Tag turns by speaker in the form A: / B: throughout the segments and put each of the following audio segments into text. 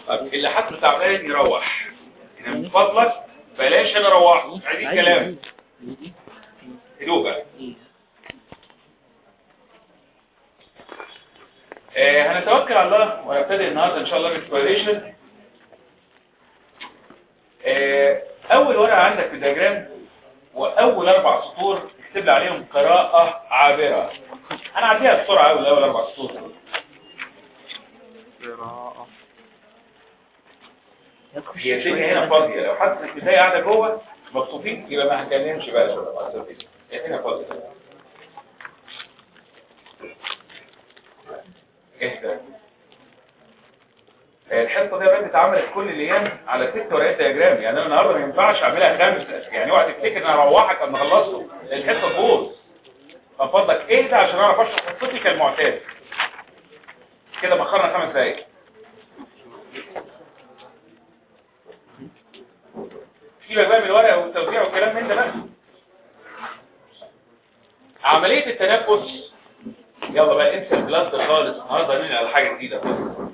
A: طب اللي حاسس تعبان يروح يعني من فضلك بلاش انا اروح مش عايزين كلام هدوء بقى آه هنتوكل على الله ونبتدي النهارده ان شاء الله بالانسبيريشن آه اول ورقه عندك في الدياجرام واول اربع سطور اكتب لي عليهم قراءه عابره انا عديها بسرعه قوي الاول اربع سطور
B: قراءة
A: هي الدنيا هنا فاضيه لو حاسس انك بتلاقي قاعده جوه مبسوطين يبقى ما هنكلمش بقى شويه مع السلامه هي هنا فاضيه اهدى الحصه دي يا بنت اتعملت كل الايام على ست ورقات دياجرام يعني انا النهارده ما ينفعش اعملها خمس يعني اوعى تفتكر ان انا اروحك اما خلصته الحصه تبوظ ففضلك اهدى عشان اعرف اشرح حصتي كالمعتاد كده مخرنا خمس دقايق سيبك بقى من الورق والتوزيع والكلام من ده بقى عملية التنفس يلا بقى انسى البلاد خالص النهارده هننقل على حاجة جديدة خالص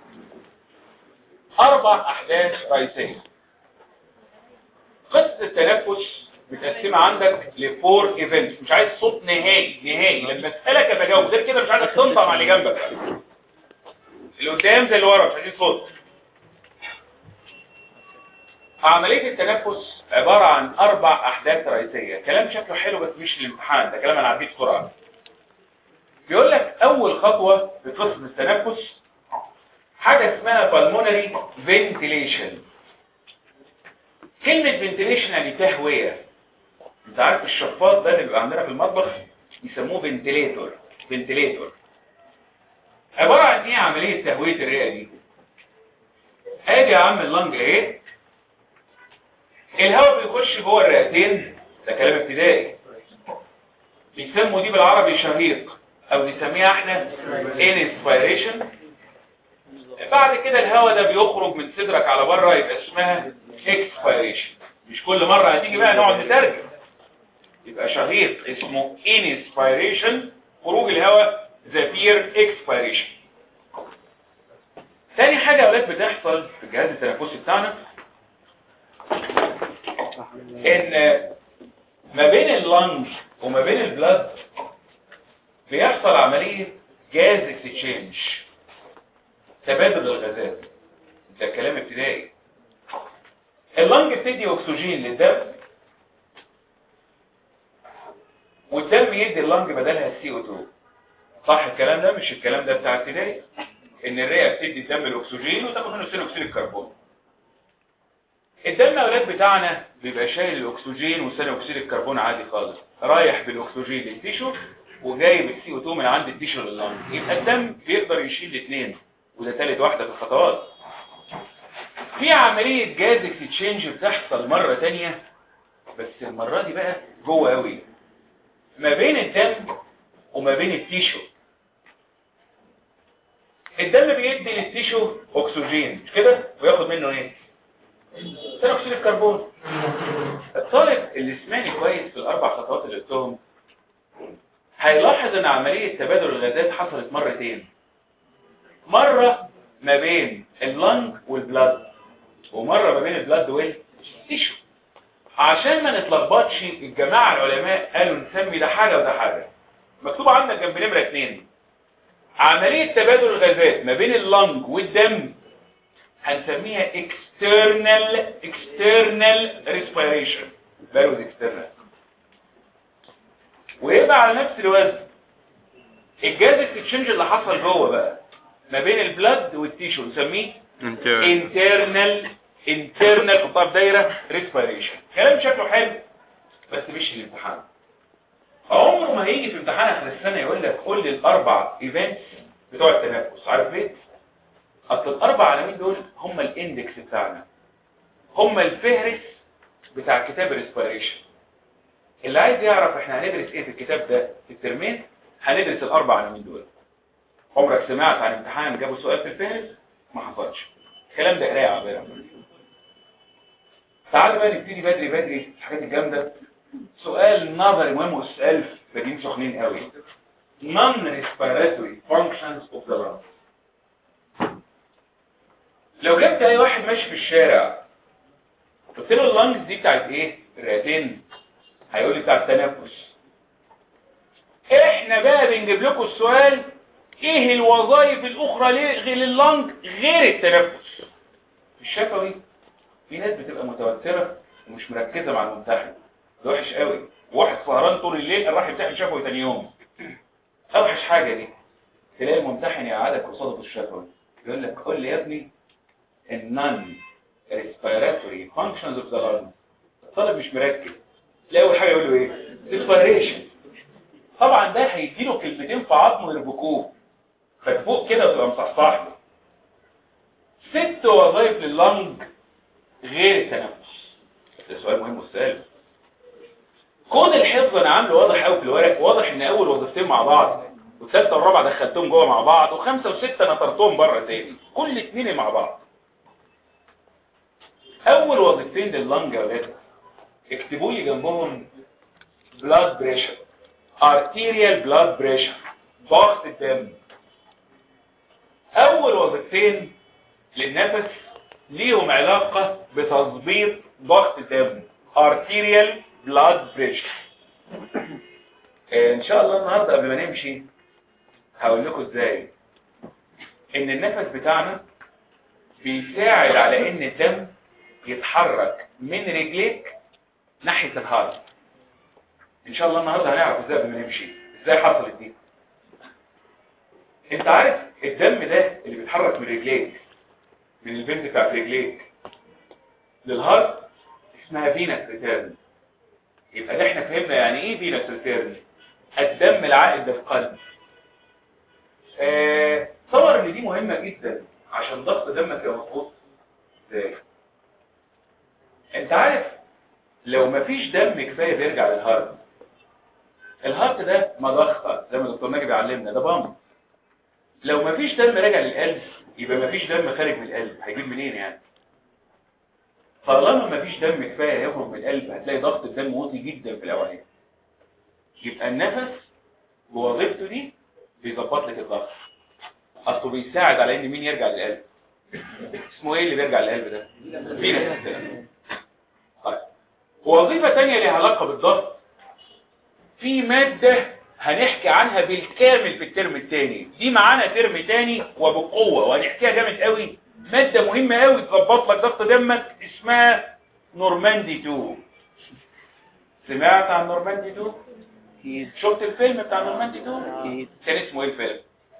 A: أربع أحداث رئيسية قصة التنفس متقسمة عندك لفور ايفنتس مش عايز صوت نهائي نهائي لما اسألك ابقى جاوب غير كده مش عايزك تنطق مع اللي جنبك اللي قدام زي اللي ورا مش عايزين صوت عملية التنفس عبارة عن أربع أحداث رئيسية كلام شكله حلو بس مش الامتحان ده كلام أنا عديه بسرعة بيقول لك أول خطوة في قسم التنفس حاجة اسمها pulmonary ventilation كلمة ventilation يعني تهوية انت عارف الشفاط ده اللي بيبقى عندنا في المطبخ يسموه فنتليتور فنتليتور عبارة عن ايه عملية تهوية الرئة دي ادي يا عم اللنج اهي الهواء بيخش جوه الرئتين ده كلام ابتدائي بيسموا دي بالعربي شهيق او نسميها احنا inspiration بعد كده الهواء ده بيخرج من صدرك على بره يبقى اسمها expiration مش كل مرة هتيجي بقى نقعد نترجم يبقى شهيق اسمه inspiration خروج الهواء زفير expiration تاني حاجة يا اولاد بتحصل في الجهاز التنفسي بتاعنا ان ما بين اللنج وما بين البلد بيحصل عملية جاز اكسشينج تبادل الغازات ده كلام ابتدائي اللنج بتدي اكسجين للدم والدم يدي اللنج بدلها السي او 2 صح الكلام ده مش الكلام ده بتاع ابتدائي ان الرئه بتدي الدم الاكسجين وتاخد منه ثاني اكسيد الكربون الدم يا اولاد بتاعنا بيبقى شايل الاكسجين وثاني اكسيد الكربون عادي خالص رايح بالاكسجين للتيشو وجايب السي او 2 من عند التيشو لللنج يبقى الدم بيقدر يشيل الاثنين وده ثالث واحده في الخطوات في عمليه جاز اكسشينج بتحصل مره ثانيه بس المره دي بقى جوه قوي ما بين الدم وما بين التيشو الدم بيدي للتيشو اكسجين مش كده وياخد منه ايه ثاني اكسيد الكربون الطالب اللي سمعني كويس في الاربع خطوات اللي قلتهم هيلاحظ ان عملية تبادل الغازات حصلت مرتين مرة ما بين اللنج والبلاد ومرة ما بين البلاد والتيشو عشان ما نتلخبطش الجماعة العلماء قالوا نسمي ده حاجة وده حاجة مكتوب عندك جنب نمرة اتنين عملية تبادل الغازات ما بين اللنج والدم هنسميها external external respiration بالوز external ويبقى على نفس الوزن الجاز اكسشينج اللي حصل جوه بقى ما بين البلد والتيشو نسميه internal internal حطها في دايره respiration كلام شكله حلو بس مش الامتحان عمره ما هيجي في امتحان اخر السنه يقول لك قول لي الاربع ايفنتس بتوع التنفس عارف ليه اصل الاربع علامات دول هم الاندكس بتاعنا هم الفهرس بتاع كتاب الريسبيريشن اللي عايز يعرف احنا هندرس ايه في الكتاب ده في الترمين هندرس الاربع عناوين دول عمرك سمعت عن امتحان جابوا سؤال في الفهرس ما حصلش الكلام ده قرايه عباره تعالوا بقى نبتدي بدري بدري الحاجات الجامده سؤال نظري مهم والسؤال بادين سخنين قوي non respiratory functions of the lung لو جبت اي واحد ماشي في الشارع قلت له اللنجز دي بتاعت ايه الرئتين هيقول لي بتاع التنفس احنا بقى بنجيب لكم السؤال ايه الوظائف الاخرى غير لللنج غير التنفس في الشفوي في ناس بتبقى متوترة ومش مركزة مع الممتحن ده وحش قوي واحد سهران طول الليل راح يمتحن شفوي تاني يوم اوحش حاجة دي تلاقي الممتحن يقعدك قصاده في الشفوي يقول لك قول لي يا ابني النون respiratory functions of the lung الطالب مش مركز تلاقي اول حاجه يقول له ايه respiration طبعا ده هيديله كلمتين في عظمه يربكوه فتفوق كده وتبقى مصحصح له ست وظائف لللنج غير التنفس ده سؤال مهم والسؤال كود الحفظ انا عامله واضح قوي في الورق واضح ان اول وظيفتين مع بعض والثالثه والرابعه دخلتهم جوه مع بعض وخمسه وسته نطرتهم بره تاني كل اثنين مع بعض اول وظيفتين لللنج يا ولاد اكتبوا لي جنبهم blood pressure arterial blood pressure ضغط الدم اول وظيفتين للنفس ليهم علاقة بتظبيط ضغط الدم arterial blood pressure ان شاء الله النهاردة قبل ما نمشي هقول لكم ازاي ان النفس بتاعنا بيساعد على ان الدم يتحرك من رجليك ناحية الهارت ان شاء الله النهاردة هنعرف ازاي قبل ما نمشي ازاي حصلت دي انت عارف الدم ده اللي بيتحرك من رجليك من البنت بتاعت رجليك للهارت اسمها فينس ريتيرن يبقى ده احنا فهمنا يعني ايه فينس ريتيرن الدم العائد للقلب آه تصور ان دي مهمة جدا عشان ضغط دمك يبقى مظبوط ازاي انت عارف لو مفيش دم كفايه بيرجع للهارت الهارت ده مضخه زي ما الدكتور ناجي بيعلمنا ده بامب لو مفيش دم راجع للقلب يبقى مفيش دم خارج من القلب هيجيب منين يعني طالما مفيش دم كفايه يخرج من القلب هتلاقي ضغط الدم واطي جدا في الاوعيه يبقى النفس بوظيفته دي بيظبط لك الضغط اصله بيساعد على ان مين يرجع للقلب اسمه ايه اللي بيرجع للقلب ده فينس طيب وظيفة تانية لها علاقة بالضغط في مادة هنحكي عنها بالكامل في الترم التاني دي معانا ترم تاني وبقوة وهنحكيها جامد قوي مادة مهمة قوي تظبط لك ضغط دمك اسمها نورماندي 2 سمعت عن نورماندي 2 شفت الفيلم بتاع نورماندي 2 كان اسمه ايه الفيلم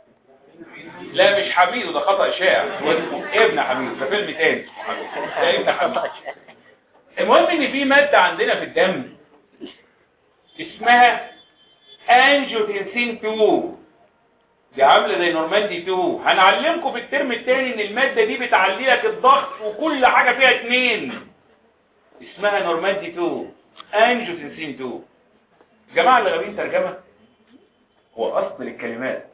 A: لا مش حميد ده خطأ شائع هو اسمه ابن حميد ده فيلم تاني اسمه حميد ده ابن حميد المهم ان في مادة عندنا في الدم اسمها انجيوتنسين 2 دي عامله زي نورماندي 2 هنعلمكم في الترم الثاني ان المادة دي بتعلي لك الضغط وكل حاجة فيها اتنين اسمها نورماندي 2 انجيوتنسين 2 جماعة اللي غاويين ترجمة هو اصل الكلمات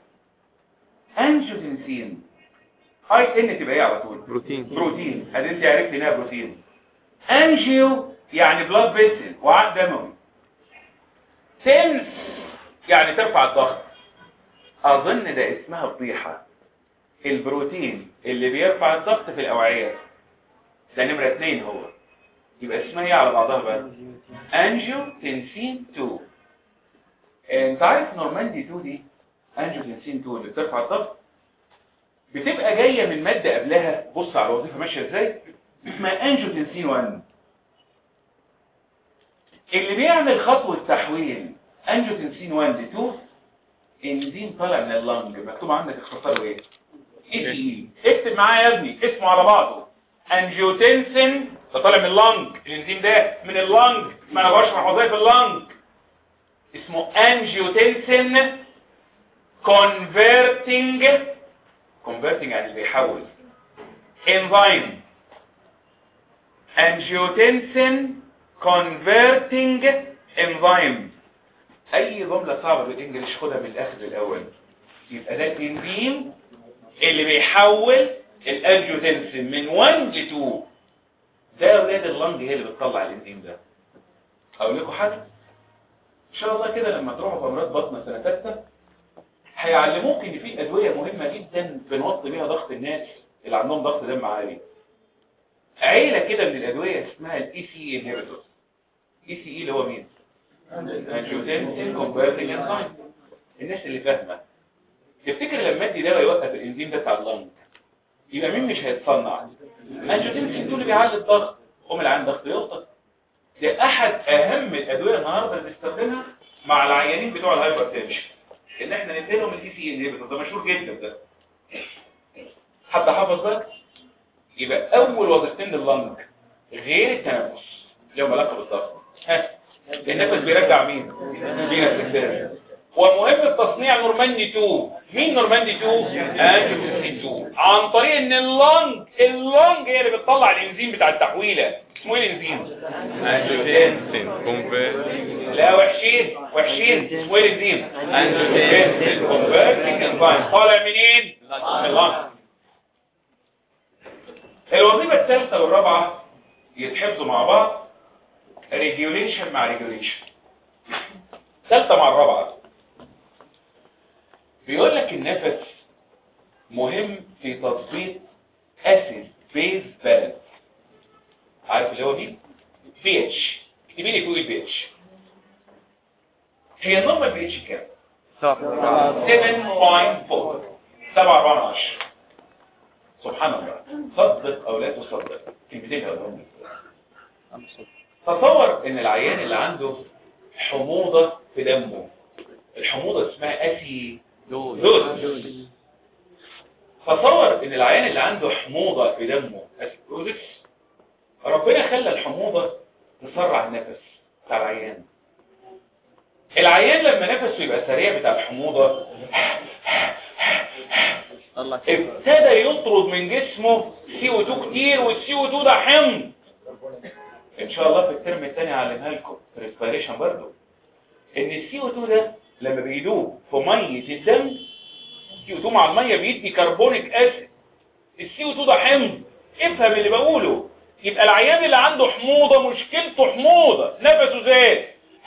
A: انجيوتنسين اي ان تبقى ايه على طول
B: بروتين
A: بروتين ادي انت عرفت انها بروتين انجيو يعني بلاد فيسل وعاء دموي تنس يعني ترفع الضغط اظن ده اسمها فضيحة البروتين اللي بيرفع الضغط في الاوعية ده نمرة اتنين هو يبقى اسمها ايه على بعضها بقى انجيو تنسين 2 انت عارف نورماندي 2 دي انجيو تنسين 2 اللي بترفع الضغط بتبقى جاية من مادة قبلها بص على الوظيفة ماشية ازاي اسمها انجيوتنسين 1 اللي بيعمل خطوة تحويل انجيوتنسين 1 ل 2 انزيم طالع من اللنج مكتوب عندك اختصاره ايه اي تي اكتب معايا يا ابني اسمه على بعضه انجيوتنسين ده طالع من اللنج الانزيم ده من اللنج ما انا بشرح وظائف اللنج اسمه انجيوتنسين converting converting يعني اللي بيحول enzyme angiotensin converting enzyme اي جملة صعبة بالانجليش خدها من الاخر للاول يبقى ده الانزيم اللي بيحول الانجيوتنسين من 1 ل 2 ده اولاد اللنج هي اللي بتطلع الانزيم ده اقول لكم حاجة ان شاء الله كده لما تروحوا في امراض بطنة سنة ثالثة هيعلموك ان في ادوية مهمة جدا بنوطي بيها ضغط الناس اللي عندهم ضغط دم عالي عيله كده من الادويه اسمها الاي سي انهبيتورز اي سي اي اللي هو مين انجيوتنسين كونفرتنج انزيم الناس اللي فاهمه تفتكر لما ادي دواء يوقف الانزيم ده بتاع اللنج يبقى مين مش هيتصنع انجيوتنسين دول اللي بيعلي الضغط هم اللي عنده ضغط يوطى ده احد اهم الادويه النهارده اللي بنستخدمها مع العيانين بتوع الهايبرتنشن ان احنا نديلهم الاي سي انهبيتور ده مشهور جدا ده حد حافظ بقى يبقى اول وظيفتين لللنج غير التنفس لهم علاقه بالضغط ها النفس بيرجع مين بينا الاستخدام ومهم التصنيع نورماندي 2 مين نورماندي 2 انجيوتنسين 2 عن طريق ان اللنج اللنج هي اللي بتطلع الانزيم بتاع التحويله اسمه ايه الانزيم انجيوتنسين لا وحشين وحشين اسمه ايه الانزيم انجيوتنسين كونفرتنج انزيم طالع منين من اللنج الوظيفه الثالثه والرابعه يتحفظوا مع بعض ريجوليشن مع ريجوليشن ثالثه مع الرابعه بيقول لك النفس مهم في تظبيط اسيد بيز بالانس عارف اللي هو مين بي اتش اكتبي لي فوق البي اتش هي النورمال بي اتش كام 7.4 7 سبحان الله صدق او لا تصدق كلمتين هقولهم تصور ان العيان اللي عنده حموضة في دمه الحموضة اسمها اسي دوز تصور ان العيان اللي عنده حموضة في دمه اسيدوزس ربنا خلى الحموضة تسرع النفس بتاع العيان العيان لما نفسه يبقى سريع بتاع الحموضة ابتدى يطرد من جسمه سي او 2 كتير والسي او 2 ده حمض ان شاء الله في الترم الثاني هعلمها لكم في الريسبيريشن برضه ان السي او 2 ده لما بيدوب في ميه الدم السي او 2 مع الميه بيدي كربونيك اسيد السي او 2 ده حمض افهم اللي بقوله يبقى العيان اللي عنده حموضه مشكلته حموضه نفسه زاد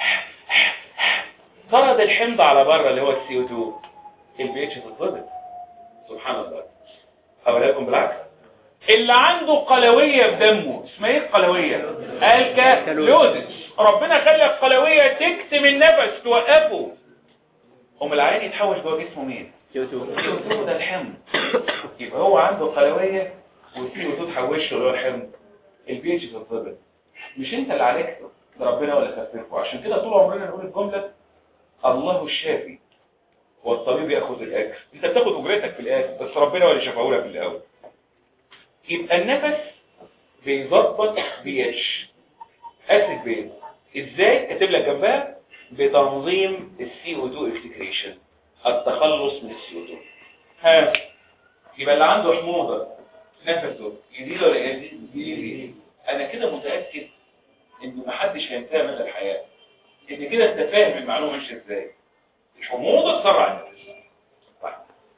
A: طرد الحمض على بره اللي هو السي او 2 البي اتش تتظبط سبحان الله هقول لكم بالعكس اللي عنده قلوية في دمه اسمها ايه القلوية الكالوزس ربنا خلى القلوية تكتم النفس توقفه هم العين يتحول جوه جسمه مين CO2 ده الحمض يبقى هو عنده قلوية والسي او 2 تحوشه اللي هو الحمض البي اتش تتظبط مش انت اللي عالجته ده ربنا ولا خففه عشان كده طول عمرنا نقول الجملة الله الشافي والطبيب ياخذ الاجر انت بتاخد اجرتك في الاخر بس ربنا هو اللي شفاه لك في الاول يبقى النفس بيظبط بي اتش اسيد بيز ازاي كاتب لك جنبها بتنظيم السي او 2 افتكريشن التخلص من السي او 2 ها يبقى اللي عنده حموضه نفسه يزيد ولا يزيد يزيد انا كده متاكد ان محدش هينتهي من الحياه ان كده انت فاهم المعلومه ماشيه ازاي الحموضه تسرع النفس طيب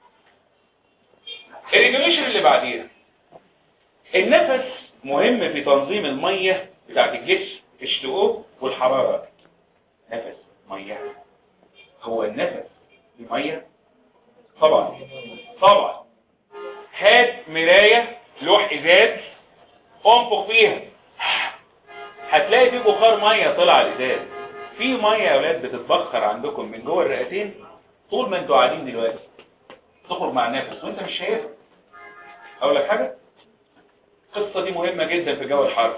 A: الريجوليشن اللي بعديها النفس مهم في تنظيم المية بتاعت الجسم H2O والحرارة نفس مية هو النفس بمية طبعا طبعا هات مراية لوح ازاز انفخ فيها هتلاقي في بخار مية طلع الازاز في مية يا اولاد بتتبخر عندكم من جوه الرئتين طول ما انتوا قاعدين دلوقتي تخرج مع النفس وانت مش شايفها اقول لك حاجه القصة دي مهمة جدا في جو الحر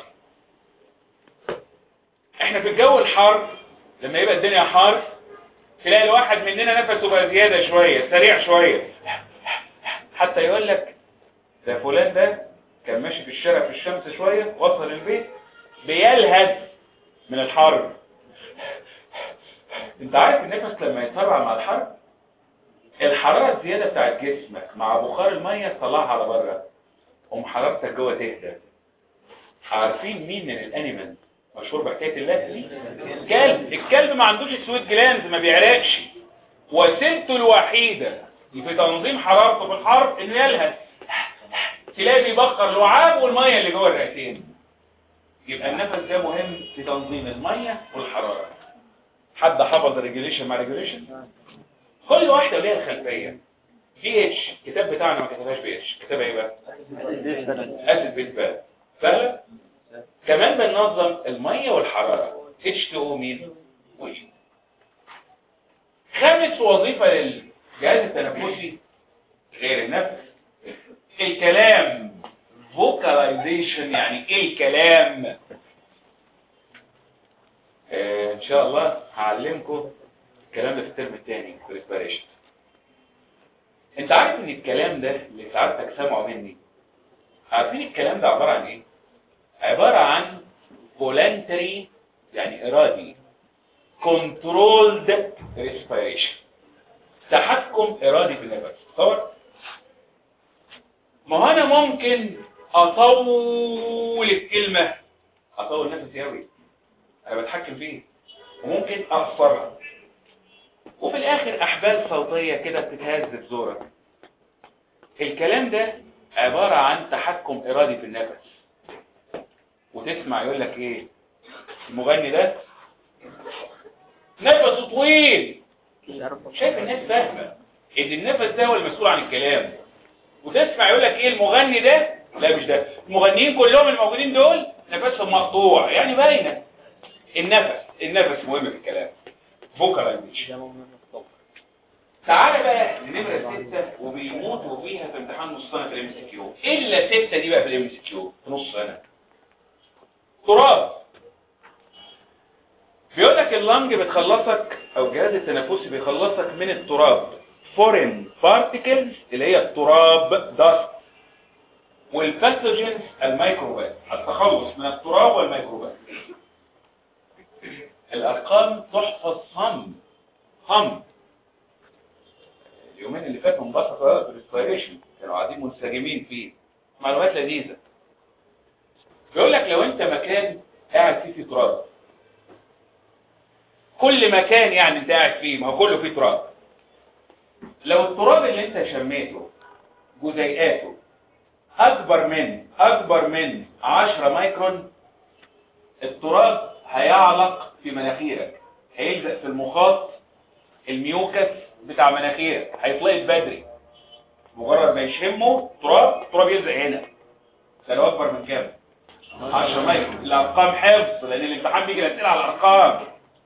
A: احنا في الجو الحار لما يبقى الدنيا حار تلاقي الواحد مننا نفسه بقى زيادة شوية سريع شوية حتى يقول لك ده فلان ده كان ماشي في الشارع في الشمس شوية وصل البيت بيلهث من الحر انت عارف النفس لما يتسرع مع الحر الحرارة الزيادة بتاعت جسمك مع بخار المية تطلعها على بره قوم حرارتك جوه تهدى عارفين مين من الانيمال مشهور بحكايه الله دي الكلب الكلب ما عندوش سويت جلاند ما بيعرقش وسيلته الوحيده في تنظيم حرارته في الحر انه يلهث تلاقي بيبخر لعاب والميه اللي جوه الرئتين يبقى النفس ده مهم في تنظيم الميه والحراره حد حفظ ريجوليشن مع ريجوليشن كل واحده ليها خلفيه بي اتش الكتاب بتاعنا ما كتبهاش بي اتش كتبها ايه بقى اسيد بيت بقى سهله كمان بننظم الميه والحراره H2O مين وإيه خامس وظيفة للجهاز التنفسي غير النفس الكلام vocalization يعني ايه الكلام آه ان شاء الله هعلمكم الكلام ده في الترم الثاني في الاسبريشن انت عارف ان الكلام ده اللي سعادتك سامعه مني عارفين الكلام ده عبارة عن ايه عبارة عن voluntary يعني ارادي controlled respiration تحكم ارادي في النفس تصور ما هو انا ممكن اطول الكلمة اطول نفسي قوي انا بتحكم فيه وممكن اقصرها وفي الاخر احبال صوتية كده بتتهز في زورك الكلام ده عبارة عن تحكم ارادي في النفس وتسمع يقول لك ايه المغني ده نفسه طويل شايف الناس فاهمة ان النفس ده هو المسؤول عن الكلام وتسمع يقول لك ايه المغني ده لا مش ده المغنيين كلهم الموجودين دول نفسهم مقطوع يعني باينه النفس النفس مهم في الكلام فوكاليزيشن تعالى بقى لنمرة ستة وبيموتوا فيها في امتحان نص سنة في الام سي كيو الا ستة دي بقى في الام سي كيو في نص سنة تراب بيقول لك اللنج بتخلصك او الجهاز التنفسي بيخلصك من التراب فورين بارتيكلز اللي هي التراب داست والباثوجينز الميكروبات التخلص من التراب والميكروبات الارقام تحفظ هم هم اليومين اللي فاتوا انبسطوا في الريسبيريشن كانوا قاعدين منسجمين فيه معلومات لذيذه بيقول لك لو انت مكان قاعد فيه في تراب كل مكان يعني انت قاعد فيه ما هو كله فيه تراب لو التراب اللي انت شميته جزيئاته اكبر من اكبر من 10 مايكرون التراب هيعلق في مناخيرك هيلزق في المخاط الميوكس بتاع مناخيرك هيطلقت بدري مجرد ما يشمه تراب التراب يلزق هنا ده لو اكبر من كام 10 مايكرون الارقام حفظ لان الامتحان بيجي الاسئله على الارقام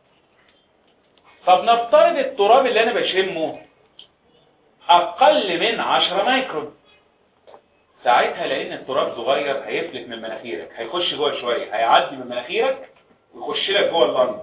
A: طب نفترض التراب اللي انا بشمه اقل من 10 مايكرون ساعتها لان التراب صغير هيفلت من مناخيرك هيخش جوه شويه هيعدي من مناخيرك ويخش لك جوه اللنج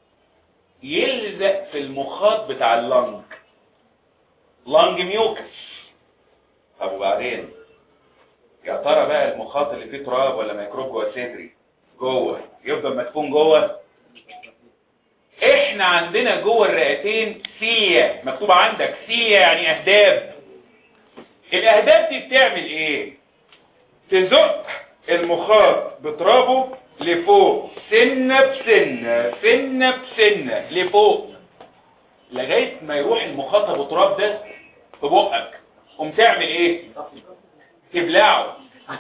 A: يلزق في المخاط بتاع اللنج لنج ميوكس طب وبعدين يا ترى بقى المخاط اللي فيه تراب ولا ميكروب جوه صدري جوه يفضل مدفون جوه احنا عندنا جوه الرئتين سيليا مكتوب عندك سيليا يعني اهداب الاهداب دي بتعمل ايه تزق المخاط بترابه لفوق سنة بسنة سنة بسنة لفوق لغاية ما يروح المخاط ابو تراب ده في بقك قوم تعمل ايه تبلعه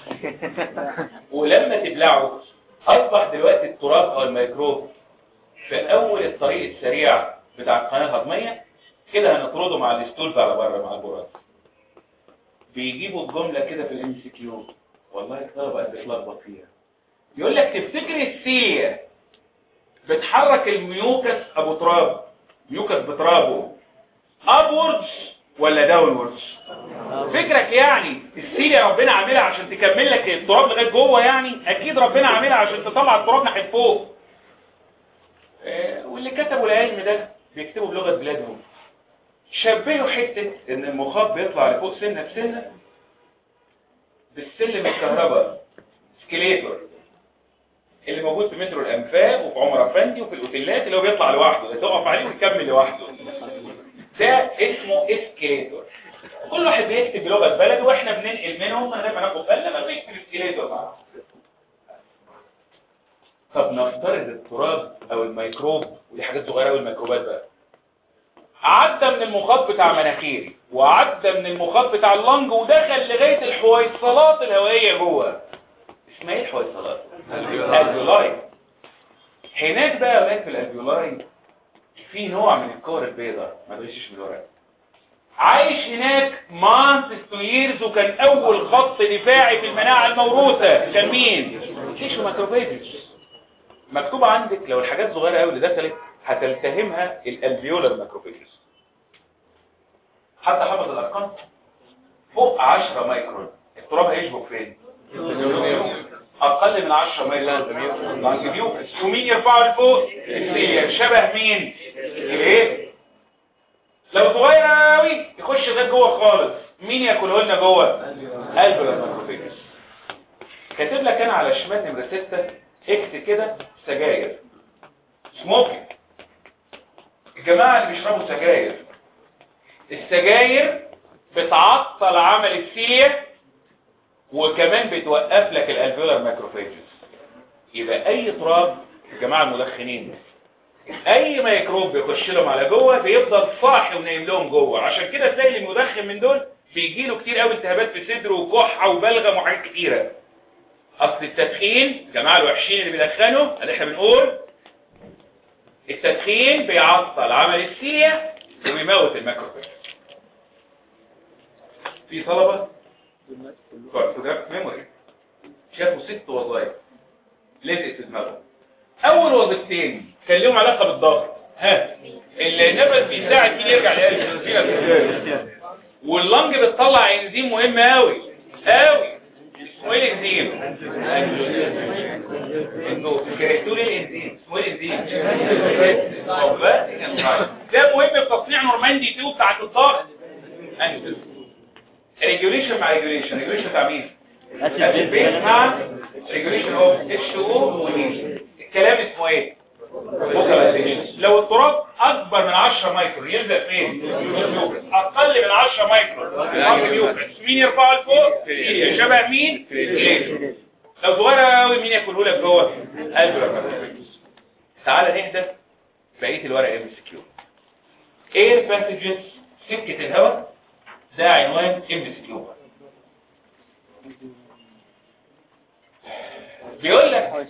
A: ولما تبلعه اصبح دلوقتي التراب او الميكروب في اول الطريق السريع بتاع القناة الهضمية كده هنطرده مع الستولز على بره مع البراز بيجيبوا الجملة كده في الام سي كيو والله الطلبة قد بتلخبط فيها يقول لك تفتكر السيليا بتحرك الميوكس ابو تراب ميوكس بترابه ابوردز ولا داونوردز فكرك يعني السيليا ربنا عاملها عشان تكمل لك التراب لغايه جوه يعني اكيد ربنا عاملها عشان تطلع التراب ناحيه فوق واللي كتبوا العلم ده بيكتبوا بلغة بلادهم شبهوا حتة ان المخاط بيطلع لفوق سنة بسنة بالسلم الكهرباء سكليتور اللي موجود في مترو الانفاق وفي عمر افندي وفي الاوتيلات اللي هو بيطلع لوحده ده تقف عليه ويكمل لوحده ده اسمه اسكليتور كل واحد بيكتب بلغة بلد واحنا بننقل منهم من غير ما ناخد بالنا ما بيكتب اسكليتور معاه طب نفترض التراب او الميكروب ودي حاجات صغيره قوي الميكروبات بقى عدى من المخاط بتاع مناخيري وعدى من المخاط بتاع اللنج ودخل لغايه الحويصلات الهوائيه جوه اسمها ايه الحويصلات الالفيولاي هناك بقى هناك في الالفيولاي في نوع من الكور البيضاء ما تغشش من الورق عايش هناك مانثس تو ييرز وكان اول خط دفاعي في المناعه الموروثه كان مين تيشو ماكروفيجز مكتوب عندك لو الحاجات صغيره قوي اللي دخلت هتلتهمها الالفيولار ماكروفيجز حتى حفظ الارقام فوق 10 مايكرون التراب هيشبك فين اقل من 10 مايكرون لانجيوكس ومين يرفعه لفوق السيليا شبه مين ايه لو صغير قوي يخش لغايه جوه خالص مين ياكله لنا جوه الفيولار ماكروفيجز كاتب لك انا على الشمال نمره 6 اكتب كده سجاير سموكينج الجماعه اللي بيشربوا سجاير السجاير بتعطل عمل السيليا وكمان بتوقف لك الالفيولار ماكروفيجز يبقى اي تراب الجماعه المدخنين اي ميكروب بيخش لهم على جوه بيفضل صاحي ونايم لهم جوه عشان كده تلاقي المدخن من دول بيجي له كتير قوي التهابات في صدره وكحه وبلغم وحاجات كتيره اصل التدخين الجماعه الوحشين اللي بيدخنوا اللي احنا بنقول التدخين بيعطل عمل السيليا وبيموت الماكروفيج في طلبه كارتوجراف ميموري شافوا ست وظائف لزقت في دماغهم اول وظيفتين كان لهم علاقه بالضغط ها النفس بيساعد مين يرجع لقلب واللنج بتطلع انزيم مهم قوي قوي اسمه ايه الانزيم انتوا كرهتوا لي الانزيم اسمه ايه الانزيم ده مهم في تصنيع نورماندي 2 بتاعت الضغط ريجوليشن مع ريجوليشن ريجوليشن بتاع مين اسيد بيس مع ريجوليشن اوف اتش او ونيل الكلام اسمه ايه فوكاليزيشن لو التراب اكبر من 10 مايكرون يلزق فين اقل من 10 مايكرون مين يرفعه لفوق شبه مين لو صغير قوي مين ياكله لك جوه تعالى نهدى بقيه الورق ام اس كيو اير باسجز سكه الهواء ده عنوان ام اس كيو بيقول لك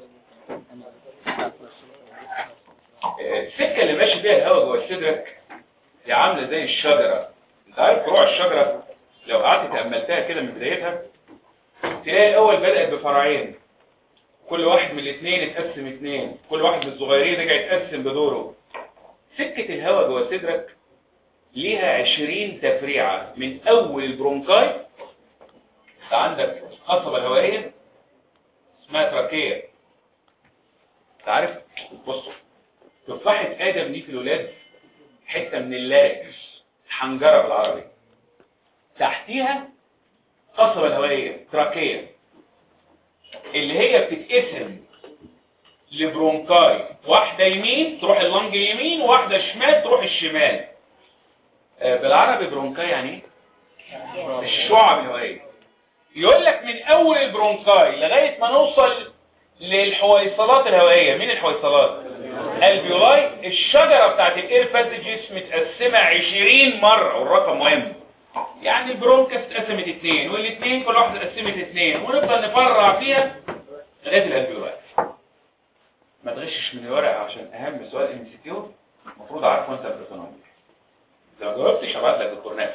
A: السكه اللي ماشي فيها الهواء جوه صدرك دي عامله زي الشجره انت عارف فروع الشجره لو قعدت تاملتها كده من بدايتها تلاقي الاول بدات بفرعين كل واحد من الاثنين اتقسم اثنين كل واحد من الصغيرين رجع يتقسم بدوره سكه الهواء جوه صدرك ليها 20 تفريعه من اول البرونكاي انت عندك قصبه هوائيه اسمها تراكيه انت عارف بصوا تفاحة آدم دي في الولاد حتة من اللاركس حنجرة بالعربي تحتيها قصبة الهوائية تراكية اللي هي بتتقسم لبرونكاي واحدة يمين تروح اللنج اليمين وواحدة شمال تروح الشمال آه بالعربي برونكاي يعني ايه؟ الشعب الهوائية يقول لك من اول البرونكاي لغاية ما نوصل للحويصلات الهوائية مين الحويصلات البيولاي الشجرة بتاعت الاير باسجز متقسمة 20 مرة والرقم مهم يعني البرونكس اتقسمت اتنين والاثنين كل واحدة اتقسمت اتنين ونفضل نفرع فيها لغاية الالبيولاي ما تغشش من الورق عشان اهم سؤال ام سي كيو المفروض عارفه انت بريتونومي لو ما جاوبتش هبعت لك الكورنات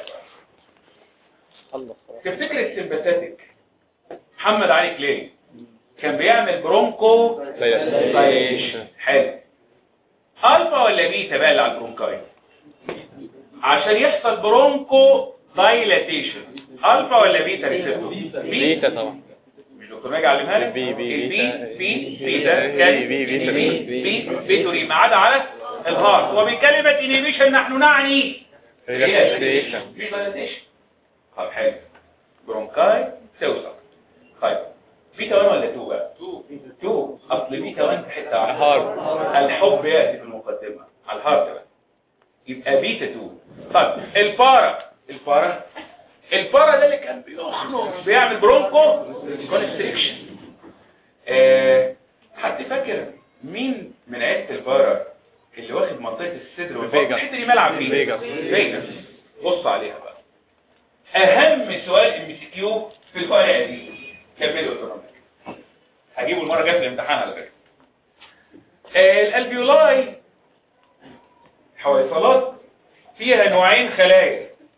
A: تفتكر السمباثيك محمد علي كليل كان بيعمل برونكو دايليشن حلو الفا ولا بيتا بقى اللي على البرونكاي عشان يحصل برونكو دايلاتيشن الفا ولا بيتا ريسبتور
B: بيتا طبعا
A: مش دكتور ماجي علمها لك
B: بي- بي-
A: البي
B: بيتا.
A: بي بيتا كان
B: بي- بي- بيتا.
A: بي بي بيتوري ما عدا على الهارت وبكلمة انيبيشن نحن نعني
B: ريلاكسيشن
A: مش دايلاتيشن طب حلو برونكاي توصل طيب بيتا 1 ولا 2 بقى 2 اصل بيتا 1 في حته واحده
B: الهارت.
A: الحب ياتي في المقدمه على الهارت بقى يبقى بيتا 2 طيب الفارا الفارا الفارا ده اللي كان بيخنق بيعمل برونكو كونستريكشن آه حد فاكر مين من عيله الفارا اللي واخد منطقه الصدر والبطن
B: فيجاس.
A: الحته دي ملعب فيه
B: فيجاس.
A: فيجاس بص عليها بقى اهم سؤال ام سي كيو في الورقه دي كملوا الاوتونوميك هجيبه المره الجايه في الامتحان على فكره آه، الالفيولاي حويصلات فيها نوعين خلايا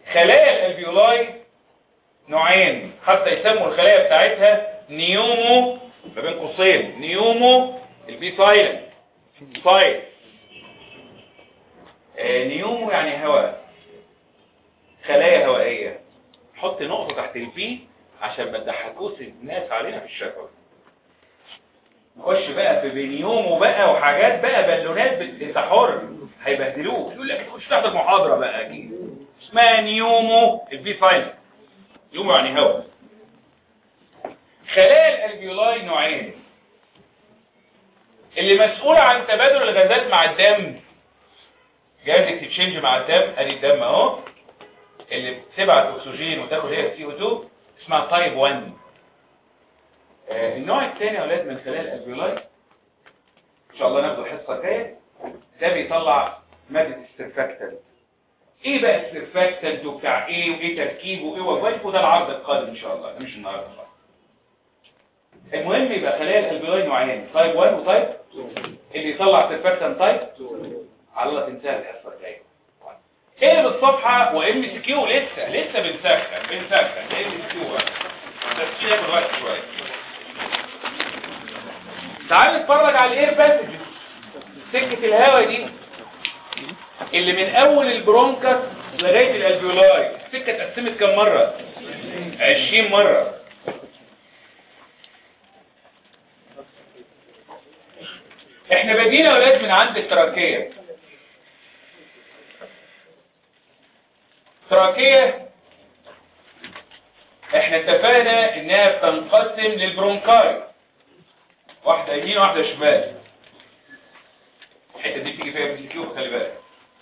A: خلايا الالفيولاي نوعين حتى يسموا الخلايا بتاعتها نيومو ما بين قوسين نيومو البي سايلنت سايل آه، نيومو يعني هواء خلايا هوائية حط نقطة تحت البي عشان ما تضحكوش الناس علينا في الشكوى نخش بقى في بنيومو بقى وحاجات بقى بالونات بت- حر هيبهدلوه يقول لك تخش تحت المحاضرة بقى اكيد اسمها نيومو البي سايلنت نيومو يعني هواء خلايا الالفيولاي نوعين اللي مسؤولة عن تبادل الغازات مع الدم جهاز اكسشينج مع الدم ادي الدم اهو اللي بتبعت اكسجين وتاخد هي السي او 2 اسمها تايب 1 آه، النوع الثاني يا اولاد من خلايا الالفيولاي ان شاء الله ناخده الحصه الجايه ده بيطلع ماده السيرفاكتنت ايه بقى السيرفاكتنت وبتاع ايه وايه تركيبه وايه وظايفه ده العرض القادم ان شاء الله ده مش النهارده خالص المهم يبقى خلايا الالفيولاي نوعين تايب 1 وتايب اللي يطلع سيرفاكتنت تايب على الله تنساها الحصه الجايه اقلب الصفحه وام اس كيو لسه لسه بنسخن بنسخن ام اس كيو التسخين ياخد وقت شويه تعال نتفرج على الاير باسج سكه الهواء دي اللي من اول البرونكس لغايه الالفيولاي السكه اتقسمت كام مره 20 مره احنا بادئين يا اولاد من عند التراكيه التراكيه احنا اتفقنا انها بتنقسم للبرونكاي واحده يمين وواحده شمال الحته دي بتيجي فيها بالكيو خلي بالك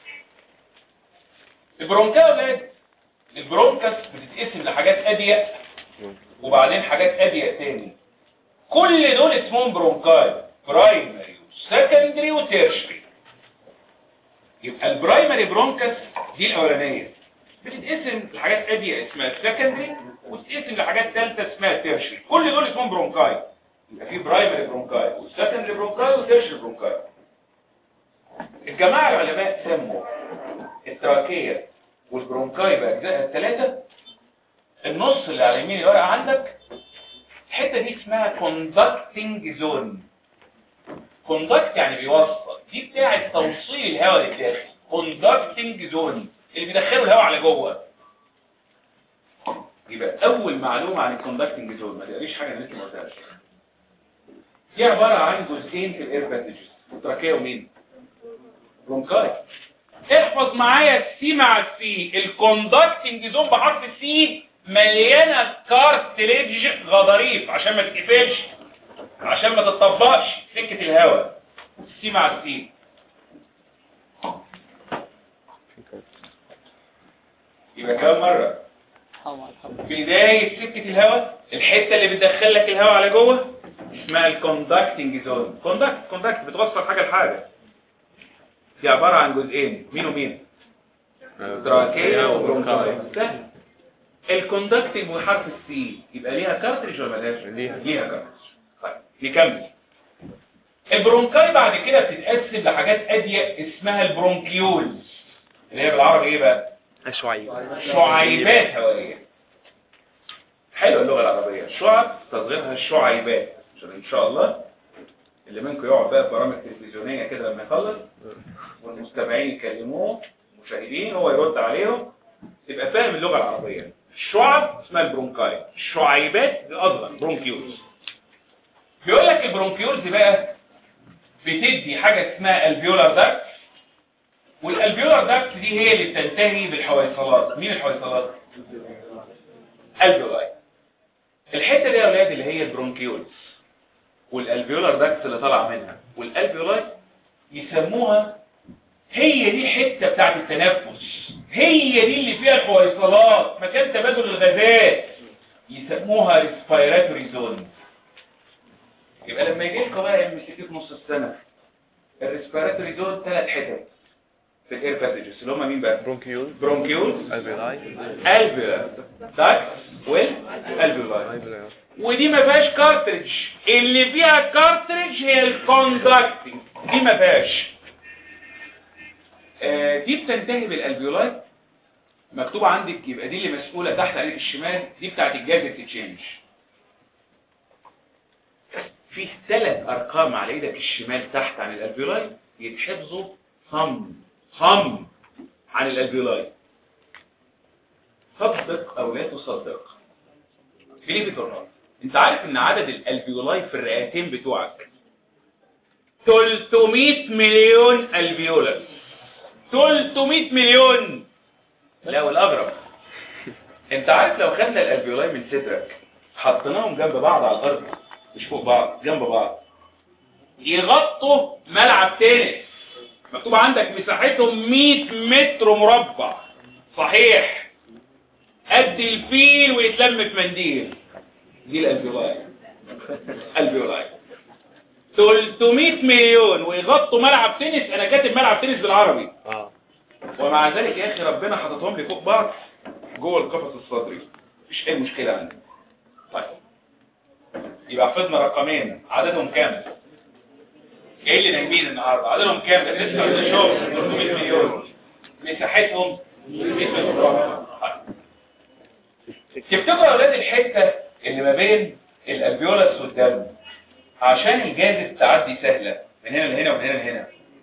A: البرونكاي يا اولاد البرونكس بتتقسم لحاجات اضيق وبعدين حاجات اضيق تاني كل دول اسمهم برونكاي برايمري وسكندري وتيرشري يبقى البرايمري برونكس دي الاولانيه بتتقسم لحاجات اضيق اسمها السكندري وتتقسم لحاجات ثالثه اسمها تيرشري كل دول اسمهم برونكاي يبقى في برايمري برونكاي والسكندري برونكاي وتيرشري برونكاي الجماعه العلماء سموا التراكيه والبرونكاي باجزائها الثلاثه النص اللي على يمين الورقه عندك الحته دي اسمها كوندكتنج زون كوندكت يعني بيوصل دي بتاعه توصيل الهواء للداخل كوندكتنج زون اللي بيدخلوا الهواء على جوه يبقى اول معلومه عن الكوندكتنج زون ما تقريش حاجه انا لسه ما قلتهاش دي عباره عن جزئين في الاير باسجز التراكيه ومين برونكاي احفظ معايا السي مع السي الكوندكتنج زون بحرف السي مليانه كارتليج غضاريف عشان ما تتقفلش عشان ما تطبقش سكه الهواء السي مع السي يبقى كام مره بداية سكة الهواء الحتة اللي بتدخل لك الهواء على جوه اسمها الكوندكتنج زون كوندكت كوندكت بتوصل حاجة لحاجة دي عبارة عن جزئين مين ومين تراكية وبرونكاي سهل الكوندكتنج وحرف السي يبقى ليها كارتريج ولا ملهاش
B: ليها.
A: ليها كارتريج طيب نكمل البرونكاي بعد كده بتتقسم لحاجات اضيق اسمها البرونكيولز اللي هي بالعربي ايه بقى
B: شوية
A: شعيبات هوائية حلوة اللغة العربية شعب تصغيرها الشعيبات عشان ان شاء الله اللي منكم يقعد بقى في برامج تلفزيونية كده لما يخلص والمستمعين يكلموه مشاهدين هو يرد عليهم يبقى فاهم اللغة العربية الشعب اسمها البرونكاي الشعيبات دي اصغر برونكيولز بيقول لك البرونكيولز بقى بتدي حاجة اسمها الفيولار داكت والالفيولار داكت دي هي اللي بتنتهي بالحويصلات مين الحويصلات الفيولاي الحته دي يا اولاد اللي هي البرونكيولز والالفيولار داكت اللي طالعه منها والالفيولاي يسموها هي دي الحته بتاعت التنفس هي دي اللي فيها الحويصلات مكان تبادل الغازات يسموها ريسبيراتوري زون يبقى لما يجي لكم بقى ام سي في نص السنه الريسبيراتوري زون ثلاث حتت في الاير باسجز اللي هم مين بقى
B: برونكيول
A: برونكيولز
B: الفيلاي
A: الفيولار داكت والالفيولاي
B: الفيلاي
A: ودي ما فيهاش كارتريج اللي فيها كارتريج هي الكوندكتنج دي ما فيهاش آه، دي بتنتهي بالالفيولاي مكتوب عندك يبقى دي اللي مسؤوله تحت عليك الشمال دي بتاعت الجاز تشينج في ثلاث ارقام على ايدك الشمال تحت عن الالفيولاي يتحفظوا صم صم عن الالفيولاي صدق او لا تصدق بليف اور انت عارف ان عدد الالفيولاي في الرئتين بتوعك 300 مليون الفيولا 300 مليون لا والاغرب انت عارف لو خدنا الالفيولاي من صدرك حطيناهم جنب بعض على الارض مش فوق بعض جنب بعض يغطوا ملعب تنس مكتوب عندك مساحتهم 100 متر مربع صحيح قد الفيل ويتلم في منديل دي الالفيولاي الفيولاي 300 مليون ويغطوا ملعب تنس انا كاتب ملعب تنس بالعربي
B: اه
A: ومع ذلك يا اخي ربنا حاططهم لي فوق بعض جوه القفص الصدري مفيش اي مشكله عندي طيب يبقى حفظنا رقمين عددهم كام ايه اللي نايمين النهارده عددهم كام ده لسه ما شوف 300 مليون مساحتهم 100 متر مربع طيب. تفتكروا يا اولاد الحته اللي ما بين الالفيولس والدم عشان الجاز تعدي سهله من هنا لهنا ومن هنا لهنا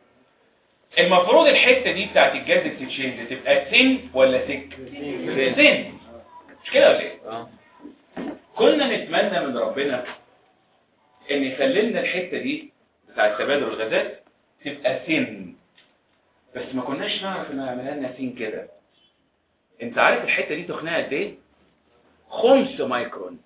A: المفروض الحته دي بتاعت الجاز تتشينج تبقى سن ولا سك سن مش كده ولا ايه
B: اه
A: كنا نتمنى من ربنا ان يسلمنا الحته دي بتاعت تبادل الغازات تبقى سن بس ما كناش نعرف انه يعملها لنا سين كده انت عارف الحته دي تخنها قد ايه خمس مايكرون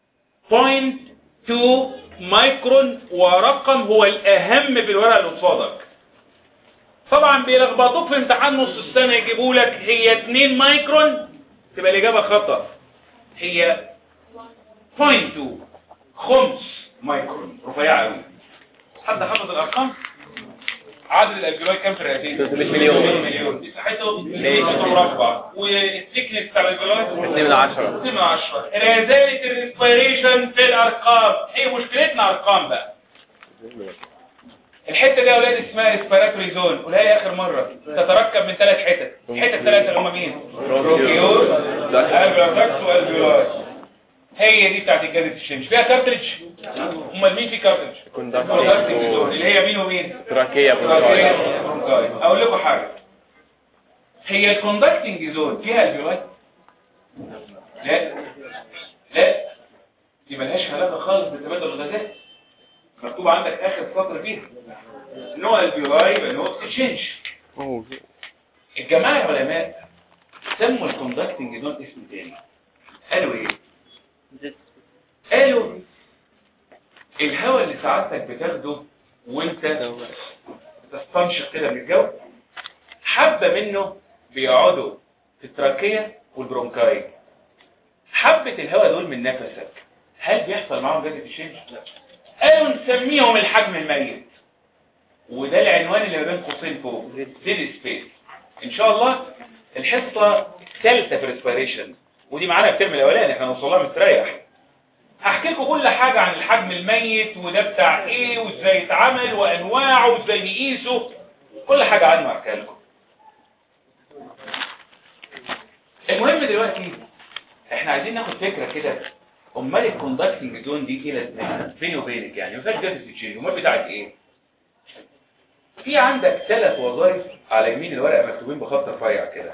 A: 0.2 مايكرون ورقم هو الاهم في الورقه اللي قصادك طبعا بيلخبطوك في امتحان نص السنه يجيبوا لك هي 2 مايكرون تبقى الاجابه خطا هي 0.2 خمس مايكرون رفيعه قوي حد حفظ الارقام عدد الالفيولاي كام في الرئتين
B: 300 مليون.
A: 300 مليون مساحته متر مربع والتكنيك بتاع الالفيولاي
B: 2 من 10
A: 2 من 10 رزاله الريسبيريشن في الارقام هي مشكلتنا ارقام بقى الحته دي يا اولاد اسمها ريسبيراتوري زون قولها لي اخر مره تتركب من ثلاث حتت الحته الثلاثه اللي هم مين بروكيول الفيولاكس والفيولاي هي دي بتاعت الجهاز الشمس فيها كارتريج امال مين في كارتريج كوندكتنج زون اللي هي مين ومين
B: تراكية
A: تراكية
B: برونكاي
A: برونكاي. اقول لكم حاجه هي الكوندكتنج زون فيها الفيولاي لا لا دي ملهاش علاقه خالص بتبادل الغازات مكتوب عندك اخر سطر فيها نوع الفيولاي يبقى نوع اكسشينج الجماعه العلماء سموا الكوندكتنج زون اسم تاني قالوا ايه قالوا الهواء اللي سعادتك بتاخده وانت تستنشق كده من الجو حبة منه بيقعدوا في التراكية والبرونكاي حبة الهواء دول من نفسك هل بيحصل معاهم جاكة الشمس؟ قالوا نسميهم الحجم الميت وده العنوان اللي ما بين قوسين فوق ديد سبيس ان شاء الله الحصة الثالثة في الريسبيريشن ودي معانا الترم الاولاني احنا هنوصلها مستريح هحكي لكم كل حاجة عن الحجم الميت وده بتاع ايه وازاي يتعمل وانواعه وازاي نقيسه كل حاجة عنه هحكيها لكم المهم دلوقتي احنا عايزين ناخد فكرة كده امال الكوندكتنج زون دي ايه لازمتها بيني وبينك يعني ما فيهاش جاز تشيل امال بتاعت ايه في عندك ثلاث وظائف على يمين الورقه مكتوبين بخط رفيع كده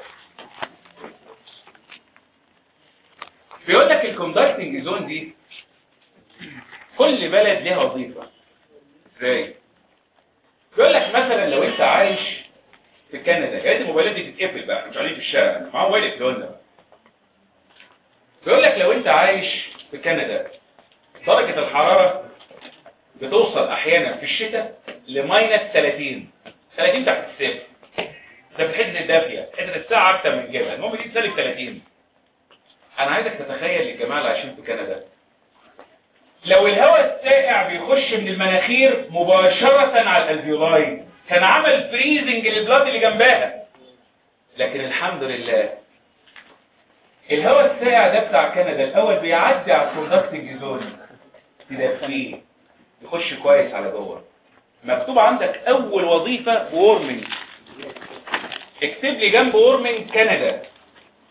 A: بيقول لك الكوندكتنج زون دي كل بلد ليها وظيفه ازاي بيقول لك مثلا لو انت عايش في كندا يا ريت الموبايلات دي تتقفل بقى مش قاعدين في الشارع معاهم موبايل يقفلوا لنا بقى. بيقول لك لو انت عايش في كندا درجة الحرارة بتوصل احيانا في الشتاء لماينس 30 30 تحت الصفر ده في الحته الدافيه حته الساعه اكتر من كده المهم دي سالب 30 انا عايزك تتخيل الجماعه اللي عايشين في كندا لو الهواء الساقع بيخش من المناخير مباشرة على الالفيولاي كان عمل فريزنج للبلاد اللي جنبها لكن الحمد لله الهواء الساقع ده بتاع كندا الاول بيعدي على الكوندكتنج زون تدفيه يخش كويس على جوه مكتوب عندك اول وظيفة وورمنج اكتب لي جنب وورمنج كندا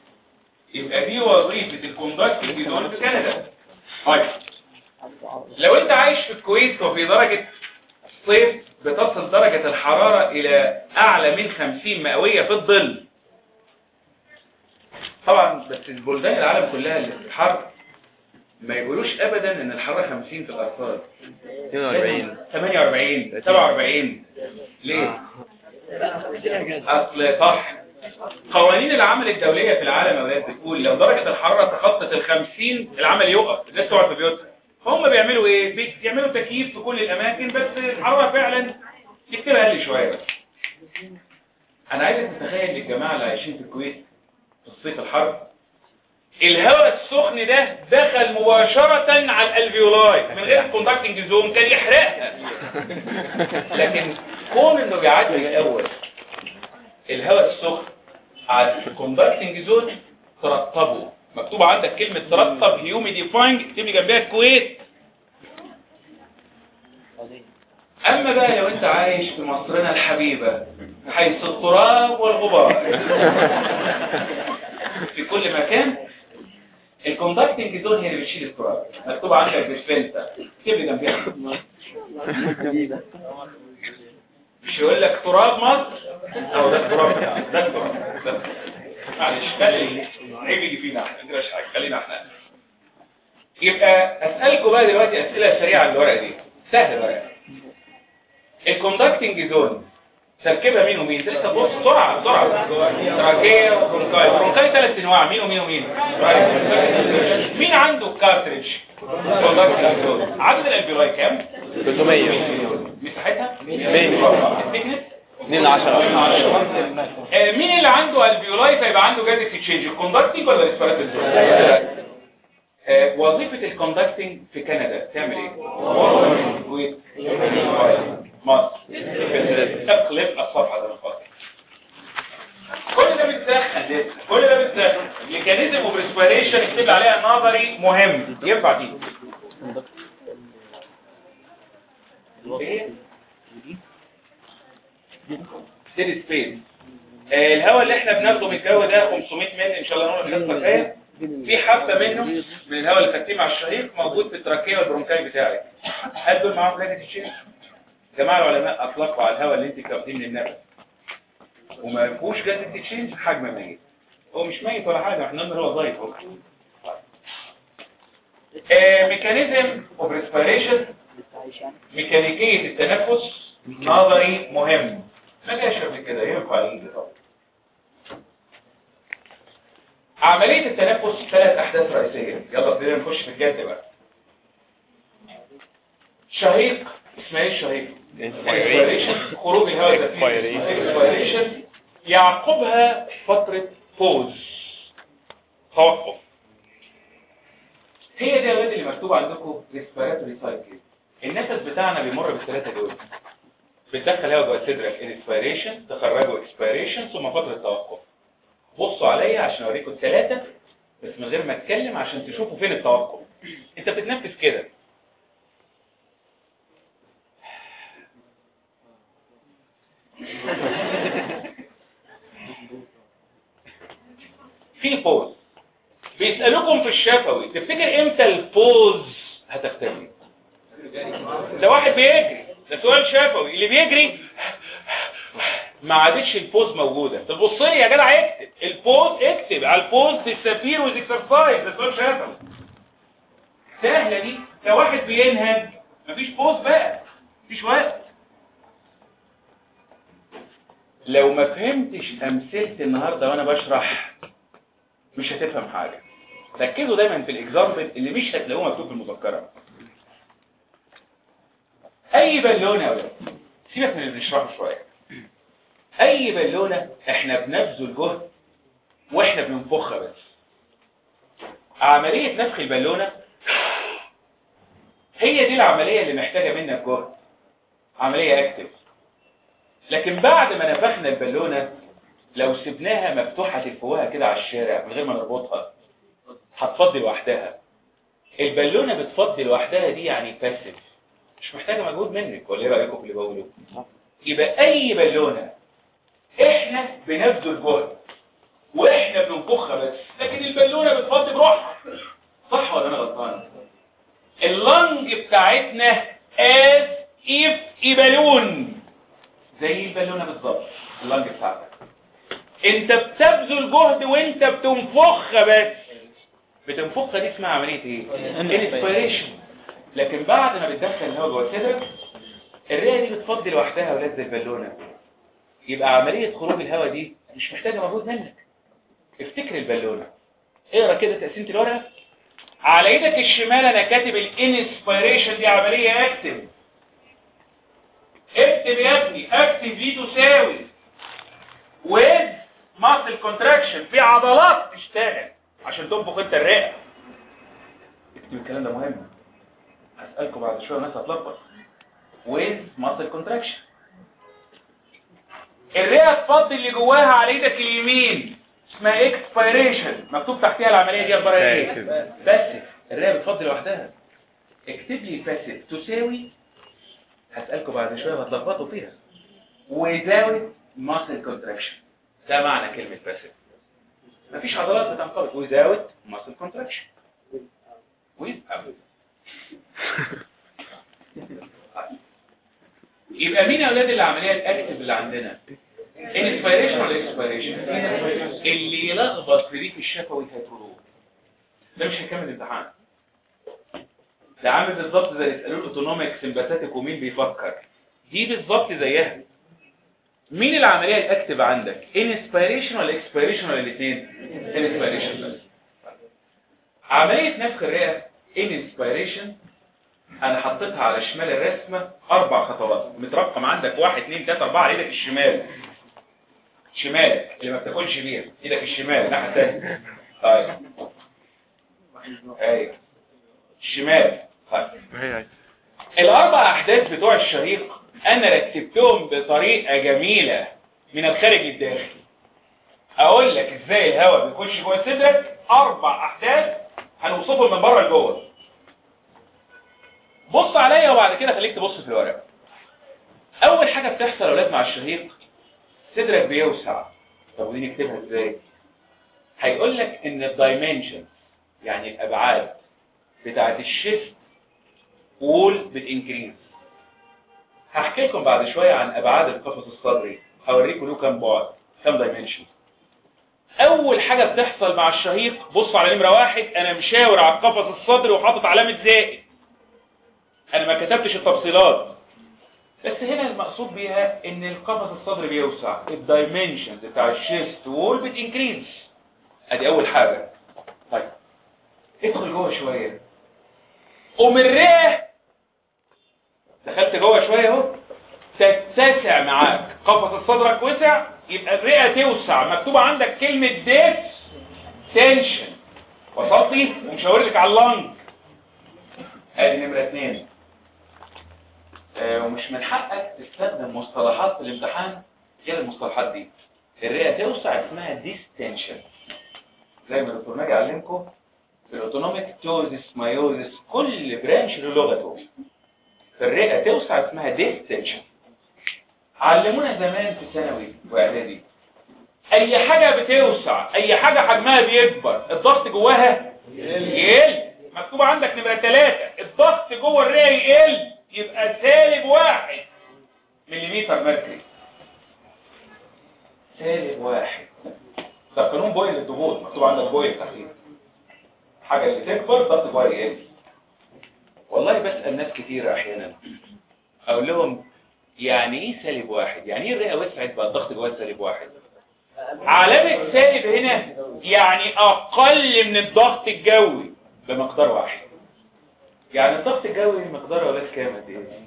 A: يبقى دي وظيفة الكوندكتنج زون في كندا طيب لو انت عايش في الكويت وفي درجة صيف بتصل درجة الحرارة الى اعلى من 50 مئوية في الظل طبعا بس البلدان العالم كلها اللي في الحر ما يقولوش ابدا ان الحرارة 50 في الارصاد
B: 42
A: 48 47 ليه اصل صح قوانين العمل الدولية في العالم يا ولاد بتقول لو درجة الحرارة تخطت ال 50 العمل يقف الناس تقعد في بيوتها هم بيعملوا ايه بي- بيعملوا تكييف في كل الاماكن بس الحرارة فعلا تكتبها اقل شوية بس انا عايزك تتخيل الجماعة اللي عايشين في الكويت في الصيف الحر الهواء السخن ده دخل مباشرة على الالفيولاي من غير الكوندكتنج زون كان يحرقها لكن كون انه بيعدي الاول الهواء السخن على الكوندكتنج زون ترطبه مكتوب عندك كلمة ترطب هيوميديفاينج اكتب لي جنبها الكويت اما بقى لو انت عايش في مصرنا الحبيبة حيث التراب والغبار في كل مكان الكوندكتنج زون هي اللي بتشيل التراب مكتوب عندك بالفلتر اكتب لي جنبها مش يقول لك تراب مصر او ده التراب بتاعه ده التراب ده. معلش خلي عيب يجي فينا احنا ما حاجه خلينا احنا يبقى اسالكم بقى دلوقتي اسئله سريعه على الورقه دي سهل الورقه الكوندكتنج زون تركيبها مين ومين لسه تبص بسرعه بسرعه تراكيه وبرونكاي برونكاي ثلاث انواع مين ومين ومين مين عنده كارتريج كوندكتنج زون عدد الالفيولاي كام
B: 300
A: مساحتها
B: مية.
A: الثيكنس
B: 2 10
A: آه، مين اللي عنده الفيولاي فيبقى عنده جاز اكسشينج الكوندكتنج ولا الاسبيراتوري آه، وظيفة الكوندكتنج في كندا تعمل ايه؟ كويت مصر اقلب الصفحة ده من فضلك كل ده بتسخن لسه كل ده بتسخن ميكانيزم اوف ريسبيريشن اكتب عليها نظري مهم ينفع دي ايه؟ ستيري سبيس الهواء اللي احنا بناخده من الجو ده 500 مللي ان شاء الله نقول الحصه الجايه في حبه منه من الهواء اللي خدتيه مع الشهيق موجود في التراكيه والبرونكاي بتاعك هل دول معاهم بلاجة الشيء جماعه العلماء اطلقوا على الهواء اللي انت كابتين من النفس وما فيهوش جاز اكسشينج حجم ميت هو مش ميت ولا حاجه احنا قلنا هو ضايف هو ميكانيزم اوف ريسبيريشن ميكانيكيه التنفس نظري مهم ما جاش قبل كده ينفع يجي طبعا عملية التنفس ثلاث أحداث رئيسية يلا ابتدينا نخش في الجد بقى شهيق اسمها ايه الشهيق؟ Inspiration. خروج الهواء الزفير Expiration. يعقبها فترة بوز توقف هي دي الواد اللي مكتوب عندكم respiratory cycle النفس بتاعنا بيمر بالثلاثة دول بتدخل هواء جوه صدرك انسبيريشن تخرجه اكسبيريشن ثم فتره توقف بصوا عليا عشان اوريكم الثلاثه بس من غير ما اتكلم عشان تشوفوا فين التوقف انت بتتنفس كده في بوز بيسألوكم في الشفوي تفتكر امتى البوز هتختفي ده واحد بيجري ده سؤال شفوي اللي بيجري ما عادتش البوز موجوده طب بص لي يا جدع اكتب البوز اكتب على البوز تسافير ويز اكسرسايز ده سؤال شفوي سهله دي لو واحد بينهج مفيش بوز بقى مفيش وقت لو ما فهمتش امثله النهارده وانا بشرح مش هتفهم حاجه ركزوا دايما في الاكزامبل اللي مش هتلاقوه مكتوب في المذكره اي بالونه يا ولاد سيبك من اللي بنشرحه شويه اي بالونه احنا بنبذل جهد واحنا بننفخها بس عمليه نفخ البالونه هي دي العمليه اللي محتاجه منك جهد عمليه اكتف لكن بعد ما نفخنا البالونه لو سبناها مفتوحه تلفوها كده على الشارع من غير ما نربطها هتفضي لوحدها البالونه بتفضي لوحدها دي يعني باسف مش محتاجه مجهود منك ولا ايه رايكم في اللي بقوله يبقى اي بالونه احنا بنبذل جهد واحنا بننفخها بس لكن البالونه بتفضي بروحها صح ولا انا غلطان اللنج بتاعتنا as if a بالون زي البالونه بالظبط اللنج بتاعتك انت بتبذل جهد وانت بتنفخها بس بتنفخها دي اسمها عمليه ايه انسبيريشن لكن بعد ما بتدخل الهواء جوه صدرك الرئه دي بتفضي لوحدها ولاد زي البالونه يبقى عمليه خروج الهواء دي مش محتاجه مجهود منك افتكر البالونه اقرا كده تقسيمه الورقه على ايدك الشمال انا كاتب الانسبيريشن دي عمليه اكتب اكتب يا ابني اكتب دي تساوي with muscle contraction في عضلات تشتغل عشان تنفخ انت الرئه اكتب الكلام ده مهم هسألكم بعد شوية الناس هتلخبط with muscle contraction الرئة تفضي اللي جواها على ايدك اليمين اسمها expiration مكتوب تحتها العملية دي اخبارها ايه بس الرئة بتفضي لوحدها اكتب لي باسف تساوي هسألكم بعد شوية هتلخبطوا فيها without muscle contraction ده معنى كلمة باسف مفيش عضلات بتنقبض without muscle contraction without يبقى مين يا اولاد العمليه الاكتف اللي عندنا انسبيريشن ولا اكسبيريشن اللي يلخبط في ريف الشفوي هيطردوه ده مش هيكمل الامتحان ده عامل بالظبط زي يسالوه الاوتونوميك سمباثيك ومين بيفكر دي بالظبط زيها مين العمليه الاكتف عندك انسبيريشن ولا اكسبيريشن ولا الاثنين انسبيريشن بس عمليه نفخ الرئه انسبيريشن انا حطيتها على شمال الرسمة اربع خطوات مترقم عندك واحد اتنين تلاتة اربعة على ايدك الشمال شمالك اللي ما بتاكلش بيها ايدك الشمال الناحية التانية طيب ايوه الشمال طيب الاربع احداث بتوع الشهيق انا رتبتهم بطريقة جميلة من الخارج للداخل اقول لك ازاي الهواء بيخش جوه صدرك اربع احداث هنوصفهم من بره لجوه بص عليا وبعد كده خليك تبص في الورق اول حاجة بتحصل يا اولاد مع الشهيق صدرك بيوسع طب ودي نكتبها ازاي هيقول لك ان الدايمنشن يعني الابعاد بتاعت الشيفت وول بتنكريز هحكي لكم بعد شوية عن ابعاد القفص الصدري هوريكم له كام بعد كام دايمنشن اول حاجة بتحصل مع الشهيق بص على نمرة واحد انا مشاور على القفص الصدري وحاطط علامة زائد انا ما كتبتش التفصيلات بس هنا المقصود بيها ان القفص الصدري بيوسع الدايمنشنز بتاع الشيست وول بتنكريز ادي اول حاجة طيب ادخل جوه شوية قوم الرئة دخلت جوه شوية اهو تتسع معاك قفص صدرك وسع يبقى الرئة توسع مكتوبة عندك كلمة ديس تنشن وصلتي ومشاور لك على اللنج ادي نمرة اتنين آه ومش من حقك تستخدم مصطلحات في الامتحان غير المصطلحات دي الرئة توسع اسمها ديستنشن زي ما الدكتور ناجي علمكم في الاوتونوميك توزس مايوزس كل برانش له لغته الرئة توسع اسمها ديستنشن علمونا زمان في ثانوي واعدادي اي حاجة بتوسع اي حاجة حجمها بيكبر الضغط جواها يقل مكتوب عندك نمرة ثلاثة الضغط جوه الرئة يقل يبقى سالب واحد مليمتر مركري سالب واحد ده قانون بويل للضغوط مكتوب عندك بويل تحتيه حاجة اللي تكبر ضغط جواها يقل والله بسأل ناس كتير احيانا اقول لهم يعني ايه سالب واحد يعني ايه الرئة وسعت بقى الضغط جواها سالب واحد علامة سالب هنا يعني اقل من الضغط الجوي بمقدار واحد يعني الضغط الجوي مقداره ولا كام قد ايه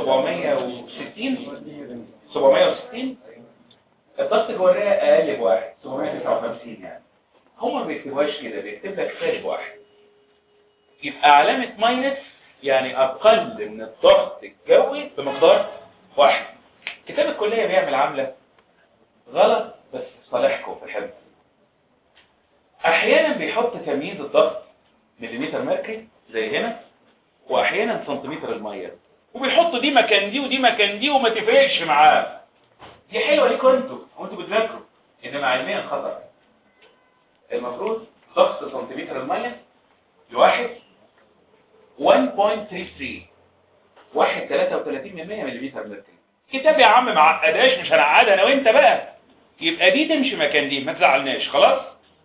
A: 760 760 الضغط جوه الرئه اقل بواحد 759 يعني هم ما بيكتبوهاش كده بيكتب لك سالب واحد يبقى علامه ماينس يعني اقل من الضغط الجوي بمقدار واحد كتاب الكليه بيعمل عامله غلط بس صالحكم في الحفظ احيانا بيحط تمييز الضغط مليمتر مركري زي هنا واحيانا سنتيمتر الميه وبيحط دي مكان دي ودي مكان دي وما تفرقش معاه دي حلوه ليكوا انتوا وانتوا بتذاكروا انما علميا خطر المفروض ضغط سنتيمتر الميه لواحد 1.33 واحد 33 من 100 ملم مركب كتاب يا عم معقداش مش هنعقدها انا وانت بقى يبقى دي تمشي مكان دي ما تزعلناش خلاص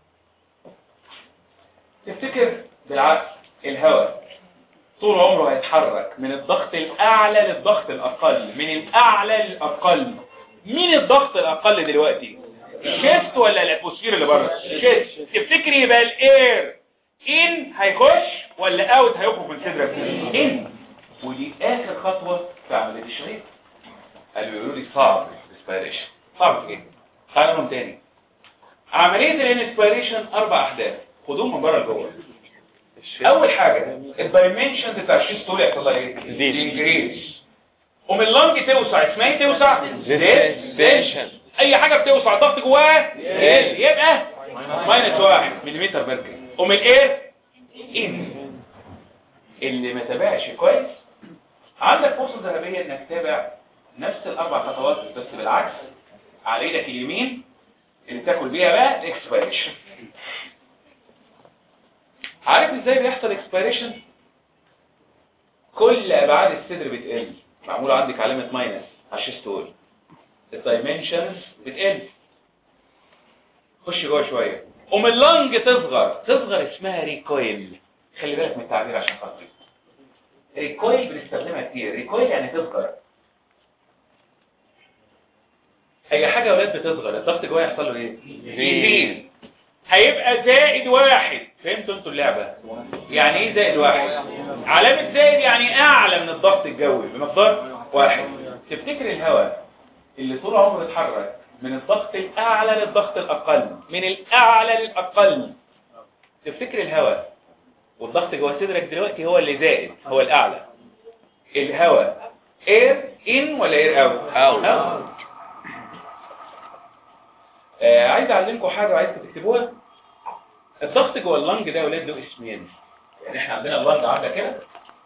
A: تفتكر بالعكس الهواء طول عمره هيتحرك من الضغط الاعلى للضغط الاقل من الاعلى للاقل مين الضغط الاقل دلوقتي الشيست ولا الاتموسفير اللي بره الشيست تفتكر يبقى الاير ان هيخش ولا اوت هيخرج من صدرك ان ودي اخر خطوه في عمليه الشريط قالوا يقولوا لي صعب الاسبيريشن صعب ايه تعالوا لهم تاني عمليه الانسبيريشن اربع احداث خدوهم من بره لجوه اول حاجه الدايمنشنز بتاع الشيست طول يحصل لها ايه
B: تزيد.
A: انكريز ومن اللنج توسع اسمها ايه توسع
B: Extension.
A: اي حاجه بتوسع الضغط جواها يقل. يبقى ماينس واحد مليمتر مركز ومن الاير ان اللي ما تابعش كويس عندك فرصه ذهبيه انك تتابع نفس الاربع خطوات بس بالعكس على ايدك اليمين اللي تاكل بيها بقى الاكسبيريشن عارف ازاي بيحصل اكسبيريشن كل ابعاد الصدر بتقل معمول عندك علامه ماينس على الشيستول الدايمنشنز بتقل خش جوه شويه ومن اللنج تصغر تصغر اسمها ريكويل خلي بالك من التعبير عشان خاطري ريكويل بنستخدمها كتير ريكويل يعني تصغر اي حاجه يا ولاد بتصغر الضغط جواها يحصل له ايه يزيد هيبقى زائد واحد فهمتوا انتوا اللعبه يعني ايه زائد واحد علامه زائد يعني اعلى من الضغط الجوي بمقدار واحد تفتكر الهواء اللي طول عمره اتحرك من الضغط الاعلى للضغط الاقل من الاعلى للاقل تفتكر الهواء والضغط جوه صدرك دلوقتي هو اللي زائد هو الاعلى الهواء اير ان ولا اير اوت
B: Out.
A: آه عايز اعلمكم حاجه عايزكم تكتبوها الضغط جوه اللنج ده يا ولاد له اسمين يعني احنا عندنا اللنج عامله كده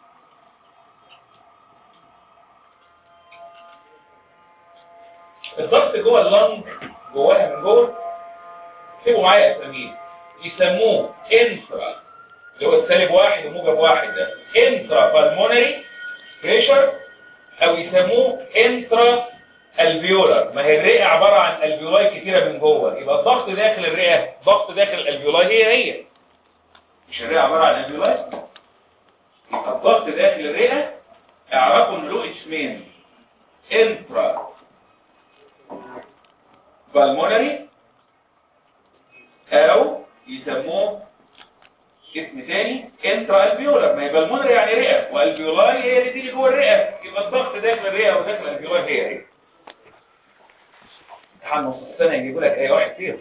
A: الضغط جوه اللنج جواها من جوه اكتبوا معايا اساميه يسموه انترا اللي هو السالب واحد وموجب واحد ده انترا بالمونري بريشر او يسموه انترا الفيولر ما هي الرئه عباره عن الفيولاي كتيره من جوه يبقى الضغط داخل الرئه ضغط داخل الالفيولاي هي هي مش الرئه عباره عن الفيولاي يبقى الضغط داخل الرئه اعرفوا ان له اسمين انترا بالمونري او يسموه اسم تاني انترا الفيولر ما هي بالمونري يعني رئه والفيولاي هي اللي تيجي جوه الرئه يبقى الضغط داخل الرئه وداخل الالفيولاي هي هي امتحان نص السنه يجيبوا لك اي واحد فيهم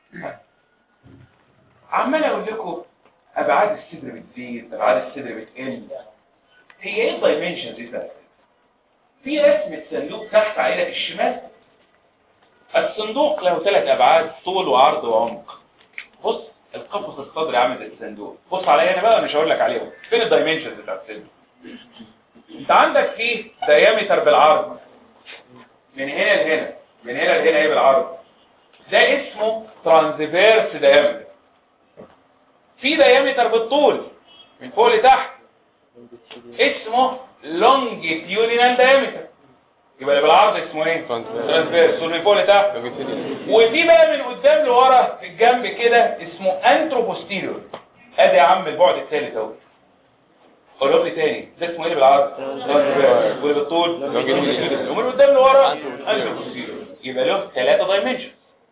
A: عمال اقول لكم ابعاد الصدر بتزيد ابعاد الصدر بتقل هي ايه الدايمنشنز دي بقى في رسمه صندوق تحت على ايدك الشمال الصندوق له ثلاث ابعاد طول وعرض وعمق بص القفص الصدري عامل زي الصندوق بص عليا انا بقى مش هقول لك عليهم فين الدايمنشنز بتاع الصدر انت عندك فيه دايمتر بالعرض من هنا لهنا من هنا لهنا ايه بالعرض ده اسمه ترانزفيرس دايمتر في دايمتر بالطول من فوق لتحت اسمه لونجيتيودينال دايمتر يبقى اللي بالعرض اسمه ايه ترانزفيرس طول من فوق لتحت وفي بقى من قدام لورا في الجنب كده اسمه انتروبوستيريور ادي يا عم البعد الثالث اهو قولهم لي تاني ده اسمه ايه اللي بالعرض ترانزفيرس واللي بالطول
B: Longitudinal.
A: ومن قدام لورا
B: Anteroposterior.
A: انتروبوستيريور يبقى له ثلاثه دايمنشن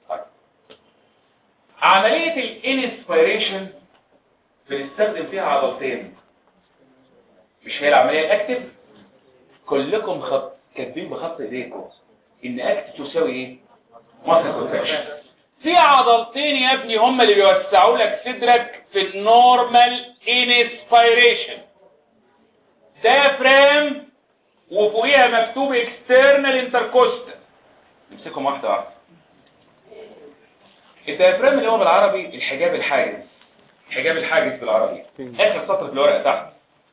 A: عمليه الانسبيريشن بنستخدم فيها عضلتين مش هي العمليه الاكتف كلكم خط كاتبين بخط ايديكم ان اكتف تساوي ايه ماسل كونتراكشن في عضلتين يا ابني هم اللي بيوسعوا لك صدرك في النورمال انسبيريشن دافرام وفوقيها مكتوب اكسترنال انتركوستال نمسكهم واحده واحده الديافرام اللي هو بالعربي الحجاب الحاجز الحجاب الحاجز بالعربي اخر سطر في الورقه تحت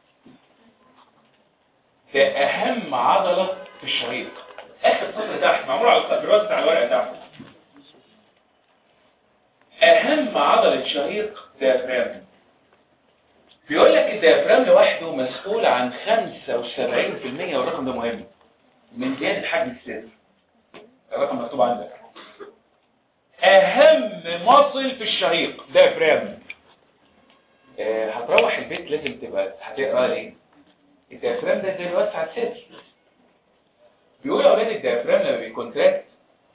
A: ده اهم عضله في الشريط اخر سطر تحت معمول على الراس بتاع الورقه تحت اهم اهم عضلة شهيق ديافرام بيقول لك الديافرام لوحده مسؤول عن 75% والرقم ده مهم من زيادة حجم الصدر الرقم مكتوب عندك اهم مصل في الشهيق ديافرام آه هتروح البيت لازم تبقى هتقرا ليه الديافرام ده زي الوسع الصدر بيقول اولاد الديافرام لما بيكونتراكت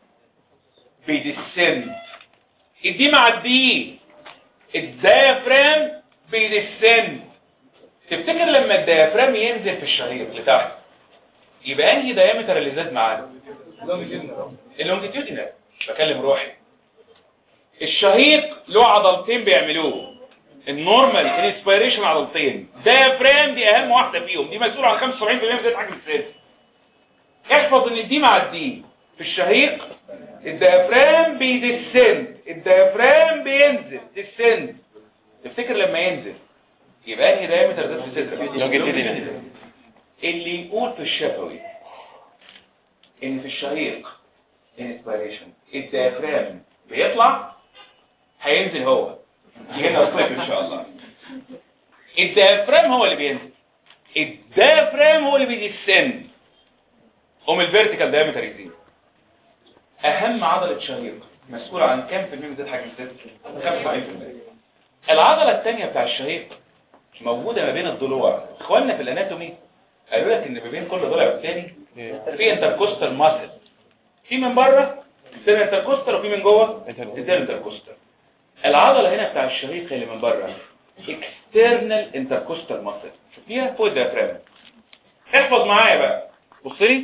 A: بيدسند الدي مع الدي الديافرام بيدسند تفتكر لما الديافرام ينزل في الشهيق لتحت يبقى انهي دايمتر اللي زاد معاه اللونجيتيودينال بكلم روحي الشهيق له عضلتين بيعملوه النورمال انسبيريشن عضلتين ديافرام دي اهم واحده فيهم دي مسؤوله عن 75% من زياده حجم السيل احفظ ان دي مع الدي في الشهيق الديافرام بيدسند الديافرام بينزل ديسند تفتكر لما ينزل يبقى انهي دايمتر ده في صدرك
B: لونجيتيودينال.
A: اللي يقول في الشفوي ان في الشهيق انسبيريشن الديافرام بيطلع هينزل هو يجينا الصيف ان شاء الله الديافرام هو اللي بينزل الديافرام هو اللي بيدسند قوم الفيرتيكال دايمتر يزيد اهم عضلة شهيق مسؤولة عن كام في المية من زيادة حجم الصدر 75% العضلة الثانية بتاع الشهيق موجودة ما بين الضلوع اخواننا في الاناتومي قالوا لك ان ما بين كل ضلع والتاني في انتركوستال ماسل في من بره في انتركوستال وفي من جوه انتركوستال العضلة هنا بتاع الشهيق اللي من بره اكسترنال انتركوستال ماسل شوفيها فوق الديافرام احفظ معايا بقى بص لي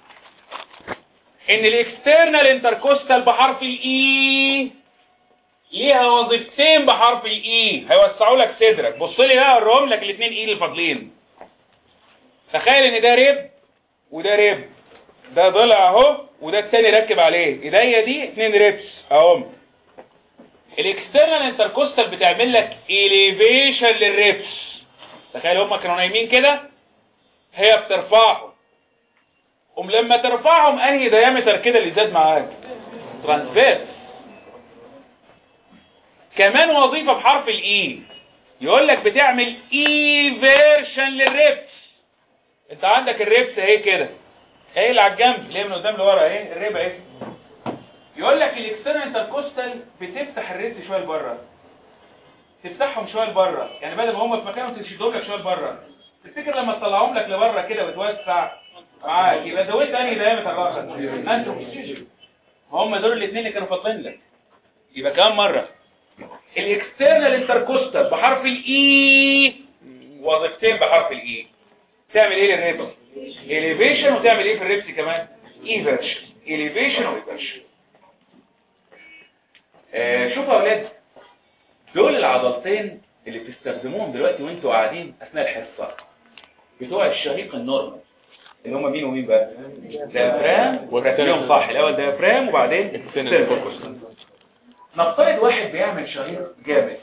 A: ان الاكسترنال انتركوستال بحرف الاي ليها وظيفتين بحرف الاي هيوسعوا لك صدرك بص لي بقى اوريهم لك الاثنين اي اللي فاضلين تخيل ان ده ريب وده ريب ده ضلع اهو وده التاني ركب عليه ايديا دي اتنين ريبس اهم الاكسترنال انتركوستال بتعمل لك اليفيشن للريبس تخيل هما كانوا نايمين كده هي بترفعهم قوم لما ترفعهم انهي دايمتر كده اللي زاد معاك ترانسفيرس كمان وظيفة بحرف الاي يقول لك بتعمل ايفيرشن للريبس انت عندك الريبس اهي كده اهي اللي على الجنب اللي هي من قدام لورا اهي الريب اهي يقول لك الاكسترنال انتركوستال بتفتح الريبس شويه لبره تفتحهم شويه لبره يعني بدل ما هم في مكانهم تشدهم لك شويه لبره تفتكر لما تطلعهم لك لبره كده وتوسع معاك يبقى زودت انهي دايمتر اخر انتروكسيجن هم دول الاثنين اللي كانوا فاضلين لك يبقى كمان مره الاكسترنال انتركوستال بحرف الاي وظيفتين بحرف الاي تعمل ايه للريبس elevation وتعمل ايه في الريبس كمان ايفرشن elevation وايفرشن آه شوفوا يا اولاد دول العضلتين اللي بتستخدموهم دلوقتي وانتوا قاعدين اثناء الحصه بتوع الشهيق النورمال اللي هم مين ومين بقى ديافرام وركبيهم صح الاول ديافرام وبعدين سيرفوكوستال نفترض واحد بيعمل شهيق جامد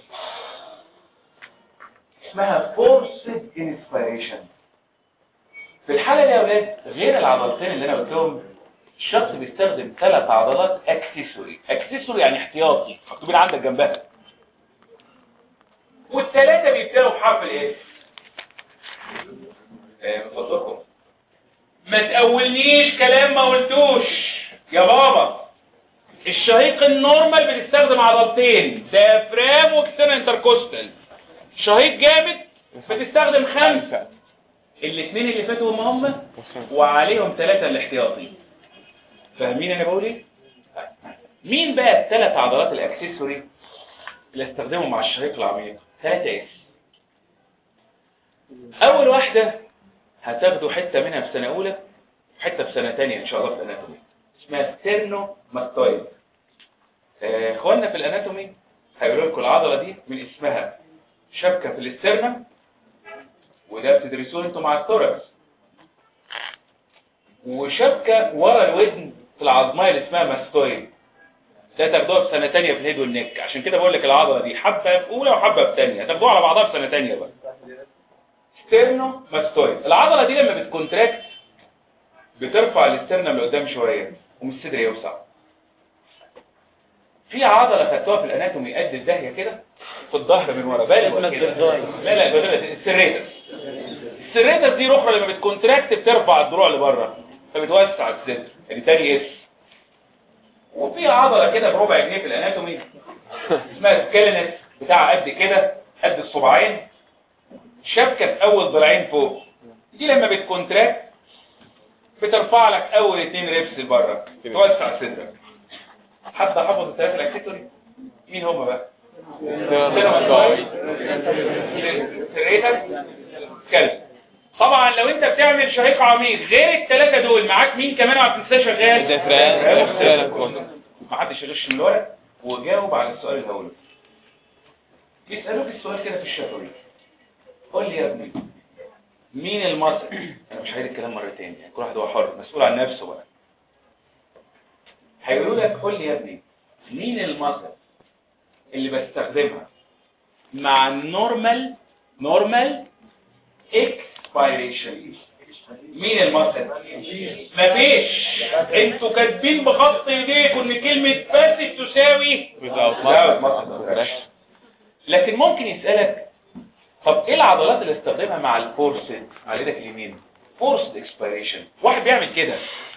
A: اسمها فورسد انسبيريشن في الحالة دي يا اولاد غير العضلتين اللي انا قلتهم الشخص بيستخدم ثلاث عضلات اكسسوري اكسسوري يعني احتياطي مكتوبين عندك جنبها والثلاثة بيبتدوا بحرف الاس ايه من فضلكم ما تقولنيش كلام ما قلتوش يا بابا الشهيق النورمال بتستخدم عضلتين ديافرام واكسترنال انتركوستال شهيق جامد بتستخدم خمسة الاثنين اللي فاتوا هم هم وعليهم ثلاثة الاحتياطي فاهمين انا بقول ايه مين بقى الثلاث عضلات الاكسسوري اللي استخدمهم مع الشهيق العميق ثلاثة اس اول واحدة هتاخدوا حتة منها في سنة اولى وحتة في سنة تانية ان شاء الله في الاناتومي اسمها ستيرنو ماستويد آه، اخواننا في الاناتومي هيقولوا لكم العضلة دي من اسمها شبكة في الاسترنم وده بتدرسوه انتوا مع الثوركس وشبكة ورا الودن في العظمية اللي اسمها ماستويد ده تاخدوها في سنة تانية في الهيد والنك عشان كده بقول لك العضلة دي حبة في أولى وحبة في تانية هتاخدوها على بعضها في سنة تانية بقى ستيرنو ماستويد العضلة دي لما بتكونتراكت بترفع الاسترنم لقدام شوية ومن الصدر يوسع في عضله خدتوها في الاناتومي قد الداهيه كده في الظهر من ورا بالغ
B: اسمها
A: كده.
B: الدرزاي.
A: لا لا بدل السريتس السريتس دي الاخرى لما بتكونتراكت بترفع الضلوع لبره فبتوسع الصدر ادي تاني اس وفي عضله كده بربع جنيه في الاناتومي اسمها سكيلنس بتاع قد كده قد الصباعين شبكه في اول ضلعين فوق دي لما بتكونتراكت بترفع لك اول اتنين ريبس لبره توسع صدرك حد حفظ الثلاثه الاكسسوري مين هم بقى سريتك كلب طبعا لو انت بتعمل شهيق عميق غير الثلاثه دول معاك مين كمان ما بتنساش شغال
B: الدفران والسيركون
A: ما حدش يغش من الورق وجاوب على السؤال اللي هقوله بيسالوك السؤال كده في الشفوي قول لي يا ابني مين المصر انا مش هعيد الكلام مرتين يعني كل واحد هو حر مسؤول عن نفسه بقى هيقولوا لك قول لي يا ابني مين المصر اللي بستخدمها مع النورمال نورمال اكسبيريشن مين المصر مفيش انتوا كاتبين بخط ايديكم ان كلمه بس تساوي
B: without
A: لا،
B: muscle
A: muscle. لكن ممكن يسألك طب ايه العضلات اللي استخدمها مع الفورسد على ايدك اليمين فورسد اكسبيريشن واحد بيعمل كده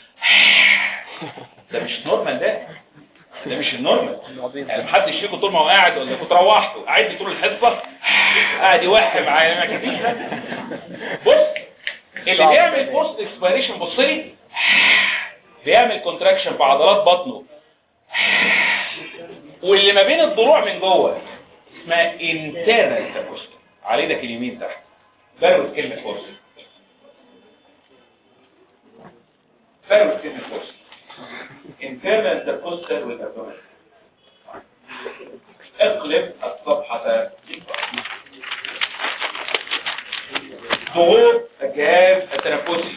A: ده مش نورمال ده ده مش النورمال يعني محدش فيكم طول ما هو قاعد ولا كنت روحته قاعد لي طول الحصه قاعد يوحم على ما كفيش ده بص اللي بيعمل فورسد اكسبيريشن بص لي بيعمل كونتراكشن في عضلات بطنه واللي ما بين الضلوع من جوه اسمها internal intercostal على ايدك اليمين تحت بروز كلمة فورس بروز كلمة فورس internal intercostal والابdomen اقلب الصفحة ضغوط الجهاز التنفسي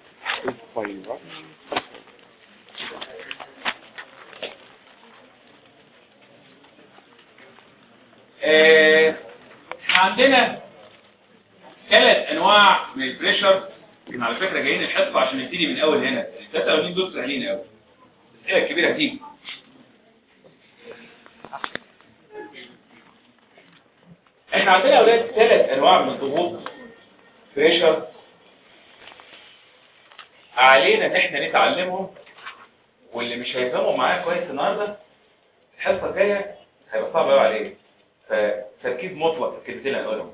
A: آه، احنا عندنا ثلاث انواع من البريشر يمكن على فكره جايين الحصه عشان نبتدي من اول هنا الثلاثه الاولين دول سهلين قوي الاسئله الكبيره هتيجي احنا عندنا يا اولاد ثلاث انواع من الضغوط بريشر علينا ان احنا نتعلمهم واللي مش هيفهموا معايا كويس النهارده الحصه الجايه هيبقى صعب قوي عليه فتركيز مطلق في الكلمتين اللي هنقولهم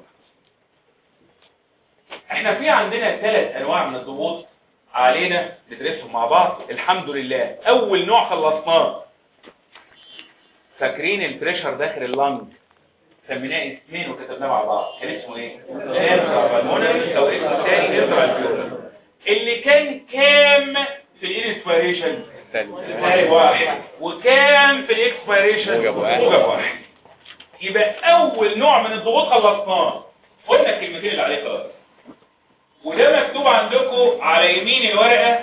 A: احنا في عندنا ثلاث انواع من الضغوط علينا ندرسهم مع بعض الحمد لله اول نوع خلصناه فاكرين البريشر داخل اللنج سميناه اسمين وكتبناه مع بعض كان اسمه ايه انترا او اسمه تاني انترا اللي كان كام في الانسبيريشن سالب واحد وكام في الاكسبيريشن
B: موجب واحد.
A: موجب واحد يبقى اول نوع من الضغوط خلصناه قلنا الكلمتين اللي عليه خلاص وده مكتوب عندكم على يمين الورقه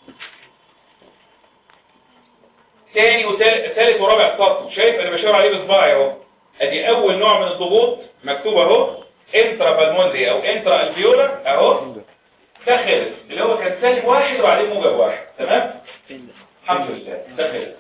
A: تاني وثالث ورابع سطر شايف انا بشاور عليه بصباعي اهو ادي اول نوع من الضغوط مكتوب اهو انترا بالمونري او انترا الفيولر اهو ده خلص اللي هو كان سالب واحد وبعدين موجب واحد تمام الحمد لله ده خلص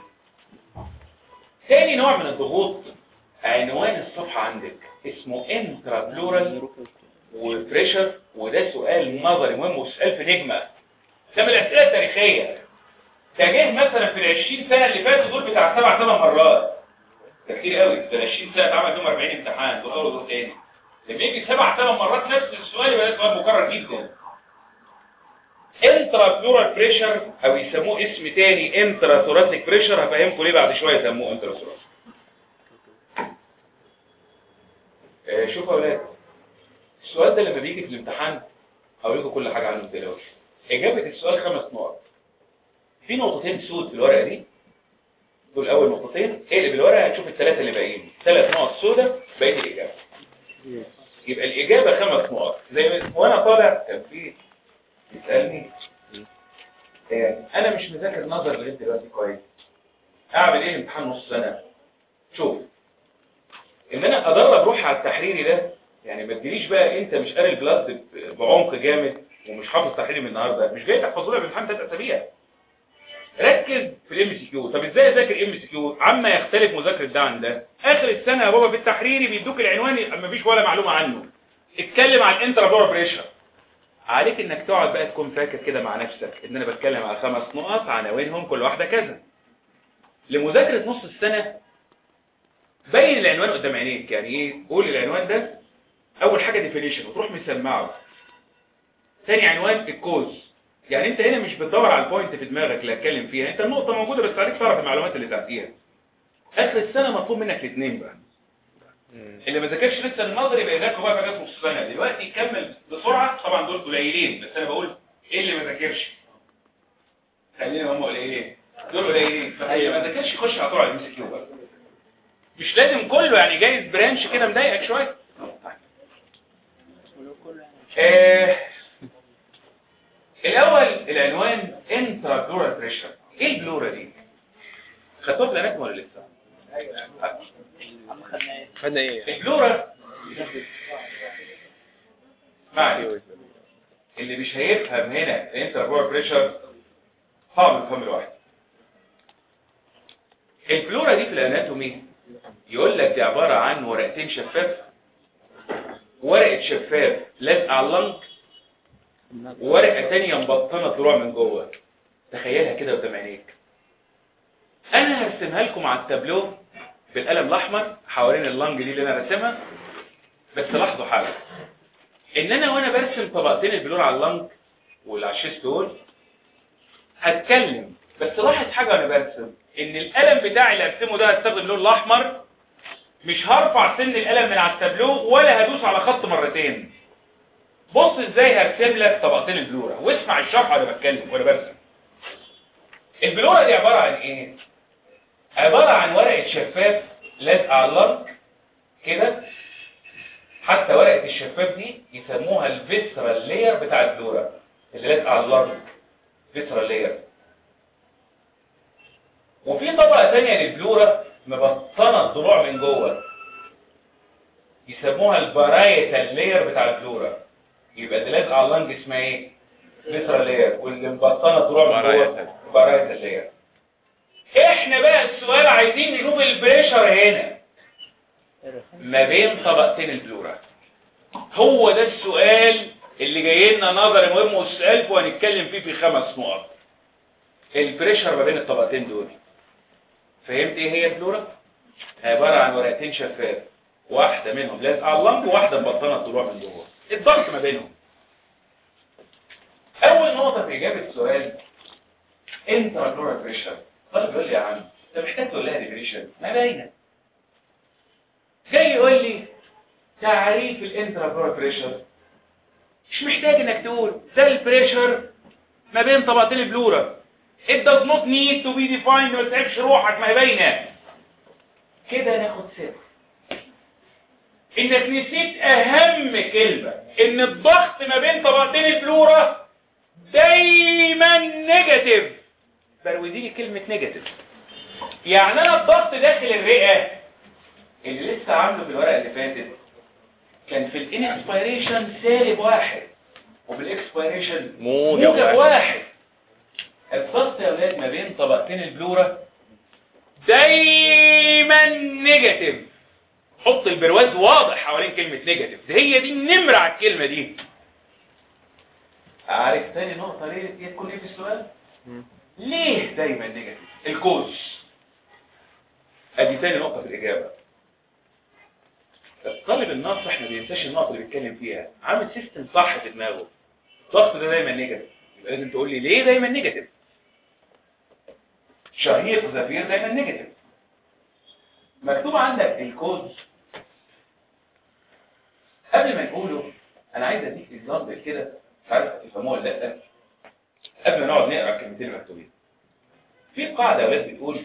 A: تاني نوع من الضغوط عنوان الصفحة عندك اسمه انترا بلورال وبريشر وده سؤال نظري مهم وسؤال في نجمة ده من الأسئلة التاريخية ده جه مثلا في العشرين سنة اللي فاتوا دول بتاع سبع ثمان مرات ده كتير قوي ده العشرين سنة اتعمل فيهم 40 امتحان دول أول دول تاني لما يجي سبع ثمان مرات نفس السؤال يبقى ده سؤال مكرر جدا انترا بلورال بريشر او يسموه اسم تاني انترا ثوراسيك بريشر هفهمكم ليه بعد شويه يسموه انترا ثوراسيك آه، شوفوا يا اولاد السؤال ده لما بيجي في الامتحان هقول لكم كل حاجه عنه ما تقلقوش اجابه السؤال خمس نقط في نقطتين سود في الورقه دي دول اول نقطتين اقلب الورقه هتشوف الثلاثه اللي باقيين ثلاث نقط سودة بقيه الاجابه يبقى الاجابه خمس نقط زي ما وانا طالع كان في يسالني آه، انا مش مذاكر نظر لغايه دلوقتي كويس اعمل ايه امتحان نص سنه شوف ان انا ادرب روحي على التحريري ده يعني ما تجيليش بقى انت مش قاري البلاد ب- بعمق جامد ومش حافظ تحريري من النهارده مش جاي تحفظه لي بالامتحان ثلاث اسابيع ركز في الام سي كيو طب ازاي اذاكر ام سي كيو عما يختلف مذاكره ده عن ده اخر السنه يا بابا في التحريري بيدوك العنوان مفيش ولا معلومه عنه اتكلم عن الانترا بريشر عليك انك تقعد بقى تكون فاكر كده مع نفسك ان انا بتكلم على خمس نقط عناوينهم كل واحده كذا لمذاكره نص السنه بين العنوان قدام عينيك يعني ايه قول العنوان ده اول حاجه ديفينيشن وتروح مسمعه ثاني عنوان الكوز يعني انت هنا مش بتدور على البوينت في دماغك اللي هتكلم فيها انت النقطه موجوده بس عليك تعرف المعلومات اللي تحتيها اخر السنه مطلوب منك الاثنين بقى اللي ما ذاكرش لسه النظري يبقى يذاكر بقى في نص سنه دلوقتي يكمل بسرعه طبعا دول قليلين بس انا بقول ايه اللي ما ذاكرش خلينا هم قليلين دول قليلين فاللي ما ذاكرش يخش على طول على الام سي كيو بقى مش لازم كله يعني جايز برانش كده مضايقك شويه آه الاول العنوان انترا بلورال بريشر ايه البلورا دي خدتوها في الاناتوم ولا لسه
B: خدنا ايه
A: البلورا معلش اللي مش هيفهم هنا الانترا بلورال بريشر صعب يفهم لوحده البلورا دي في الاناتومي يقول لك دي عبارة عن ورقتين شفاف ورقة شفاف لازقة على اللنج وورقة تانية مبطنة ضلوع من جوه تخيلها كده قدام عينيك انا هرسمها لكم على التابلو بالقلم الاحمر حوالين اللنج دي اللي انا راسمها بس لاحظوا حاجه ان انا وانا برسم طبقتين البلور على اللنج واللي على الشيست دول هتكلم بس لاحظ حاجه وانا برسم ان القلم بتاعي اللي هرسمه ده هستخدم اللون الاحمر مش هرفع سن القلم من على التابلو ولا هدوس على خط مرتين بص ازاي هرسم لك طبقتين البلوره واسمع الشرح وانا بتكلم وانا برسم البلوره دي عباره عن ايه عباره عن ورقه شفاف لازقه على اللنج كده حتى ورقه الشفاف دي يسموها الفيسرال لاير بتاع البلوره اللي لازقه على اللنج فيسرال لاير وفي طبقه ثانيه للبلوره مبطنه الضلوع من جوه يسموها البرايتال لاير بتاع البلوره يبقى اللي لازقه على اللنج اسمها ايه فيسرال لاير واللي مبطنه الضلوع من جوه برايتال لاير احنا بقى السؤال عايزين نشوف البريشر هنا ما بين طبقتين البلورا هو ده السؤال اللي جاي لنا نظري مهم والسؤال وهنتكلم فيه في خمس نقط البريشر ما بين الطبقتين دول فهمت ايه هي البلورا عباره عن ورقتين شفاف واحده منهم لازقه على اللمب وواحده مبطنه الضلوع من جوه الضغط ما بينهم اول نقطه في اجابه السؤال انترا بلورال بريشر طالب يقول لي يا عم انت محتاج تقول لها ديفينيشن ما باينه جاي يقول لي تعريف الانترا بلورال بريشر مش محتاج انك تقول ده البريشر ما بين طبقتين البلورا it does not need to be defined ما تتعبش روحك ما هي باينه كده ناخد صفر انك نسيت اهم كلمه ان الضغط ما بين طبقتين البلورا دايما نيجاتيف بروزيلي كلمة نيجاتيف يعني انا الضغط داخل الرئة اللي لسه عامله في الورقة اللي فاتت كان في الانكسبيريشن سالب واحد وفي الاكسبيريشن
B: موجب
A: موجب
B: واحد.
A: واحد الضغط يا ولاد ما بين طبقتين البلورة دايما نيجاتيف حط البرواز واضح حوالين كلمة نيجاتيف ده هي دي النمرة على الكلمة دي عارف تاني نقطة ليه دي تكون ايه في السؤال؟ ليه دايما نيجاتيف الكوز ادي تاني نقطة في الإجابة الطالب الناصح ما بينساش النقطة اللي بيتكلم فيها عامل سيستم صح في دماغه الضغط ده دايما نيجاتيف يبقى لازم تقول لي ليه دايما نيجاتيف شهيق زفير دايما نيجاتيف مكتوب عندك الكوز قبل ما نقوله انا عايز اديك اكزامبل كده مش عارف تفهموها ولا لا قبل ما نقعد نقرا الكلمتين المكتوبين في قاعده يا ولاد بتقول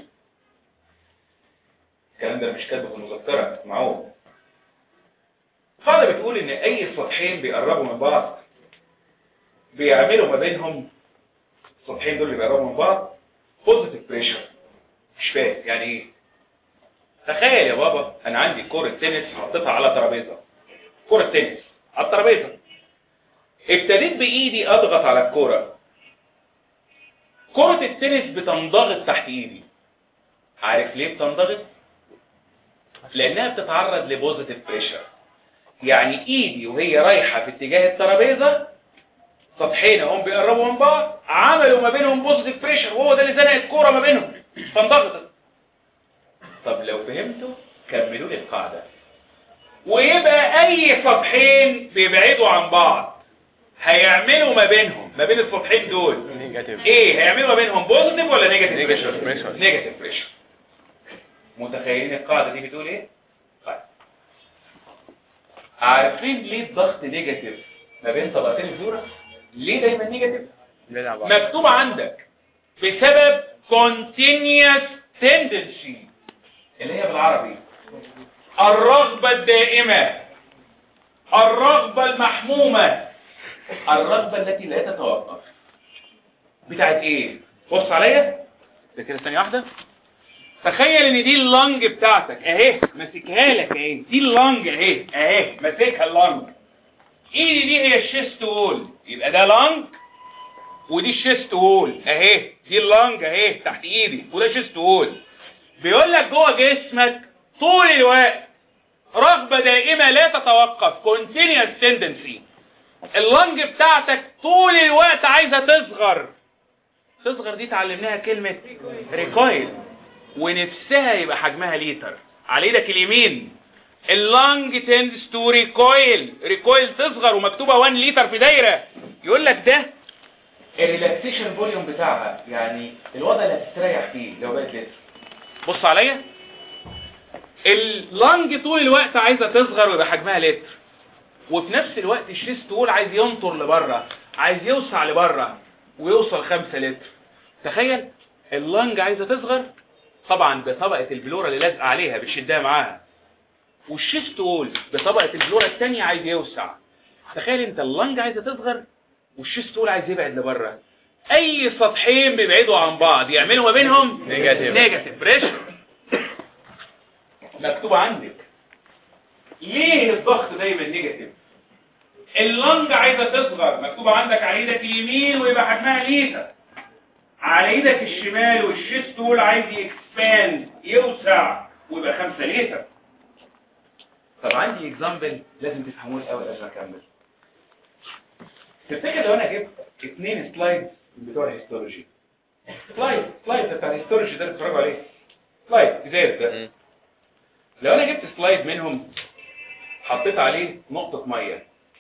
A: الكلام ده مش كاتبه في المذكره اسمعوه قاعده بتقول ان اي سطحين بيقربوا من بعض بيعملوا ما بينهم السطحين دول اللي بيقربوا من بعض بوزيتيف بريشر مش فاهم يعني ايه تخيل يا بابا انا عندي كرة تنس حطيتها على ترابيزه كرة تنس على الترابيزه ابتديت بايدي اضغط على الكرة كرة التنس بتنضغط تحت ايدي عارف ليه بتنضغط لانها بتتعرض لبوزيتيف بريشر يعني ايدي وهي رايحة في اتجاه الترابيزة سطحين هم بيقربوا من بعض عملوا ما بينهم بوزيتيف بريشر وهو ده اللي زنق الكوره ما بينهم فانضغطت طب لو فهمتوا كملوا لي القاعده ويبقى اي سطحين بيبعدوا عن بعض هيعملوا ما بينهم ما بين السطحين دول
B: نيجاتيف
A: ايه هيعملوا ما بينهم بوزيتيف ولا نيجاتيف
B: Negative pressure.
A: نيجاتيف بريشر متخيلين القاعده دي بتقول ايه طيب عارفين ليه الضغط نيجاتيف ما بين طبقتين الفلورا ليه دايما نيجاتيف مكتوب عندك بسبب continuous tendency اللي هي بالعربي الرغبة الدائمة الرغبة المحمومة الرغبة التي لا تتوقف بتاعت ايه بص عليا ده كده ثانية واحدة تخيل ان دي اللنج بتاعتك اهي ماسكها لك اهي دي اللنج اهي اهي ماسكها اللنج ايدي دي هي الشيست وول يبقى ده لنج ودي الشيست وول اهي دي اللنج اهي تحت ايدي وده شيست وول بيقول لك جوه جسمك طول الوقت رغبة دائمة لا تتوقف continuous tendency اللنج بتاعتك طول الوقت عايزة تصغر تصغر دي اتعلمناها كلمة ريكويل ونفسها يبقى حجمها ليتر على ايدك اليمين اللنج تندس تو ريكويل ريكويل تصغر ومكتوبة 1 لتر في دايرة يقول لك ده الريلاكسيشن فوليوم بتاعها يعني الوضع اللي هتستريح فيه لو بقت لتر بص عليا اللنج طول الوقت عايزة تصغر ويبقى حجمها لتر وفي نفس الوقت الشيست وول عايز ينطر لبره عايز يوسع لبره ويوصل 5 لتر تخيل اللنج عايزة تصغر طبعا بطبقة البلورة اللي لازقة عليها بتشدها معاها والشيست وول بطبقة البلورة الثانية عايز يوسع تخيل انت اللنج عايزة تصغر والشيست وول عايز يبعد لبره اي سطحين بيبعدوا عن بعض يعملوا ما بينهم
B: Negative.
A: نيجاتيف بريشر مكتوب عندك ليه الضغط دايما نيجاتيف اللنج عايزه تصغر مكتوب عندك على ايدك اليمين ويبقى حجمها ليتر على ايدك الشمال والشيست وول عايز يكسباند يوسع ويبقى 5 لتر طب عندي اكزامبل لازم تفهموه الاول عشان اكمل تفتكر لو انا جبت اثنين سلايد بتوع الهيستولوجي سلايد سلايد بتاع الهيستولوجي ده اللي بتتفرجوا عليه سلايد ازاز ده لو انا جبت سلايد منهم حطيت عليه نقطة مية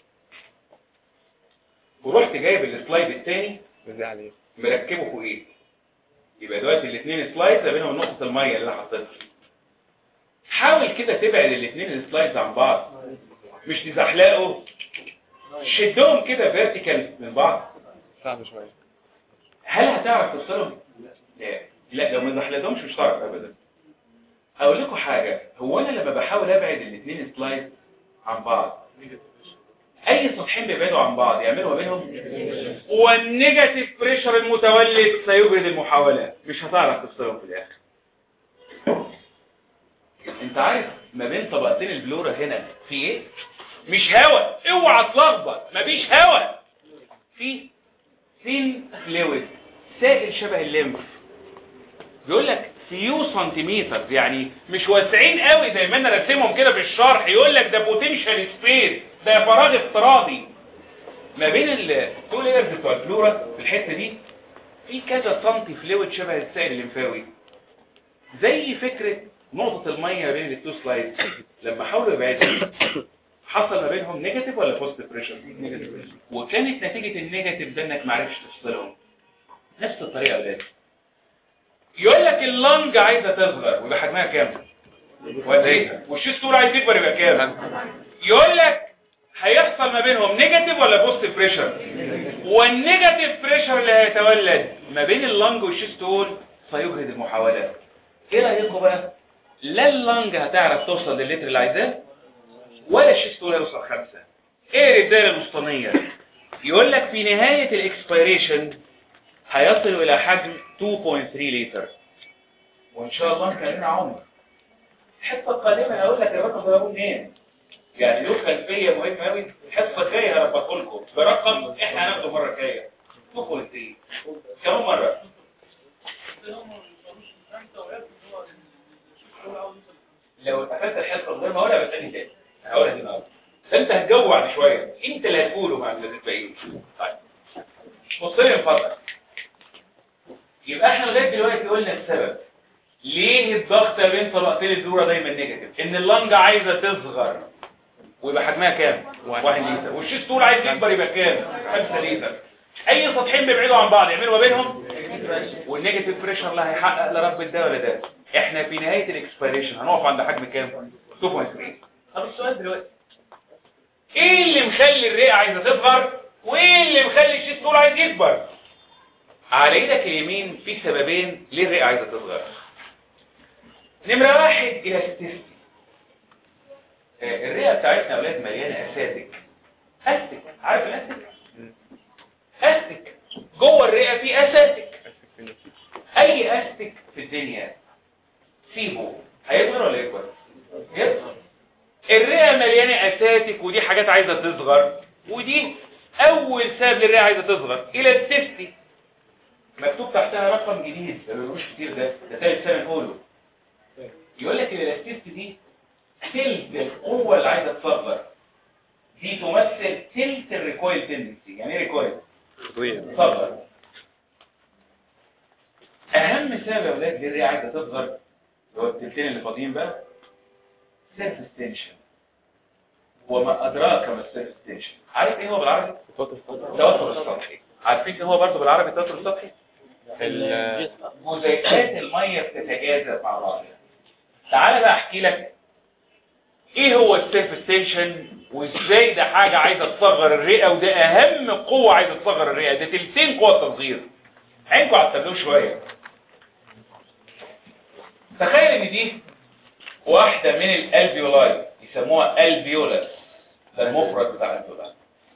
A: ورحت جايب السلايد التاني
B: ازاي عليه
A: مركبه فوقيه يبقى دلوقتي الاثنين سلايدز ما بينهم نقطة المية اللي انا حطيتها حاول كده تبعد الاثنين السلايدز عن بعض مش تزحلقوا شدهم كده فيرتيكال من بعض
B: صعب شويه
A: هل هتعرف تفصلهم؟ لا لا لو ما زحلقهمش مش هتعرف ابدا اقول لكم حاجة هو انا لما بحاول ابعد الاثنين سلايد عن بعض اي سطحين بيبعدوا عن بعض يعملوا ما بينهم والنيجاتيف بريشر المتولد سيجرد المحاولة مش هتعرف تفصلهم في الاخر انت عارف ما بين طبقتين البلورة هنا في ايه مش هواء اوعى تلخبط مفيش هواء في ثين فلويد سائل شبه الليمف بيقول لك فيو سنتيمتر يعني مش واسعين قوي زي ما انا راسمهم كده في الشرح يقول لك ده بوتنشال سبيس ده فراغ افتراضي ما بين التو لايرز بتوع الفلورا في الحته دي في كذا سنتي فلويد شبه السائل الليمفاوي زي فكره نقطه الميه بين التو سلايد لما حاولوا يبعدوا حصل ما بينهم نيجاتيف ولا بوزيتيف بريشر نيجاتيف وكانت نتيجه النيجاتيف ده انك ما عرفتش تفصلهم نفس الطريقه يا ولاد يقول لك اللنج عايزه تصغر ويبقى حجمها كام وقد والشيستول عايز يكبر يبقى كام يقول لك هيحصل ما بينهم نيجاتيف ولا بوزيتيف بريشر والنيجاتيف بريشر اللي هيتولد ما بين اللنج والشيستول سيجهد المحاولات ايه رايكم بقى لا اللنج هتعرف توصل لللتر اللي عايزاه ولا الشيستول هيوصل خمسة ايه الرسالة الوسطانية يقول لك في نهاية الاكسبيريشن هيصل الى حجم 2.3 لتر وان شاء الله كان لنا عمر الحصة القادمة هقول لك الرقم ده منين يعني له خلفية مهمة قوي الحصة الجاية هربطه لكم برقم احنا هناخده مرة جاية 2.3 كم مرة لو اتقفلت الحصه من غير ما اقولها بسالني تاني هقولها دي النهارده فانت هتجاوب بعد شويه انت اللي هتقوله مع اللي الباقيين طيب بص لي من فضلك يبقى احنا لغايه دلوقتي قلنا السبب ليه الضغط ما بين طبقتين الدوره دايما نيجاتيف ان اللنجه عايزه تصغر ويبقى حجمها كام واحد لتر والشيست طول عايز يكبر يبقى كام 5 لتر اي سطحين بيبعدوا عن بعض يعملوا ما بينهم والنيجاتيف بريشر لا هيحقق لا رب ده ولا ده احنا في نهايه الاكسبيريشن هنقف عند حجم كام 2.3 طب السؤال دلوقتي ايه اللي مخلي الرئه عايزه تصغر وايه اللي مخلي الشيست طول عايز يكبر على ايدك اليمين في سببين ليه الرئه عايزه تصغر نمره واحد الاستيستي آه، الرئه بتاعتنا يا اولاد مليانه اساتك استك عارف الاستك استك جوه الرئه في اساتك اي استك في الدنيا سيبه هيكبر ولا يكبر يكبر الرئه مليانه اساتك ودي حاجات عايزه تصغر ودي اول سبب للرئه عايزه تصغر الاستيستي مكتوب تحتها رقم جديد ما بيقولوش كتير ده ده ثالث سنه كله يقول لك الالاستيستي دي تلت القوه اللي عايزه تصغر دي تمثل تلت الريكويل تندنسي يعني ايه ريكويل صغر اهم سبب يا اولاد ليه الرئه عايزه تصغر اللي هو التلتين اللي فاضيين بقى سيرفس تنشن وما ادراك ما السيرفس تنشن عارف ايه هو بالعربي التوتر السطحي عارفين ايه هو برضه بالعربي التوتر السطحي
B: ال-
A: جزيئات الميه بتتجاذب مع بعضها تعالى بقى احكي لك ايه هو السيرفس تنشن وازاي ده حاجه عايزه تصغر الرئه وده اهم قوه عايزه تصغر الرئه ده تلتين قوه التصغير عينكم على التابلو شويه تخيل ان دي واحده من الالفيولاي يسموها الفيولاس ده المفرد بتاع الالفيولاي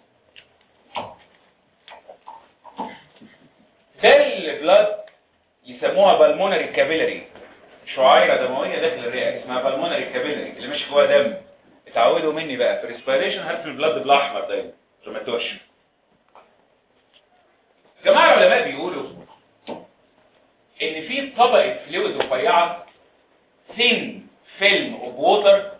A: ده البلاد يسموها بالمونري كابيلاري شعيره دمويه داخل الرئه اسمها بالمونري كابيلاري اللي ماشي جواها دم اتعودوا مني بقى في ريسبيريشن هات البلاد بالاحمر دايما عشان ما تتوهش جماعه العلماء بيقولوا ان في طبقه فلويد رفيعه ثين فيلم اوف ووتر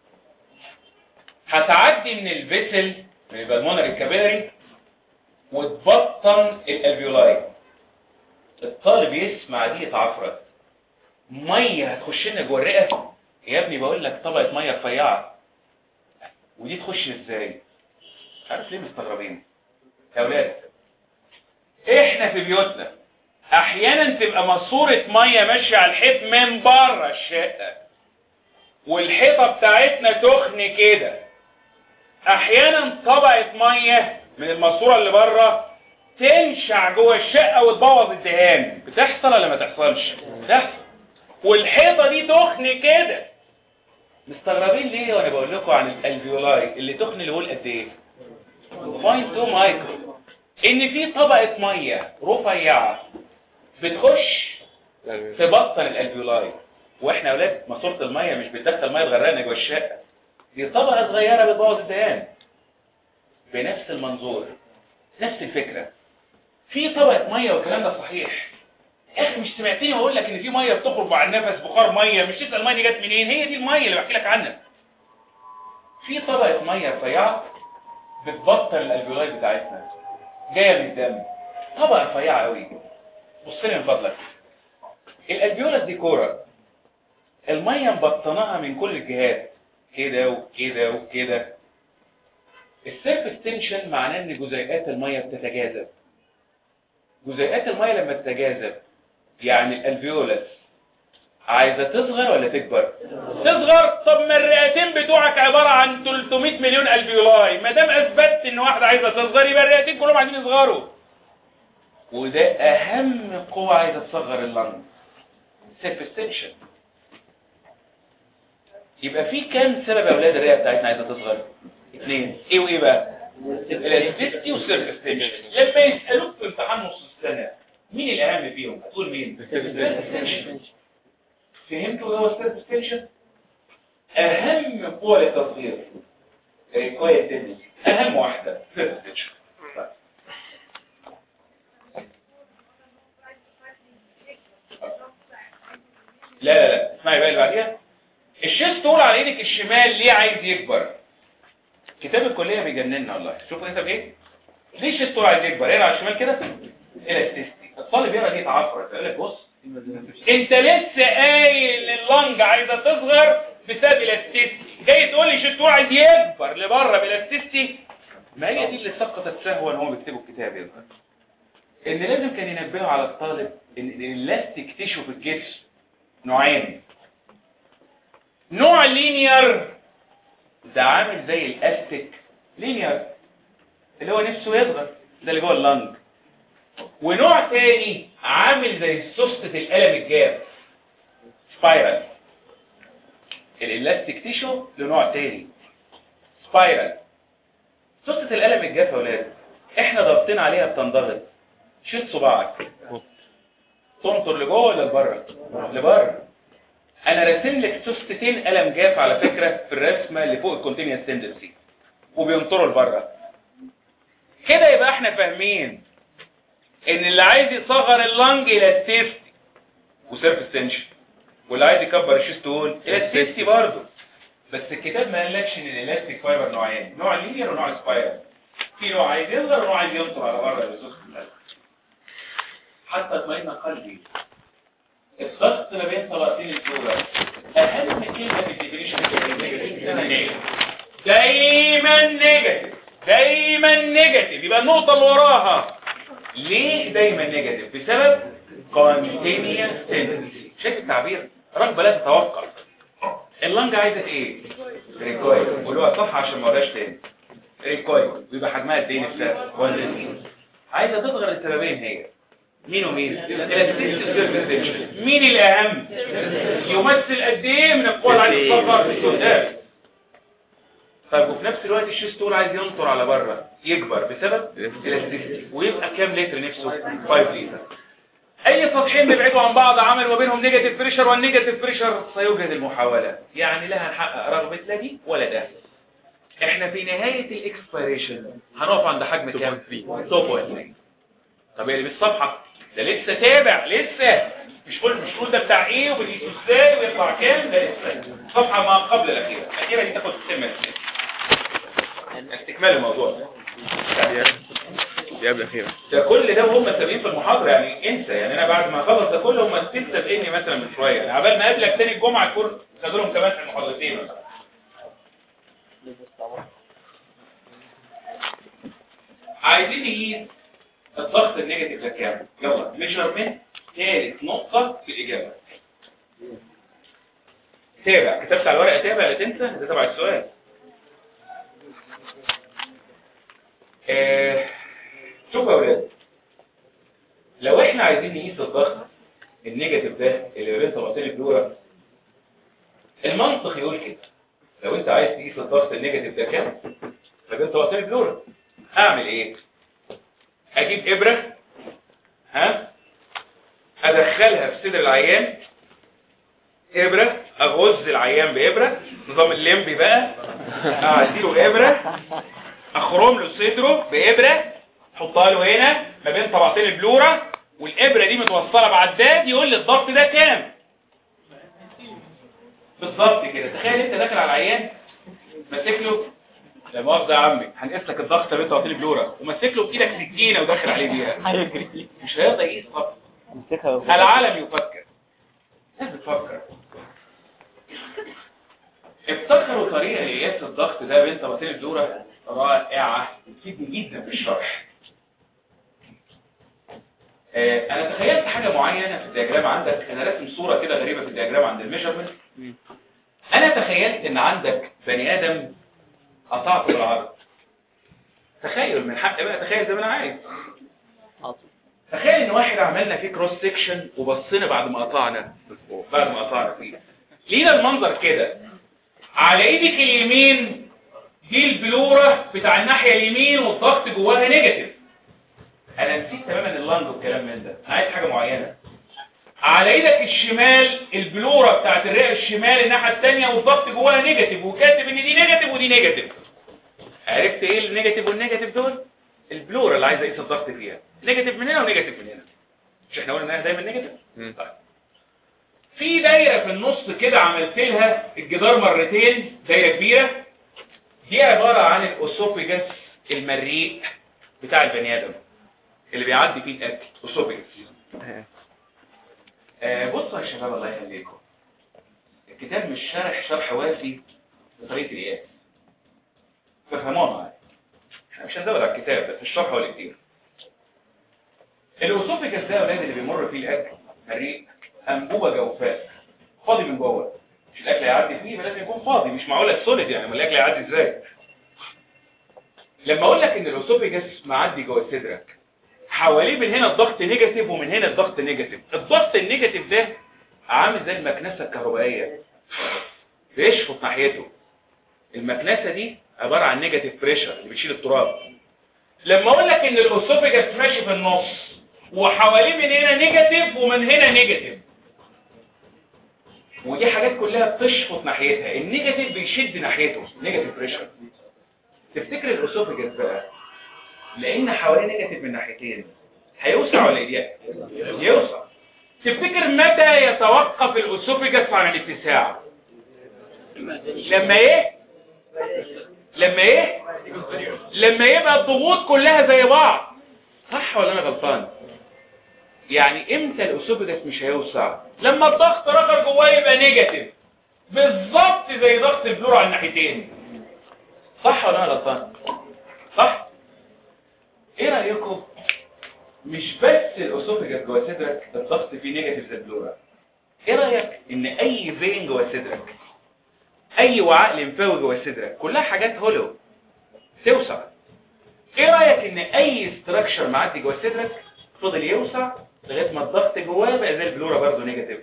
A: هتعدي من الفيسل من البلمونري كابيلاري وتبطن الالفيولاي الطالب يسمع دي يتعفرت ميه هتخش لنا جوه الرئه يا ابني بقول لك طبقه ميه رفيعه ودي تخش ازاي عارف ليه مستغربين يا اولاد احنا في بيوتنا احيانا تبقى ماسوره ميه ماشيه على الحيط من بره الشقه والحيطه بتاعتنا تخن كده احيانا طبقه ميه من الماسوره اللي بره تنشع جوه الشقه وتبوظ الدهان بتحصل ولا ما تحصلش بتحصل والحيطه دي تخن كده مستغربين ليه وانا بقول لكم عن الالفيولاي اللي تخن الهول قد ايه 0.2 مايكرو ان في طبقه ميه رفيعه بتخش تبطن الالفيولاي واحنا يا اولاد ماسوره الميه مش بتدخل ميه الغرقانه جوه الشقه دي طبقه صغيره بتبوظ الدهان بنفس المنظور نفس الفكره في طبقه ميه والكلام ده صحيح يا اخي مش سمعتني واقول لك ان في ميه بتخرج مع النفس بخار ميه مش تسال الميه دي جت منين هي دي الميه اللي بحكي لك عنها في طبقه ميه رفيعه بتبطل الالفيولاي بتاعتنا جايه من الدم طبقه رفيعه قوي بص لي من فضلك الالفيولاس دي كوره الميه مبطناها من كل الجهات كده وكده وكده السيرفس تنشن معناه ان جزيئات الميه بتتجاذب جزيئات الميه لما تتجاذب يعني الالفيولاس عايزه تصغر ولا تكبر تصغر طب ما الرئتين بتوعك عباره عن 300 مليون الفيولاي ما دام اثبتت ان واحده عايزه تصغر يبقى الرئتين كلهم عايزين يصغروا وده اهم قوه عايزه تصغر اللنج سيرفس تنشن يبقى في كام سبب يا اولاد الرئه بتاعتنا عايزه تصغر اثنين ايه وايه بقى الاستيستي والسيرفس تنشن لما يسالوك في امتحان نص السنه مين الاهم فيهم هتقول مين السيرفس تنشن فهمتوا ايه هو السيرفس تنشن اهم قوه للتصغير ريكوير تنشن اهم واحده سيرفس تنشن اسمعي بقى اللي بعديها الشيست طول على ايدك الشمال ليه عايز يكبر كتاب الكليه بيجننا والله شوفوا كتب ايه ليه الشيست طول عايز يكبر اقرا على الشمال كده الاستيستي الطالب يقرا دي يتعفرت يقول لك بص انت لسه قايل اللنج عايزه تصغر بسبب الاستيستي جاي تقول لي الشيست طول عايز يكبر لبره بالاستيستي ما هي دي اللي سقطت سهوا وهو بيكتبوا الكتاب يا ظهر. ان لازم كان ينبهوا على الطالب ان اللاستيك تيشو في الجسم نوعين نوع لينير ده عامل زي الاستيك لينير اللي هو نفسه يصغر ده اللي جوه اللنج ونوع تاني عامل زي سوستة القلم الجاف سبايرال الالاستيك تيشو لنوع تاني سبايرال سوستة القلم الجاف يا ولاد احنا ضغطين عليها بتنضغط شيل صباعك تنطر لجوه ولا لبره لبره انا راسم لك سوستتين قلم جاف على فكره في الرسمه اللي فوق الكونتينيوس تندنسي وبينطروا لبره كده يبقى احنا فاهمين ان اللي عايز يصغر اللنج الى السيفتي وسيرف تنشن واللي عايز يكبر الشيست هول الى السيفتي برضه بس الكتاب ما قالكش ان الالاستيك فايبر نوعين نوع لينير ونوع سبايرال في نوع عايز يصغر ونوع عايز ينطر على بره الرصاص حتى اطمئن قلبي الضغط ما بين طبقتين الدولة اهم كلمه في الديفينيشن دايما نيجاتيف دايما نيجاتيف يبقى النقطه اللي وراها ليه دايما نيجاتيف بسبب continuous tendency شايف التعبير رغبه لا تتوقف اللنج عايزه ايه ريكويل قولوها صح عشان ما اقولهاش تاني ريكويل ويبقى حجمها قد ايه نفسها 1 عايزه تصغر السببين هي مين ومين الاستيستيك مين الاهم يمثل قد ايه من القوى اللي عايز تصغر في قدام طيب وفي نفس الوقت الشيستول عايز ينطر على بره يكبر بسبب الاستيستيك ويبقى كام لتر نفسه 5 لتر اي سطحين بيبعدوا عن بعض عمل ما بينهم نيجاتيف بريشر والنيجاتيف بريشر سيوجد المحاولة يعني لا هنحقق رغبة لا دي ولا ده احنا في نهاية الاكسبيريشن هنقف عند حجم كام 2.3 طب اللي بالصفحة ده لسه تابع لسه مش قول مش قول ده بتاع ايه وبنقيسه ازاي ويطلع كام ده لسه صفحة ما قبل الاخيرة الاخيرة دي تاخد سمة استكمال الموضوع ده
B: دي قبل الاخيره
A: ده كل ده وهم سابقين في المحاضرة يعني انسى يعني انا بعد ما اخلص ده كله هم ست سابقيني مثلا من شوية يعني عبال ما اقابلك تاني الجمعة يكون خدوا لهم كمان في المحاضرتين مثلا عايزين نقيس الضغط النيجاتيف ده كام يلا ميجرمنت ثالث نقطة في الإجابة تابع كتبت على الورقة تابع لا تنسى ده تبع السؤال آه، شوفوا يا ولاد لو احنا عايزين نقيس الضغط النيجاتيف ده اللي ما بين طبقتين البلورة المنطق يقول كده لو انت عايز تقيس الضغط النيجاتيف ده كام ما بين طبقتين البلورة اعمل ايه اجيب ابرة ها ادخلها في صدر العيان ابرة اغز العيان بابرة نظام الليمبي بقى اعديله ابرة اخرم له صدره بابرة احطها له هنا ما بين طبقتين البلورة والابرة دي متوصلة بعداد يقول لي الضغط ده كام بالظبط كده تخيل انت داخل على العيان ماسك له لا مؤاخذة يا عمي هنقيس لك الضغط بين طبقتين البلورة وماسك له بايدك سكينة وداخل عليه بيها
C: هيجري
A: مش هيقدر يقيس خط
C: امسكها
A: العالم يفكر الناس بتفكر ابتكروا طريقة لقياس الضغط ده بين طبقتين البلورة رائعة تفيدني جدا في الشرح آه، انا تخيلت حاجة معينة في الدياجرام عندك انا راسم صورة كده غريبة في الدياجرام عند الميجرمنت انا تخيلت ان عندك بني ادم قطعته بالعرض تخيل من حق بقى تخيل زي ما انا عايز تخيل ان واحد عملنا فيه كروس سيكشن وبصينا بعد ما قطعنا بعد ما قطعنا فيه لينا المنظر كده على ايدك اليمين دي البلورة بتاع الناحية اليمين والضغط جواها نيجاتيف انا نسيت تماما اللانج والكلام من ده انا عايز حاجة معينة على ايدك الشمال البلورة بتاعت الرئة الشمال الناحية التانية والضغط جواها نيجاتيف وكاتب ان دي نيجاتيف ودي نيجاتيف عرفت ايه النيجاتيف والنيجاتيف دول البلورة اللي عايز اقيس الضغط فيها نيجاتيف من هنا ونيجاتيف من هنا مش احنا قلنا انها دايما نيجاتيف
B: مم.
A: طيب في دايره في النص كده عملت لها الجدار مرتين دايره كبيره دي عباره عن الاسوفيجاس المريء بتاع البني ادم اللي بيعدي فيه الاكل اسوفيجاس آه بصوا يا شباب الله يخليكم الكتاب مش شارح شرح وافي بطريقه القياس فهموها معايا احنا مش هنزود على الكتاب بس الشرح هو اللي كتير الاسوفيجاس ده يا اولاد اللي بيمر فيه الاكل مريء انبوبه جوفاء فاضي من جوه مش الاكل هيعدي فيه يبقى لازم يكون فاضي مش معقوله سوليد يعني ما الاكل هيعدي ازاي لما اقول لك ان الاسوفيجاس معدي جوه صدرك حواليه من هنا الضغط نيجاتيف ومن هنا الضغط نيجاتيف الضغط النيجاتيف ده عامل زي المكنسه الكهربائيه بيشفط ناحيته المكنسه دي عباره عن نيجاتيف بريشر اللي بتشيل التراب لما اقول لك ان الاسوفيجاس ماشي في النص وحواليه من هنا نيجاتيف ومن هنا نيجاتيف ودي حاجات كلها بتشفط ناحيتها النيجاتيف بيشد ناحيته نيجاتيف بريشر تفتكر الاسوفيجاس بقى لان حواليه نيجاتيف من ناحيتين هيوسع ولا يضيق يوسع تفتكر متى يتوقف الاسوفيجاس عن الاتساع لما ايه لما ايه لما يبقى الضغوط كلها زي بعض صح ولا انا غلطان يعني امتى الاسوفيجاس مش هيوسع لما الضغط رجل جواه يبقى نيجاتيف بالظبط زي ضغط البلور على الناحيتين صح ولا انا غلطان صح ايه رايكم مش بس الاسوفيجاس جوه صدرك الضغط فيه نيجاتيف زي البلورا ايه رايك ان اي فين جوه صدرك اي وعاء لمفاوي جوه صدرك كلها حاجات هولو توسع ايه رايك ان اي استراكشر معدي جوه صدرك فضل يوسع لغايه ما الضغط جواه بقى زي البلورا برضه نيجاتيف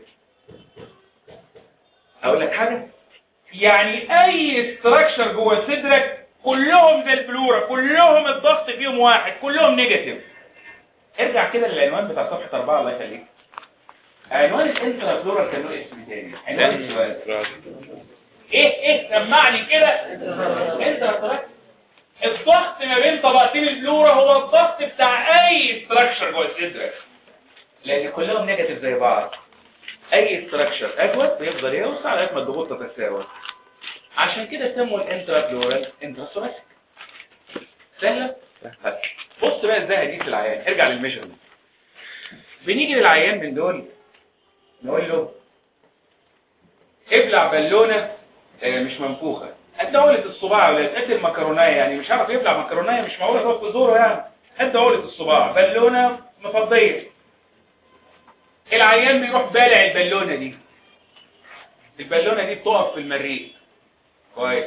A: اقول لك حاجه يعني اي استراكشر جوه صدرك كلهم زي البلورا كلهم الضغط فيهم واحد كلهم نيجاتيف ارجع كده للعنوان بتاع صفحه 4 الله يخليك عنوان الانترا بلورال كان له اسم تاني عنوان السؤال ايه ايه سمعني كده انت رتبت الضغط ما بين طبقتين البلورا هو الضغط بتاع اي استراكشر جوه الصدر لان كلهم نيجاتيف زي بعض اي استراكشر اجود بيفضل يوسع لغايه ما الضغوط تتساوى عشان كده سموا الانترا بلورال انتراسوراسيك سهله بص بقى ازاي هجيب العيان ارجع للميجرمنت بنيجي للعيان من دول نقول له ابلع بالونه آه، مش منفوخه قد عقله الصباع ولا قد المكرونيه يعني مش عارف يبلع مكرونيه مش معقوله تقف في زوره يعني قد عقله الصباع بالونه مفضيه العيان بيروح بالع البالونه دي البالونه دي بتقف في المريء كويس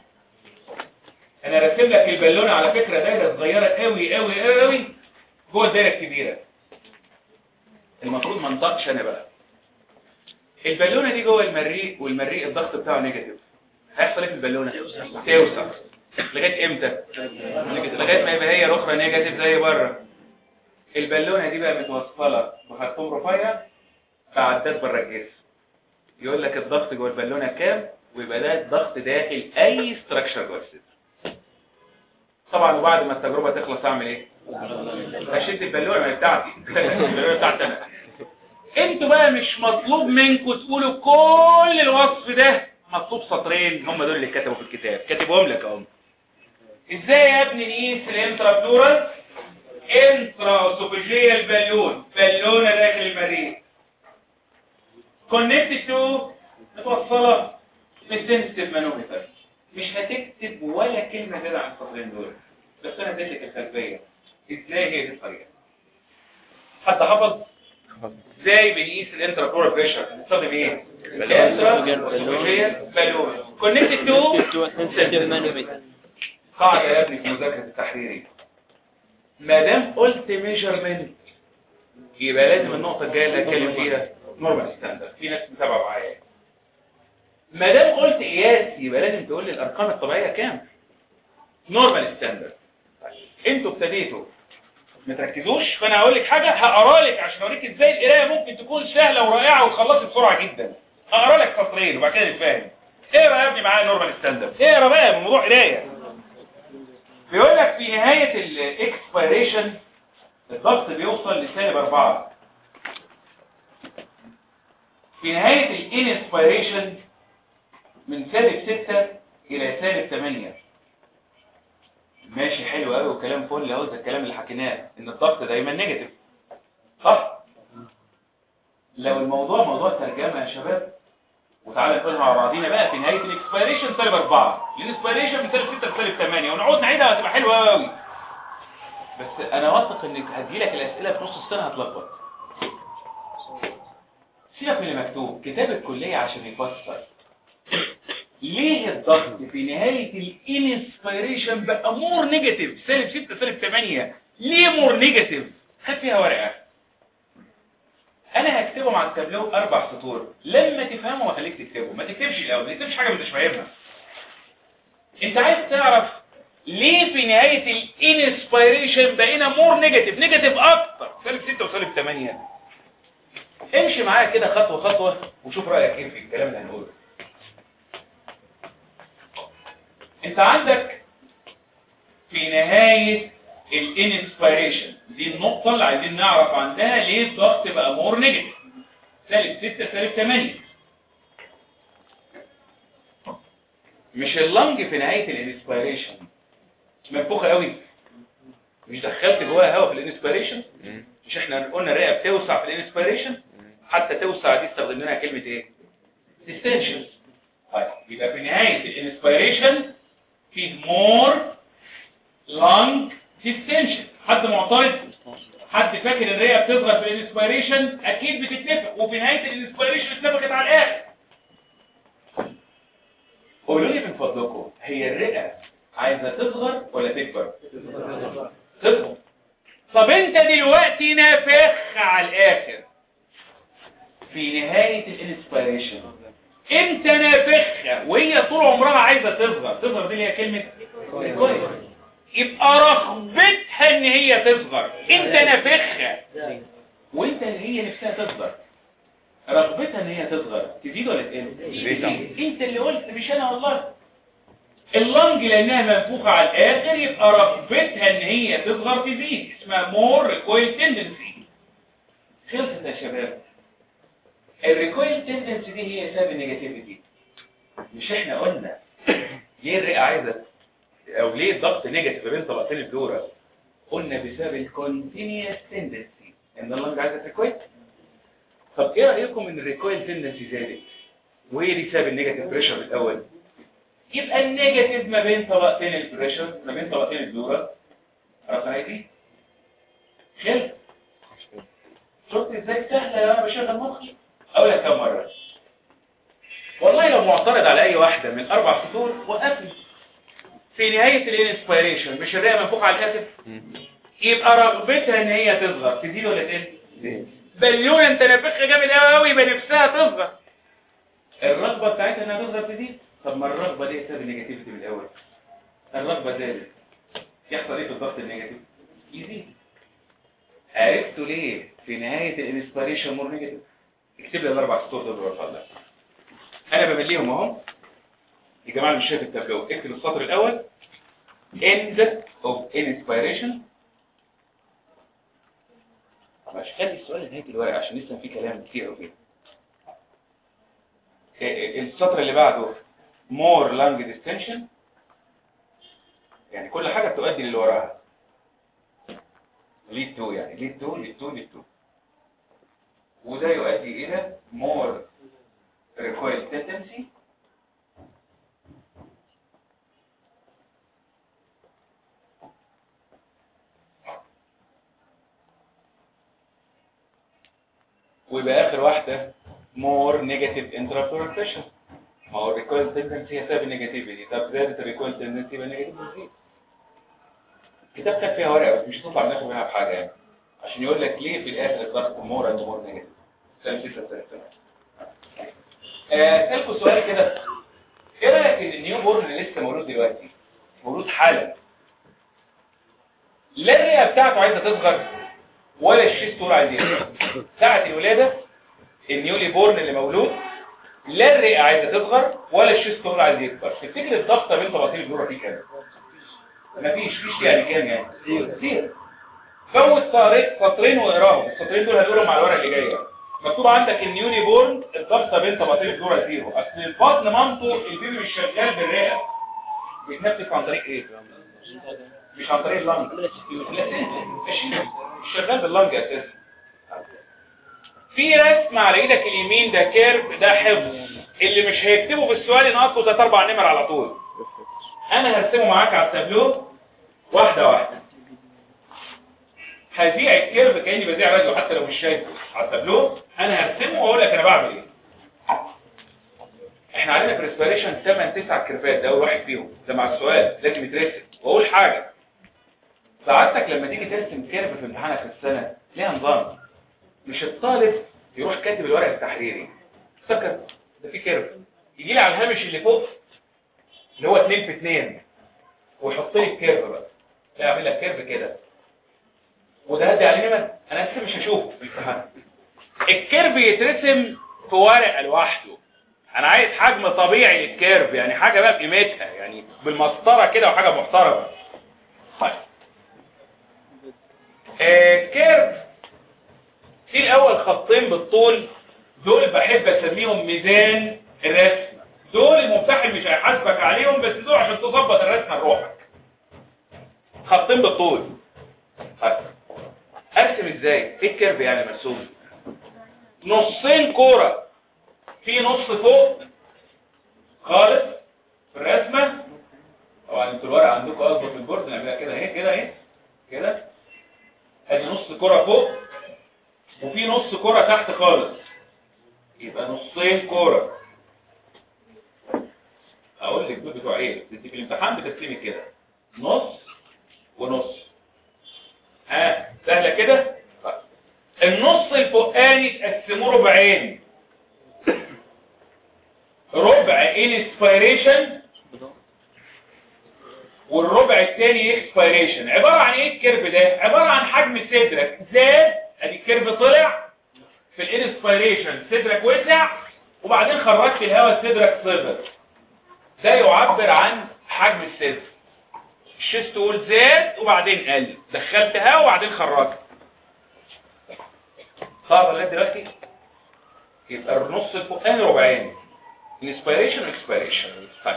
A: انا راسم لك البالونه على فكره دايره صغيره قوي قوي قوي قوي جوه الدايره الكبيره المفروض ما انطقش انا بقى البالونه دي جوه المريء والمريء الضغط بتاعه نيجاتيف هيحصل ايه في البالونه توسع لغايه امتى لغايه ما يبقى هي الاخرى نيجاتيف زي بره البالونه دي بقى متوصله بخرطوم رفيع بعدات بره الجسم يقول لك الضغط جوه البالونه كام ويبقى ده الضغط داخل اي ستراكشر جوه الصدر طبعا وبعد ما التجربه تخلص اعمل ايه اشد البالونه ما هي بتاعتي البالونه بتاعتي انا انتوا بقى مش مطلوب منكم تقولوا كل الوصف ده مطلوب سطرين هم دول اللي كتبوا في الكتاب كاتبهم لك اهو ازاي يا ابني نقيس الانترا بلورال انترا اسوفيجيال بالون بالونه داخل المريء كونكتد تو متوصله بالسنسيتيف مانومتر مش هتكتب ولا كلمه زياده عن السطرين دول بس انا اديتك الخلفيه ازاي هي دي الطريقه حد حفظ ازاي بنقيس الانترا بلورال بريشر بنستخدم ايه الانترا اسوفيجيال بالون كونكتد تو قاعده يا ابني في مذاكره التحريري ما دام قلت ميجرمنت يبقى لازم النقطه الجايه اللي هتكلم فيها نورمال ستاندرد في ناس متابعه معايا ما دام قلت قياس يبقى لازم تقول لي الارقام الطبيعيه كام نورمال ستاندرد انتوا ابتديتوا ما تركزوش فانا هقول لك حاجه هقرا لك عشان اوريك ازاي القرايه ممكن تكون سهله ورائعه وتخلصي بسرعه جدا هقرا لك سطرين وبعد كده نتفاهم اقرا يا ابني معايا نورمال ستاندرد اقرا بقى من موضوع قرايه بيقول لك في نهايه الاكسبيريشن الضغط بيوصل لسالب 4 في نهاية الانسبيريشن من سالب 6 الى سالب 8 ماشي حلو قوي وكلام فل اهو ده الكلام اللي حكيناه ان الضغط دايما نيجاتيف صح لو الموضوع موضوع ترجمه يا شباب وتعالى نقولها مع بعضينا بقى في نهايه الاكسبيريشن سالب 4 الانسبيريشن من سالب 6 لسالب 8 ونقعد نعيدها هتبقى حلوه قوي بس انا واثق انك هتجيلك الاسئله في نص السنه هتلخبط سيبك من اللي مكتوب كتاب الكليه عشان يفسر ليه الضغط في نهاية الانسبيريشن بقى مور نيجاتيف سالب 6 سالب 8 ليه مور نيجاتيف خد فيها ورقة انا هكتبهم على التابلو اربع سطور لما تفهمه هخليك تكتبه ما تكتبش الاول ما تكتبش حاجة مش فاهمها انت عايز تعرف ليه في نهاية الانسبيريشن بقينا مور نيجاتيف نيجاتيف اكتر سالب 6 وسالب 8 امشي معايا كده خطوة خطوة وشوف رأيك ايه في الكلام اللي هنقوله انت عندك في نهاية الانسبيريشن دي النقطة اللي عايزين نعرف عندها ليه الضغط بقى مور نيجاتيف سالب 6 سالب 8 مش اللنج في نهاية الانسبيريشن منفوخة قوي مش دخلت جواها هواء في الانسبيريشن مش احنا قلنا الرئة بتوسع في الانسبيريشن حتى توسع دي استخدمنا كلمة ايه ديستنشن طيب يبقى في نهاية الانسبيريشن فيه مور لانج ديستنشن حد معترض حد فاكر الرئه بتصغر في الانسبيريشن اكيد بتتنفخ وفي نهايه الانسبيريشن اتنفخت على الاخر قولوا لي من فضلكم هي الرئه عايزه تصغر ولا تكبر تصغر طب انت دلوقتي نافخ على الاخر في نهايه الانسبيريشن انت نافخة وهي طول عمرها عايزة تصغر تصغر دي اللي هي كلمة كويس يبقى رغبتها ان هي تصغر انت نافخة وانت اللي هي نفسها تصغر رغبتها ان هي تصغر تزيد ولا تقل تزيد انت اللي قلت مش انا والله اللنج لانها منفوخة على الاخر يبقى رغبتها ان هي تصغر تزيد اسمها مور ريكويل تندنسي خلصت يا شباب الريكويل تندنسي دي هي سبب النيجاتيفيتي مش احنا قلنا ليه الرئه عايزه او ليه الضغط نيجاتيف بين طبقتين البلورا قلنا بسبب الكونتينيوس تندنسي ان اللنج عايزه ريكويل طب ايه رايكم ان الريكويل تندنسي زادت وايه دي سبب النيجاتيف بريشر الاول يبقى النيجاتيف ما بين طبقتين البريشر ما بين طبقتين البلورا عرفنا ايه دي خلف شفت ازاي سهله لو انا بشغل مخي اقول لك كم مره والله لو معترض على اي واحده من اربع سطور وقفني في نهايه الانسبيريشن مش الرئه منفوخه على الاخر يبقى رغبتها ان هي تصغر تزيد ولا تقل بليونه انت نافخه جامد قوي قوي يبقى نفسها تصغر الرغبه بتاعتها انها تصغر تزيد طب ما الرغبه دي سبب النيجاتيفيتي من الاول الرغبه زادت يحصل ايه في الضغط النيجاتيف يزيد عرفتوا ليه في نهايه الانسبيريشن مور نيجاتيف اكتب لي الاربع سطور دول ورفع الله انا بمليهم اهو يا جماعه اللي مش شايف التابلو اكتب السطر الاول end of inspiration مش خلي السؤال لنهايه الورقه عشان لسه في كلام كتير قوي السطر اللي بعده more lung distension يعني كل حاجه بتؤدي للي وراها lead to يعني lead to lead to lead to وده يؤدي إلى more recoil tendency ويبقى آخر واحدة more negative intrapleural pressure ما هو recoil tendency هي سبب النيجاتيفيتي طب زادت recoil tendency يبقى نيجاتيف تزيد الكتاب كان فيها ورقة بس مش هتطلع ناخد منها بحاجة يعني عشان يقول لك ليه في الآخر الضغط مور اند مور نيجاتيف سنة ستة سنة اسالكم سؤال كده ايه رايك ان النيو بورن اللي لسه مولود دلوقتي مولود حالا لا الرئه بتاعته عايزه تصغر ولا الشيستور عايز يكبر ساعه الولاده النيولي بورن اللي مولود لا الرئه عايزه تصغر ولا الشيستور عايز يكبر تفتكر الضغط بين طبقتين البلوره فيه كام مفيش فيش يعني كام يعني زيرو زيرو فوت سطرين وقراهم السطرين دول هدولهم على الورقه اللي جايه مكتوب عندك النيوني بورن الضغطه بين طبقتين الدوره زيرو اصل البطن مامته البيبي مش شغال بالرئه بيتنفس عن طريق ايه مش عن طريق اللنج مش شغال باللنج اساسا في رسم على ايدك اليمين ده كيرف ده حفظ اللي مش هيكتبه بالسؤال ينقصه ثلاث اربع نمر على طول انا هرسمه معاك على التابلو واحده واحده هذيع الكيرف كاني بذيع راديو حتى لو مش شايفه على التابلو انا هرسمه واقول لك انا بعمل ايه احنا عندنا في الريسبيريشن 8 9 كيرفات ده اول واحد فيهم ده مع السؤال لازم يترسم واقول حاجه سعادتك لما تيجي ترسم كيرف في امتحانك في السنه ليها نظام مش الطالب يروح كاتب الورق التحريري افتكر ده في كيرف يجي لي على الهامش اللي فوق اللي هو 2 في 2 ويحط لي الكيرف بقى لا يعمل لك كيرف كده وده هدي عليه نمر انا لسه مش هشوفه في الامتحان الكيرف يترسم في ورقه لوحده انا عايز حجم طبيعي للكيرف يعني حاجه بقى بقيمتها يعني بالمسطره كده وحاجه محترمه طيب آه كيرف في الاول خطين بالطول دول بحب اسميهم ميزان الرسم دول الممتحن مش هيحاسبك عليهم بس دول عشان تظبط الرسمه لروحك خطين بالطول طيب ارسم ازاي ايه الكيرف يعني مرسوم نصين كوره في نص فوق خالص في الرسمه طبعا انتوا الورقه عندكم اظبط البورد نعملها كده اهي كده اهي كده ادي نص كوره فوق وفي نص كوره تحت خالص يبقى نصين كوره اقول لك دول بتوع ايه انت في الامتحان بترسمي كده نص ونص ها آه. سهله كده طيب. النص الفوقاني تقسموه ربعين ربع انسبيريشن والربع الثاني اكسبيريشن عباره عن ايه الكيرف ده عباره عن حجم صدرك زاد ادي الكيرف طلع في الانسبيريشن صدرك وسع وبعدين خرجت الهواء صدرك صغر ده يعبر عن حجم الصدر الشيست وول زاد وبعدين قل دخلت هواء وبعدين خرجت صار لغايه دلوقتي يبقى النص الفوقاني ربعين انسبيريشن واكسبيريشن طيب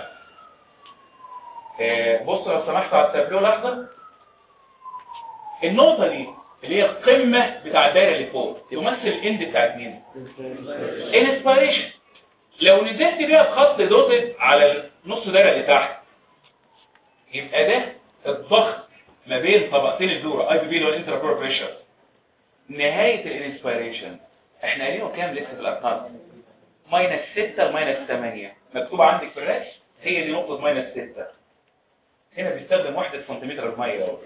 A: آه بص لو سمحت على التابلو لحظه النقطه دي اللي هي القمه بتاع الدايره اللي فوق تمثل الاند بتاعت مين انسبيريشن لو نزلت بيها بخط دوتد على النص دايره اللي تحت يبقى ده الضغط ما بين طبقتين الدوره اي بي بي اللي هو الانترا بريشر نهايه الانسبيريشن احنا قايلينه كام لسه في الارقام ماينس 6 لماينس 8 مكتوب عندك في الرسم هي دي نقطه ماينس 6 هنا بيستخدم وحده سنتيمتر الميه اهو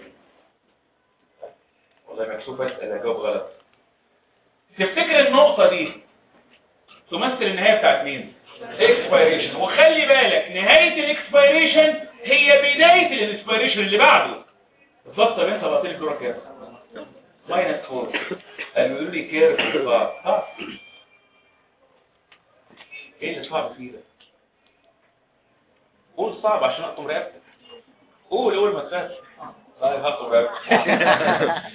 A: والله مكتوب بس انا جاوب غلط تفتكر النقطه دي تمثل النهايه بتاعت مين اكسبيريشن وخلي بالك نهايه الاكسبيريشن هي بدايه الانسبيريشن اللي بعده الضغط بين طبقتين الكره كام ماينس 4 قالوا لي كيرف صعب صعب ايه اللي صعب فيه ده قول صعب عشان اقطم رقبتك قول قول ما تخافش طيب هقطم رقبتك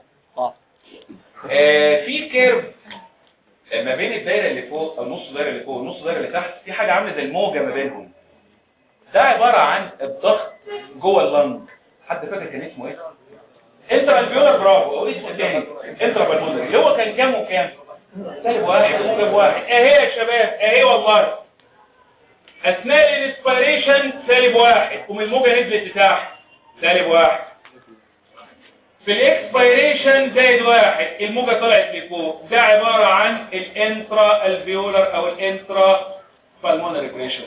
A: آه في كيرف ما بين الدايره اللي فوق او نص الدايره اللي فوق ونص الدايره اللي تحت في حاجه عامله زي الموجه ما بينهم ده عباره عن الضغط جوه اللنج حد فاكر كان اسمه ايه انترا الفيولر برافو او اسمه تاني انترا بالمونري اللي هو كان كام وكام سالب واحد وموجب واحد اهي يا شباب اهي والله اثناء الانسبيريشن سالب واحد ومن الموجه نزلت لتحت سالب واحد في الاكسبيريشن زائد واحد الموجة طلعت لفوق ده عبارة عن الانترا الفيولر او الانترا بالمونري بريشر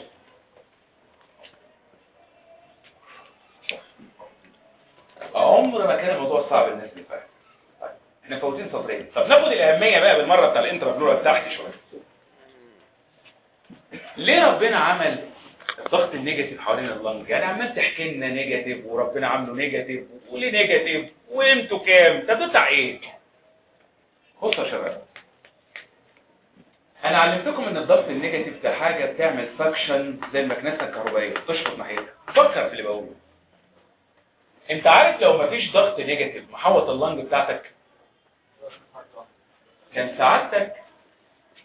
A: عمر ما كان الموضوع صعب الناس اللي فاهم احنا فوتين سطرين طب ناخد الاهمية بقى بالمرة بتاع الانترا فيولر تحت شوية ليه ربنا عمل الضغط النيجاتيف حوالين اللنج يعني عمال تحكي لنا نيجاتيف وربنا عامله نيجاتيف وليه نيجاتيف وقيمته كام ده بتاع ايه بصوا يا شباب انا علمتكم ان الضغط النيجاتيف ده حاجه بتعمل سكشن زي المكنسه الكهربائيه بتشفط ناحيتها فكر في اللي بقوله انت عارف لو مفيش ضغط نيجاتيف محوط اللنج بتاعتك كان سعادتك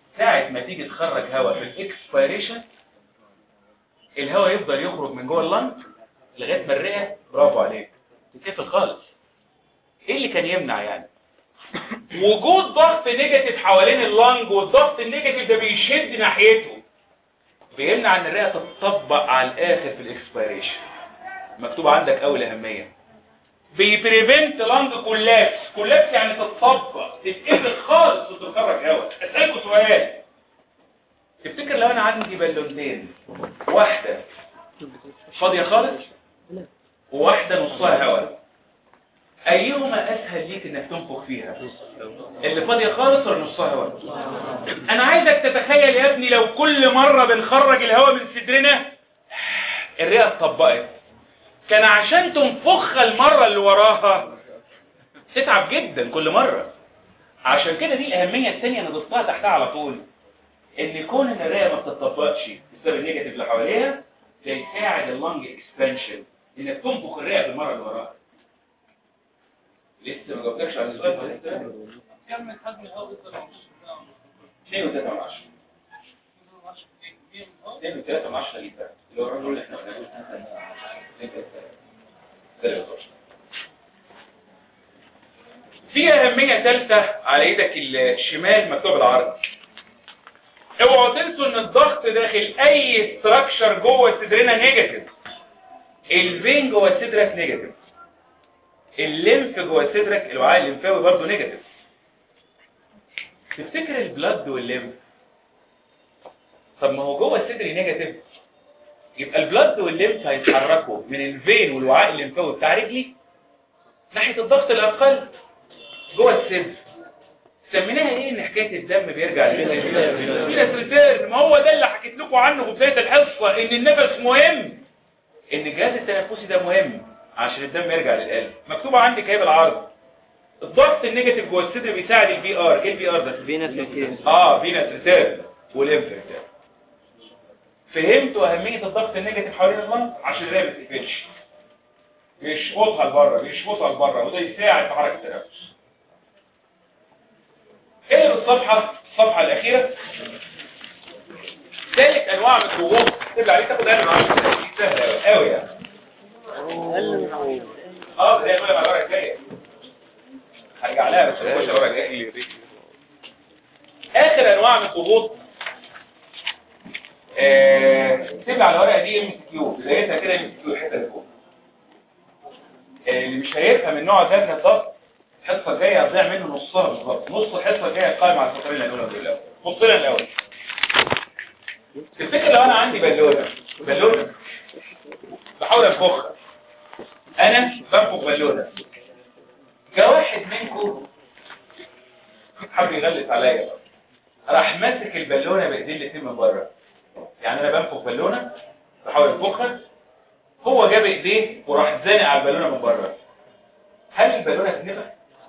A: ساعة ما تيجي تخرج هواء في الاكسبيريشن الهواء يفضل يخرج من جوه اللنج لغايه ما الرئه برافو عليك تتقفل خالص ايه اللي كان يمنع يعني وجود ضغط نيجاتيف حوالين اللنج والضغط النيجاتيف ده بيشد ناحيته بيمنع ان الرئه تتطبق على الاخر في الاكسبيريشن مكتوب عندك اول اهميه بيبريفنت لانج كولابس كولابس يعني تتطبق تتقفل خالص وتتخرج هواء اسالكوا سؤال تفتكر لو انا عندي بالونتين واحده فاضيه خالص وواحده نصها هواء ايهما اسهل ليك انك تنفخ فيها اللي فاضيه خالص ولا نصها هواء انا عايزك تتخيل يا ابني لو كل مره بنخرج الهواء من صدرنا الرئه اتطبقت كان عشان تنفخها المرة اللي وراها تتعب جدا كل مرة عشان كده دي الأهمية الثانية أنا ضفتها تحتها على طول إن كون إن الرئة ما بتطبقش بسبب النيجاتيف اللي حواليها ده يساعد اللنج اكسبانشن إنك تنفخ الرئة بالمرة اللي وراها لسه ما جاوبتكش على السؤال ولا لسه؟
C: كم حجم الهواء يقدر يمشي
A: 2 و3 من 10 2 و3 من 10 لتر اللي هو الرقم اللي احنا قلناه في أهمية ثالثة على ايدك الشمال مكتوب العرض اوعوا تنسوا ان الضغط داخل اي ستراكشر جوه صدرنا نيجاتيف الفين جوه صدرك نيجاتيف الليمف جوه صدرك الوعاء الليمفاوي برضه نيجاتيف تفتكر البلد والليمف طب ما هو جوه صدري نيجاتيف يبقى البلد والليمف هيتحركوا من الفين والوعاء الليمفاوي بتاع رجلي ناحيه الضغط الاقل جوه الصدر سميناها ايه ان حكايه الدم بيرجع للفينس ريتيرن ما هو ده اللي حكيت لكم عنه في بدايه الحصه ان النفس مهم ان الجهاز التنفسي ده مهم عشان الدم يرجع للقلب مكتوبه عندك اهي بالعرض الضغط النيجاتيف جوه الصدر بيساعد البي ار ايه البي ار ده
B: فينس ريتيرن
A: اه فينس ريتيرن وليمف ريتيرن فهمتوا اهميه الضغط النيجاتيف حوالين اللنج عشان الرئه ما تقفلش يشفطها لبره يشفطها لبره وده يساعد في حركه التنفس اقرا الصفحه الصفحه الاخيره ثالث انواع من الضغوط تبقى عليك تاخد اقل من 10 سهله قوي يعني اه زي ما المره الجايه هرجع لها بس نخش المره الجايه اخر انواع من الضغوط آه، تبقى على الورقه دي ام كيو بدايتها كده ام كيو الحته اللي فوق آه، اللي مش هيفهم النوع ده من الضغط الحصه الجايه هتضيع منه نصها بالظبط نص الحصه الجايه قائم على الفقرين الاولى والاولى بص لنا الاول تفتكر لو انا عندي بالونه بالونه بحاول انفخها انا بنفخ بالونه جه واحد منكم حب يغلس عليا بقى راح ماسك البالونه بايديه الاثنين من بره يعني انا بنفخ بالونه بحاول انفخها هو جاب ايديه وراح زانق على البالونه من بره هل البالونه تتنفخ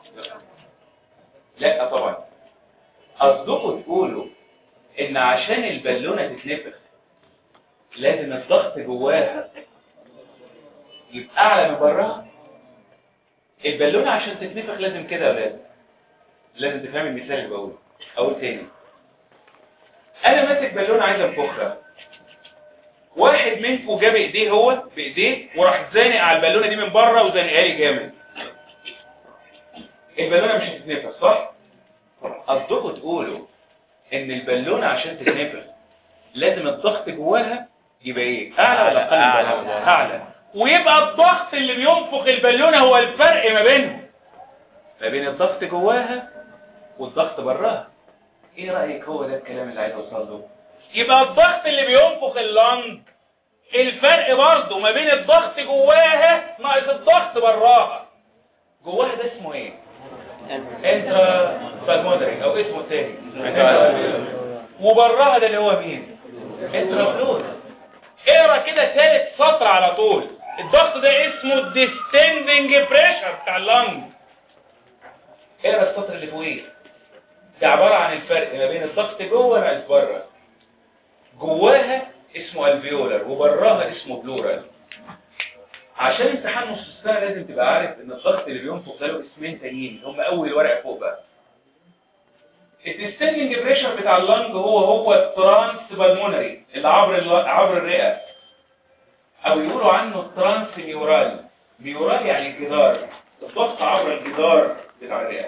A: لا طبعا قصدكم تقولوا ان عشان البالونه تتنفخ لازم الضغط جواها يبقى اعلى من براها البالونه عشان تتنفخ لازم كده يا ولاد لازم تفهم المثال اللي بقوله اقول تاني انا ماسك بالونه عايز انفخها واحد منكم جاب ايديه هو بايديه وراح زانق على البالونه دي من بره وزانقها لي جامد البالونه مش هتتنفخ صح قصدكم تقولوا ان البالونه عشان تتنفخ لازم الضغط جواها يبقى ايه اعلى ولا اقل
B: أعلى.
A: من الضغط؟ اعلى ويبقى الضغط اللي بينفخ البالونه هو الفرق ما بينهم ما بين الضغط جواها والضغط براها ايه رايك هو ده الكلام اللي عايز اوصل له يبقى الضغط اللي بينفخ اللنج الفرق برضه ما بين الضغط جواها ناقص الضغط براها جواها ده اسمه ايه انترا بالمودري او اسمه تاني وبراها ده اللي هو مين انترا فلويد اقرا كده ثالث سطر على طول الضغط ده اسمه الديستندنج بريشر بتاع اللنج اقرا السطر اللي فوقيه ده عباره عن الفرق ما بين الضغط جوه ناقص بره جواها اسمه الفيولر وبراها اسمه بلورال عشان امتحان نص السنه لازم تبقى عارف ان الضغط اللي بينفخ ده له اسمين تانيين هم اول ورقه فوق بقى الديستندنج بريشر بتاع اللنج هو هو الترانس بالمونري اللي عبر ال- عبر الرئه او يقولوا عنه الترانس ميورال ميورال يعني الجدار الضغط عبر الجدار بتاع الرئه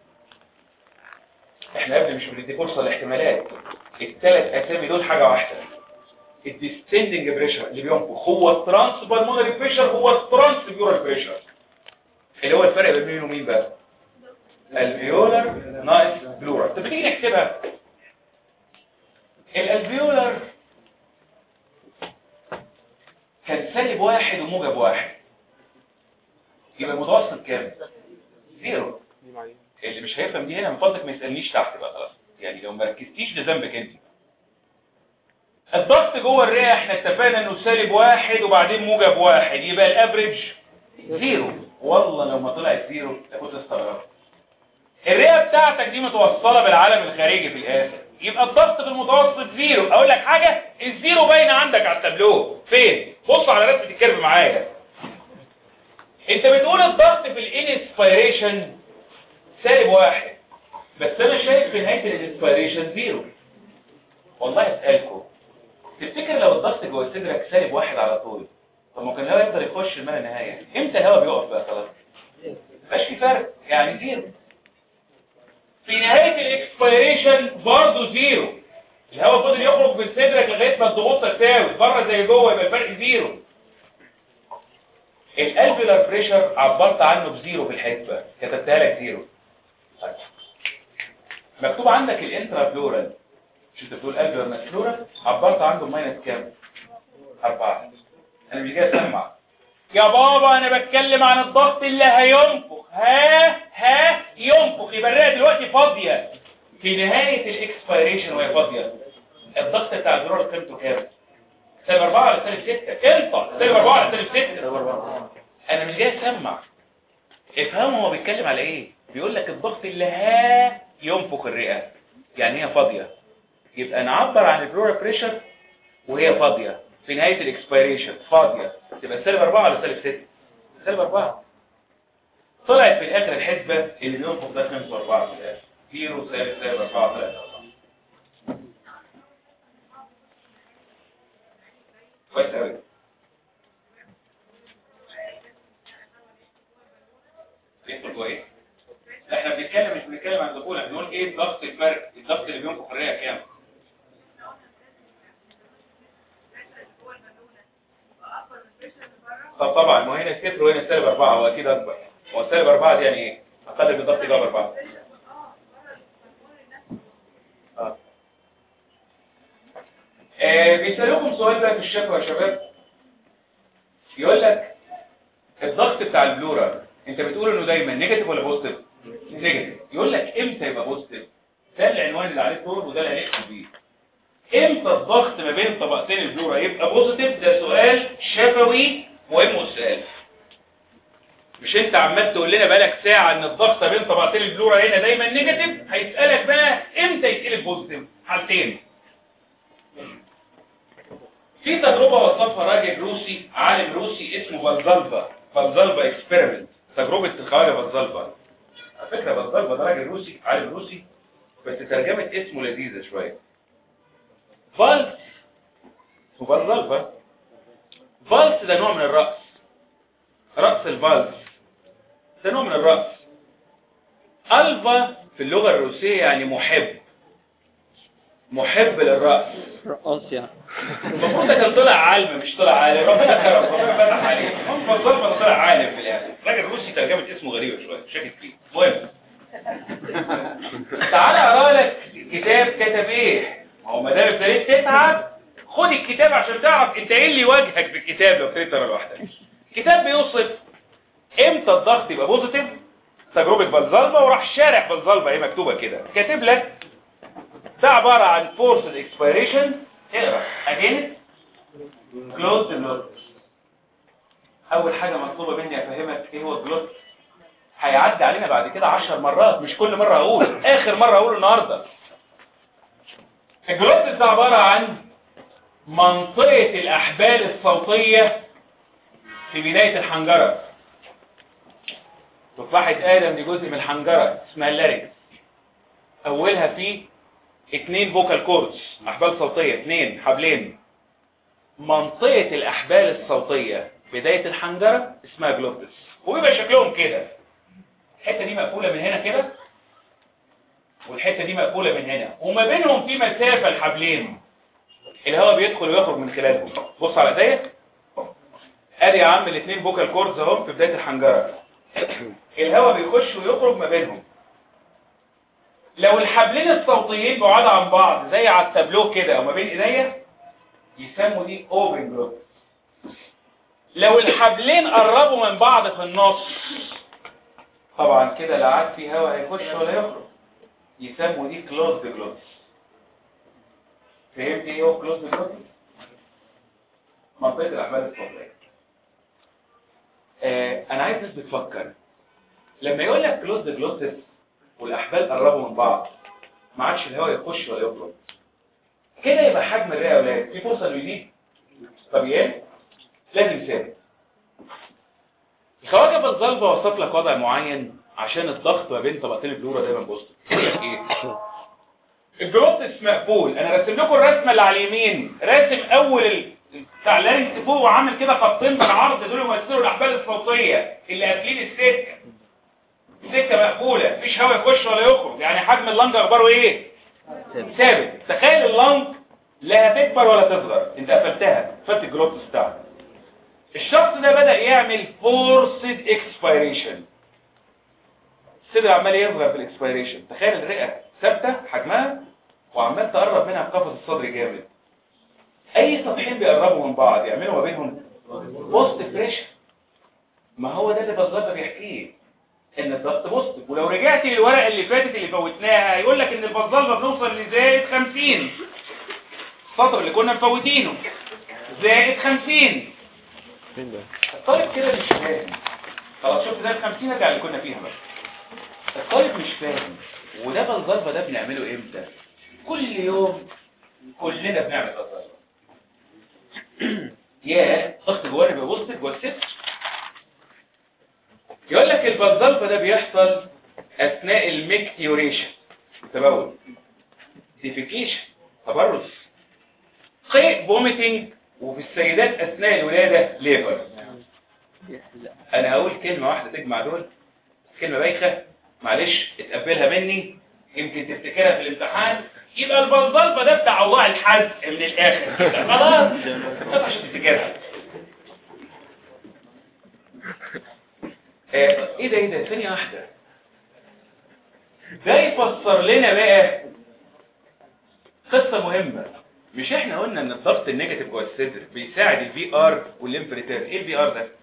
A: احنا قبل مش بندي فرصه لاحتمالات الثلاث اسامي دول حاجه واحده الديستندنج بريشر اللي بينفخ هو الترانس بالمونري بريشر هو الترانس ميورال بريشر اللي هو الفرق بين مين ومين بقى الفيولر ناقص بلورال طب تيجي نحسبها الالفيولر كان سالب واحد وموجب واحد يبقى المتوسط كام زيرو اللي مش هيفهم دي هنا من فضلك ما يسالنيش تحت بقى خلاص يعني لو ما ركزتيش ده ذنبك انت الضغط جوه الرئه احنا اتفقنا انه سالب واحد وبعدين موجب واحد يبقى الافريج زيرو والله لو ما طلعت زيرو لكنت استغربت الرئه بتاعتك دي متوصله بالعالم الخارجي في الاخر يبقى الضغط في المتوسط زيرو اقول لك حاجه الزيرو باينه عندك على التابلو فين بص على رسمه الكيرف معايا انت بتقول الضغط في الانسبيريشن سالب واحد بس انا شايف في نهايه الانسبيريشن زيرو والله اسالكم تفتكر لو الضغط جوه صدرك سالب واحد على طول طب ما كان الهواء يقدر يخش لما نهايه امتى الهواء بيقف بقى خلاص مبقاش في فرق يعني زيرو في نهاية الاكسبيريشن برضه زيرو الهواء فضل يخرج من صدرك لغاية ما الضغوط تساوي بره زي جوه يبقى الفرق زيرو الالفيولار بريشر عبرت عنه بزيرو في الحسبة كتبتها لك زيرو طيب. مكتوب عندك الانترا فلورال مش انت بتقول الفيولار ماس فلورال عبرت عنه بماينس كام؟ أربعة أنا مش جاي أسمع يا بابا أنا بتكلم عن الضغط اللي هينفخ ها ها ينفخ يبقى الرئة دلوقتي فاضية في نهاية الاكسبيريشن وهي فاضية الضغط بتاع الزرار قيمته كام؟ سالب 4 ولا سالب 6 انت سالب 4 ولا سالب 6 انا مش جاي اسمع افهموا هو بيتكلم على ايه بيقول لك الضغط اللي ها ينفخ الرئة يعني هي فاضية يبقى نعبر عن البلورا بريشر وهي فاضية في نهاية الاكسبيريشن فاضية تبقى سالب 4 ولا سالب 6 سالب 4 طلعت في الاخر الحسبة اللي بينفخ ده 5 4 في الاخر 0 سالب سالب 4 3 4 كويس قوي بيدخل جوه ايه؟ لا، احنا بنتكلم مش بنتكلم عن الدخول احنا بنقول ايه الضغط الفرق الضغط اللي بينفخ الرئه كام؟ طب طبعا ما هو هنا صفر وهنا سالب 4 هو اكيد اكبر هو سالب 4 دي يعني ايه؟ اقل من الضغط جاب 4 اه آه، بيسألوكم سؤال بقى في الشكوى يا شباب يقول لك الضغط بتاع البلورا انت بتقول انه دايما نيجاتيف ولا بوزيتيف نيجاتيف يقول لك امتى يبقى بوزيتيف ده العنوان اللي عليه الدور وده اللي هنقفل بيه امتى الضغط ما بين طبقتين البلورا يبقى بوزيتيف ده سؤال شفوي مهم السؤال مش انت عمال تقول لنا بقالك ساعه ان الضغط ما بين طبقتين البلورا هنا دايما نيجاتيف هيسالك بقى امتى يتقلب بوزيتيف حالتين في تجربة وصفها راجل روسي عالم روسي اسمه فالزالفا فالزالفا اكسبيرمنت تجربة الخواجة فالزالفا على فكرة فالزالفا ده راجل روسي عالم روسي بس ترجمة اسمه لذيذة شوية فالس اسمه فالزالفا فالس ده نوع من الرقص رقص الفالس ده نوع من الرقص ألفا في اللغة الروسية يعني محب محب للرقص
B: رقاص يعني
A: المفروض ده كان طلع عالم مش طلع عالم ربنا كرم ربنا فتح عليه هم فضل طلع عالم في الاخر راجل روسي ترجمه اسمه غريبه شويه شاكك فيه المهم تعالى اقرا لك كتاب كتب ايه ما هو ما دام ابتديت تتعب خد الكتاب عشان تعرف انت ايه اللي يواجهك في الكتاب لو ابتديت تقرا لوحدك الكتاب بيوصف امتى الضغط يبقى بوزيتيف تجربه فالزالفا وراح شارح فالزالفا ايه مكتوبه كده كاتب لك ده عباره عن فورس اكسبيريشن اقرا against close the gloss اول حاجه مطلوبه مني افهمك ايه هو الجلوس هيعدي علينا بعد كده عشر مرات مش كل مره اقول اخر مره اقول النهارده الجلوس ده عباره عن منطقه الاحبال الصوتيه في بدايه الحنجره تفاحه ادم دي جزء من الحنجره اسمها اللاريكس اولها فيه اتنين فوكال كوردز احبال صوتيه اتنين حبلين منطقه الاحبال الصوتيه بدايه الحنجره اسمها جلوتس وبيبقى شكلهم كده الحته دي مقفوله من هنا كده والحته دي مقفوله من هنا وما بينهم في مسافه الحبلين الهواء بيدخل ويخرج من خلالهم بص على ايديا ادي يا عم الاثنين فوكال كوردز اهو في بدايه الحنجره الهواء بيخش ويخرج ما بينهم لو الحبلين الصوتيين بعاد عن بعض زي على التابلو كده او ما بين ايديا يسموا دي اوبن جلوت لو الحبلين قربوا من بعض في النص طبعا كده لا عاد في هواء هيخش ولا يخرج يسموا دي كلوزد جلوت فهمت ايه هو كلوزد جلوت منطقه الاحبال الصوتيه آه انا عايز الناس بتفكر لما يقول لك كلوزد جلوتس والاحبال قربوا من بعض ما عادش الهواء يخش ولا يخرج كده يبقى حجم الرئه يا اولاد في فرصه انه يزيد طب ايه لازم ثابت الخواجه الظلبه وصف لك وضع معين عشان الضغط ما بين طبقتين البلوره دايما بوسط يقول لك ايه الجلوتس مقفول انا راسم لكم الرسمه اللي على اليمين راسم اول ال- بتاع لارنكس فوق وعامل كده خطين بالعرض دول يمثلوا الاحبال الصوتيه اللي قافلين السكه السكه مقفوله مفيش هواء يخش ولا يخرج يعني حجم اللنج اخباره ايه ثابت تخيل اللنج لا هتكبر ولا تصغر انت قفلتها قفلت الجلوتس بتاعك الشخص ده بدأ يعمل فورسد اكسبيريشن الصدر عمال يصغر في الاكسبيريشن تخيل الرئه ثابته حجمها وعمال تقرب منها بقفص الصدر جامد اي سطحين بيقربوا من بعض يعملوا ما بينهم بوست بريشر ما هو ده اللي بالظبط بيحكيه ان الضغط بوست ولو رجعت للورقه اللي فاتت اللي فوتناها يقول لك ان البزلبه بنوصل لزائد 50 السطر اللي كنا مفوتينه زائد 50 الطالب كده مش فاهم خلاص شفت زائد 50 ارجع اللي كنا فيها بقى الطالب مش فاهم وده بنظرفه ده بنعمله امتى كل يوم كلنا بنعمل بنظرفه يا ضغط جوانا بيبقى وسط جوه الست يقول لك البنظرفه ده بيحصل اثناء الميكتيوريشن تبول ديفيكيشن تبرز قيء فوميتنج وفي السيدات اثناء الولاده ليبر انا هقول كلمه واحده تجمع دول كلمه بايخه معلش اتقبلها مني يمكن تفتكرها في الامتحان يبقى البلبلبه ده بتاع الله الحزق من الاخر كده خلاص بس عشان تفتكرها آه، ايه ده ايه ده ثانيه واحده ده يفسر لنا بقى قصه مهمه مش احنا قلنا ان الضغط النيجاتيف جوه الصدر بيساعد الفي ار والليمف ريتيرن ايه الفي ار ده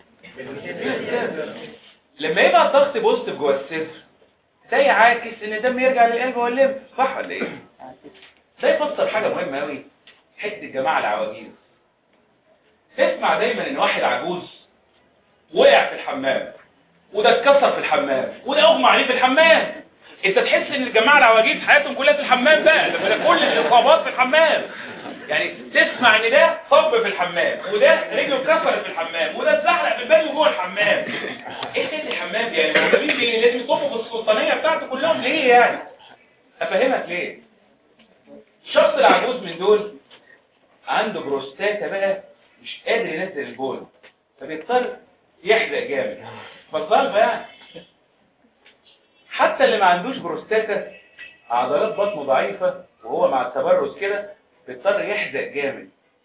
A: لما يبقى الضغط بوزيتيف جوه الصدر ده يعاكس ان الدم يرجع للقلب والليمف صح ولا ايه ده يفسر حاجه مهمه قوي حته الجماعه العواجيز تسمع دايما ان واحد عجوز وقع في الحمام وده اتكسر في الحمام وده اغمى عليه في الحمام انت تحس ان الجماعه العواجيز حياتهم كلها في الحمام بقى ده ده كل الاصابات في الحمام يعني تسمع ان ده طب في الحمام وده رجله اتكسرت في الحمام وده اتزحلق في البانيو جوه الحمام ايه كده الحمام دي يعني المعلمين دي لازم يطبوا في السلطانيه بتاعته كلهم ليه يعني افهمك ليه الشخص العجوز من دول عنده بروستاتا بقى مش قادر ينزل البول فبيضطر يحرق جامد فالظلمه يعني حتى اللي ما عندوش بروستاتا عضلات بطنه ضعيفة وهو مع التبرز كده بيضطر يحزق جامد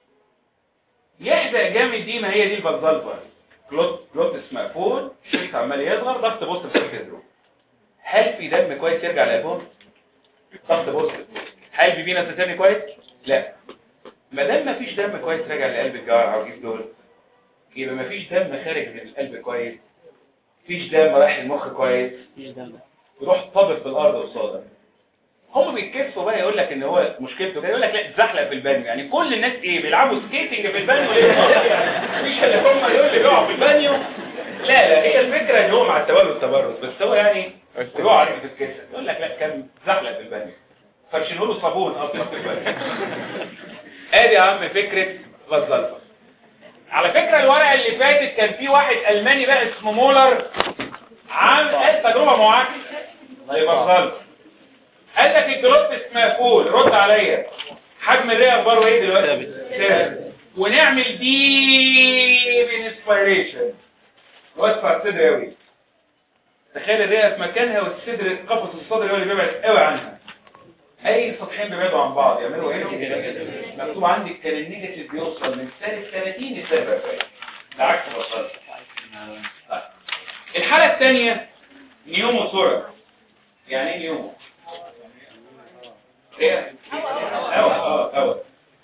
A: يحزق جامد دي ما هي دي البلزلفة كلوت كلوتس مقفول شيخ عمال يصغر ضغط بوست في صدره هل في دم كويس يرجع للقلب ضغط بوست هل في فينا تاني كويس لا ما دام ما فيش دم كويس راجع لقلب الجوار العواجيز دول يبقى ما فيش دم خارج من القلب كويس فيش دم رايح المخ كويس يروح طابق في الارض قصادك هم بيتكسفوا بقى يقول لك ان هو مشكلته كده يقول لك لا اتزحلق في البانيو يعني كل الناس ايه بيلعبوا سكيتنج في البانيو ليه مفيش الا هم دول اللي بيقعوا في البانيو لا لا هي الفكره ان هو مع التبرز والتبرز بس هو يعني بيقع عليك في الكسر يقول لك لا كان زحلق في البانيو فبشيلوا له صابون اصلا في البانيو ادي يا عم فكره غزلفه على فكره الورقه اللي فاتت كان في واحد الماني بقى اسمه مولر عامل قال تجربه معاكسه لبطل قال لك الانتروبس مقفول رد عليا حجم الرئه اخباره ايه دلوقتي ثابت ونعمل ديب انسبيريشن واسفع الصدر قوي تخيل الرئه في مكانها والصدر قفص الصدر هو اللي بيبعد قوي عنها اي سطحين بيبعدوا عن بعض يعملوا ايه مكتوب عندك كان النيجاتيف بيوصل من سالب 30 لسالب 40 العكس وصل طيب. الحاله الثانيه نيومو ثوركس يعني ايه نيومو ايه هوا اه هوا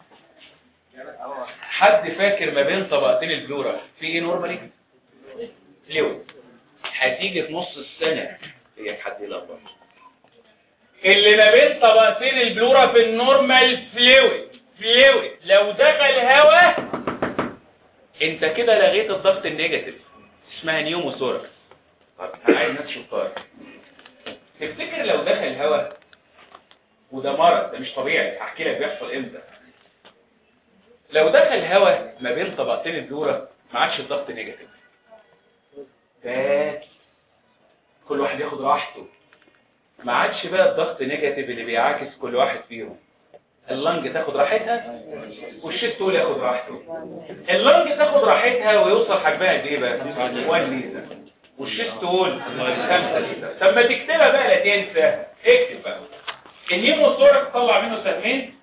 A: حد فاكر ما بين طبقتين البلورا في ايه نورمالي فلويد هتيجي في نص السنه هي حد يلخبط اللي ما بين طبقتين البلورا في النورمال فلويد فلويد لو دخل هواء انت كده لغيت الضغط النيجاتيف اسمها نيوموثوركس طب انا عايز ناس شطار تفتكر لو دخل هواء وده مرض ده مش طبيعي هحكي لك بيحصل امتى لو دخل هواء ما بين طبقتين البلورا ما عادش الضغط نيجاتيف بس كل واحد ياخد راحته ما عادش بقى الضغط نيجاتيف اللي بيعاكس كل واحد فيهم اللنج تاخد راحتها والشيست تقول ياخد راحته اللنج تاخد راحتها ويوصل حجمها قد ايه بقى 1 لتر والشيست تقول 5 لتر طب ما تكتبها بقى لا تنسى اكتب بقى النيموثوركس طلع منه سهمين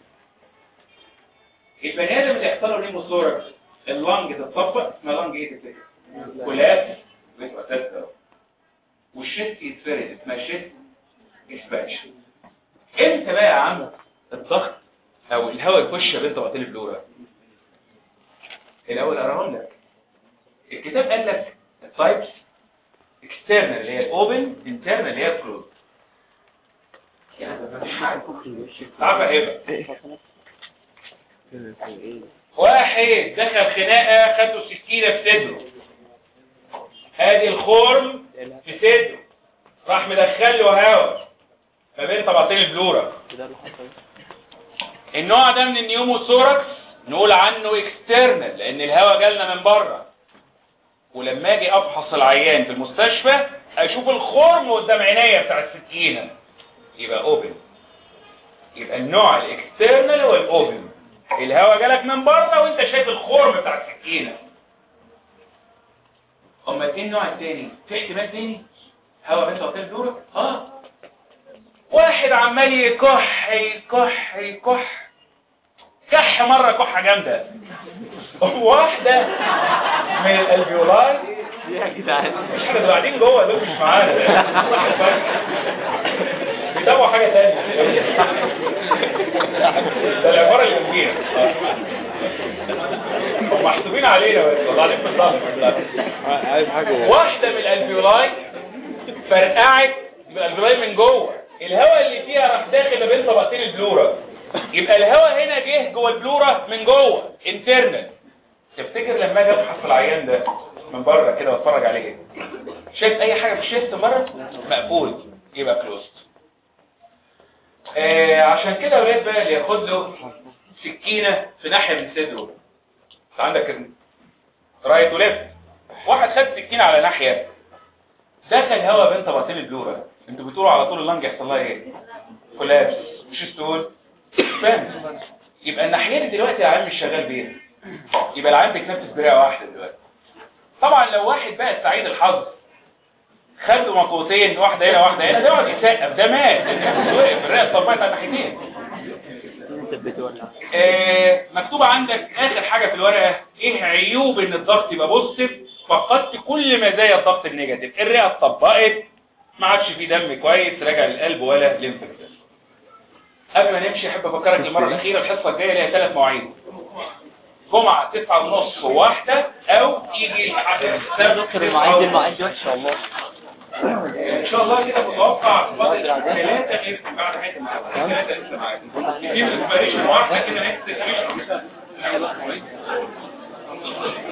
A: البني ادم اللي يحصل له نيموثوركس اللنج تتطبق اسمها لنج ايه تفتكر كولابس ويبقى ثابته والشيست يتفرد اسمها شيست اكسبانشن امتى بقى يا عم الضغط او الهواء يخش بين طبقتين البلورا الاول اقراهم لك الكتاب قال لك التايبس اكسترنال اللي هي الاوبن انترنال اللي هي الكلوز عارفه ايه بقى واحد دخل خناقه خدوا سكينه في صدره ادي الخرم في صدره راح مدخل له هواء ما بين طبقتين البلورا النوع ده من النيوموثوركس نقول عنه اكسترنال لان الهواء جالنا من بره ولما اجي افحص العيان في المستشفى اشوف الخرم قدام عينيا بتاع السكينه يبقى اوبن يبقى النوع الاكسترنال هو الاوبن الهواء جالك من بره وانت شايف الخرم بتاع السكينه امال ايه النوع الثاني في احتمال تاني هواء بين طبقتين البلورا اه واحد عمال يكح يكح يكح كح مرة كحة جامدة واحدة من الالفيولاي
B: يا جدعان
A: مش حاجة دول قاعدين جوه دول مش معانا بيتابعوا حاجة تانية ده العبارة اللي جنبينا هم محسوبين علينا بس والله عليك بالظبط
B: عايز حاجة
A: واحدة من الالفيولاي فرقعت من الالفيولاي من جوه الهواء اللي فيها راح داخل ما بين طبقتين البلورا يبقى الهواء هنا جه جوه البلورا من جوه انترنال تفتكر لما اجي ابحث في العيان ده من بره كده واتفرج عليه ايه شايف اي حاجه في الشيست بره مقفول يبقى كلوزد آه عشان كده يا ولاد بقى اللي ياخد له سكينه في ناحيه من صدره انت عندك رايت وليفت واحد خد سكينه على ناحيه دخل هواء بين طبقتين البلورا انتوا بتقولوا على طول اللنج يحصل لها ايه كولابس مش تقول فاهم يبقى الناحيه دي دلوقتي العيان مش شغال بيها يبقى العيان بيتنفس برئه واحده دلوقتي طبعا لو واحد بقى سعيد الحظ خد مقوتين واحده هنا واحده هنا ده يقعد يسقف ده مات النفس وقف الرئه اتطبقت على الناحيتين آه مكتوبه عندك اخر حاجه في الورقه ايه عيوب ان الضغط يبقى بوزيتيف فقدت كل مزايا الضغط النيجاتيف الرئه اتطبقت ما عادش في دم كويس راجع للقلب ولا ليمفاتيك قبل ما نمشي احب افكرك المره الاخيره الحصه الجايه ليها ثلاث مواعيد جمعه 9 ونص وواحده او يجي
B: دكتور المواعيد المواعيد وحشه والله
A: ان شاء الله كده متوقع فاضل ثلاثه غير بعد حته ثلاثه لسه معاك في انسبيريشن واحده كده نكست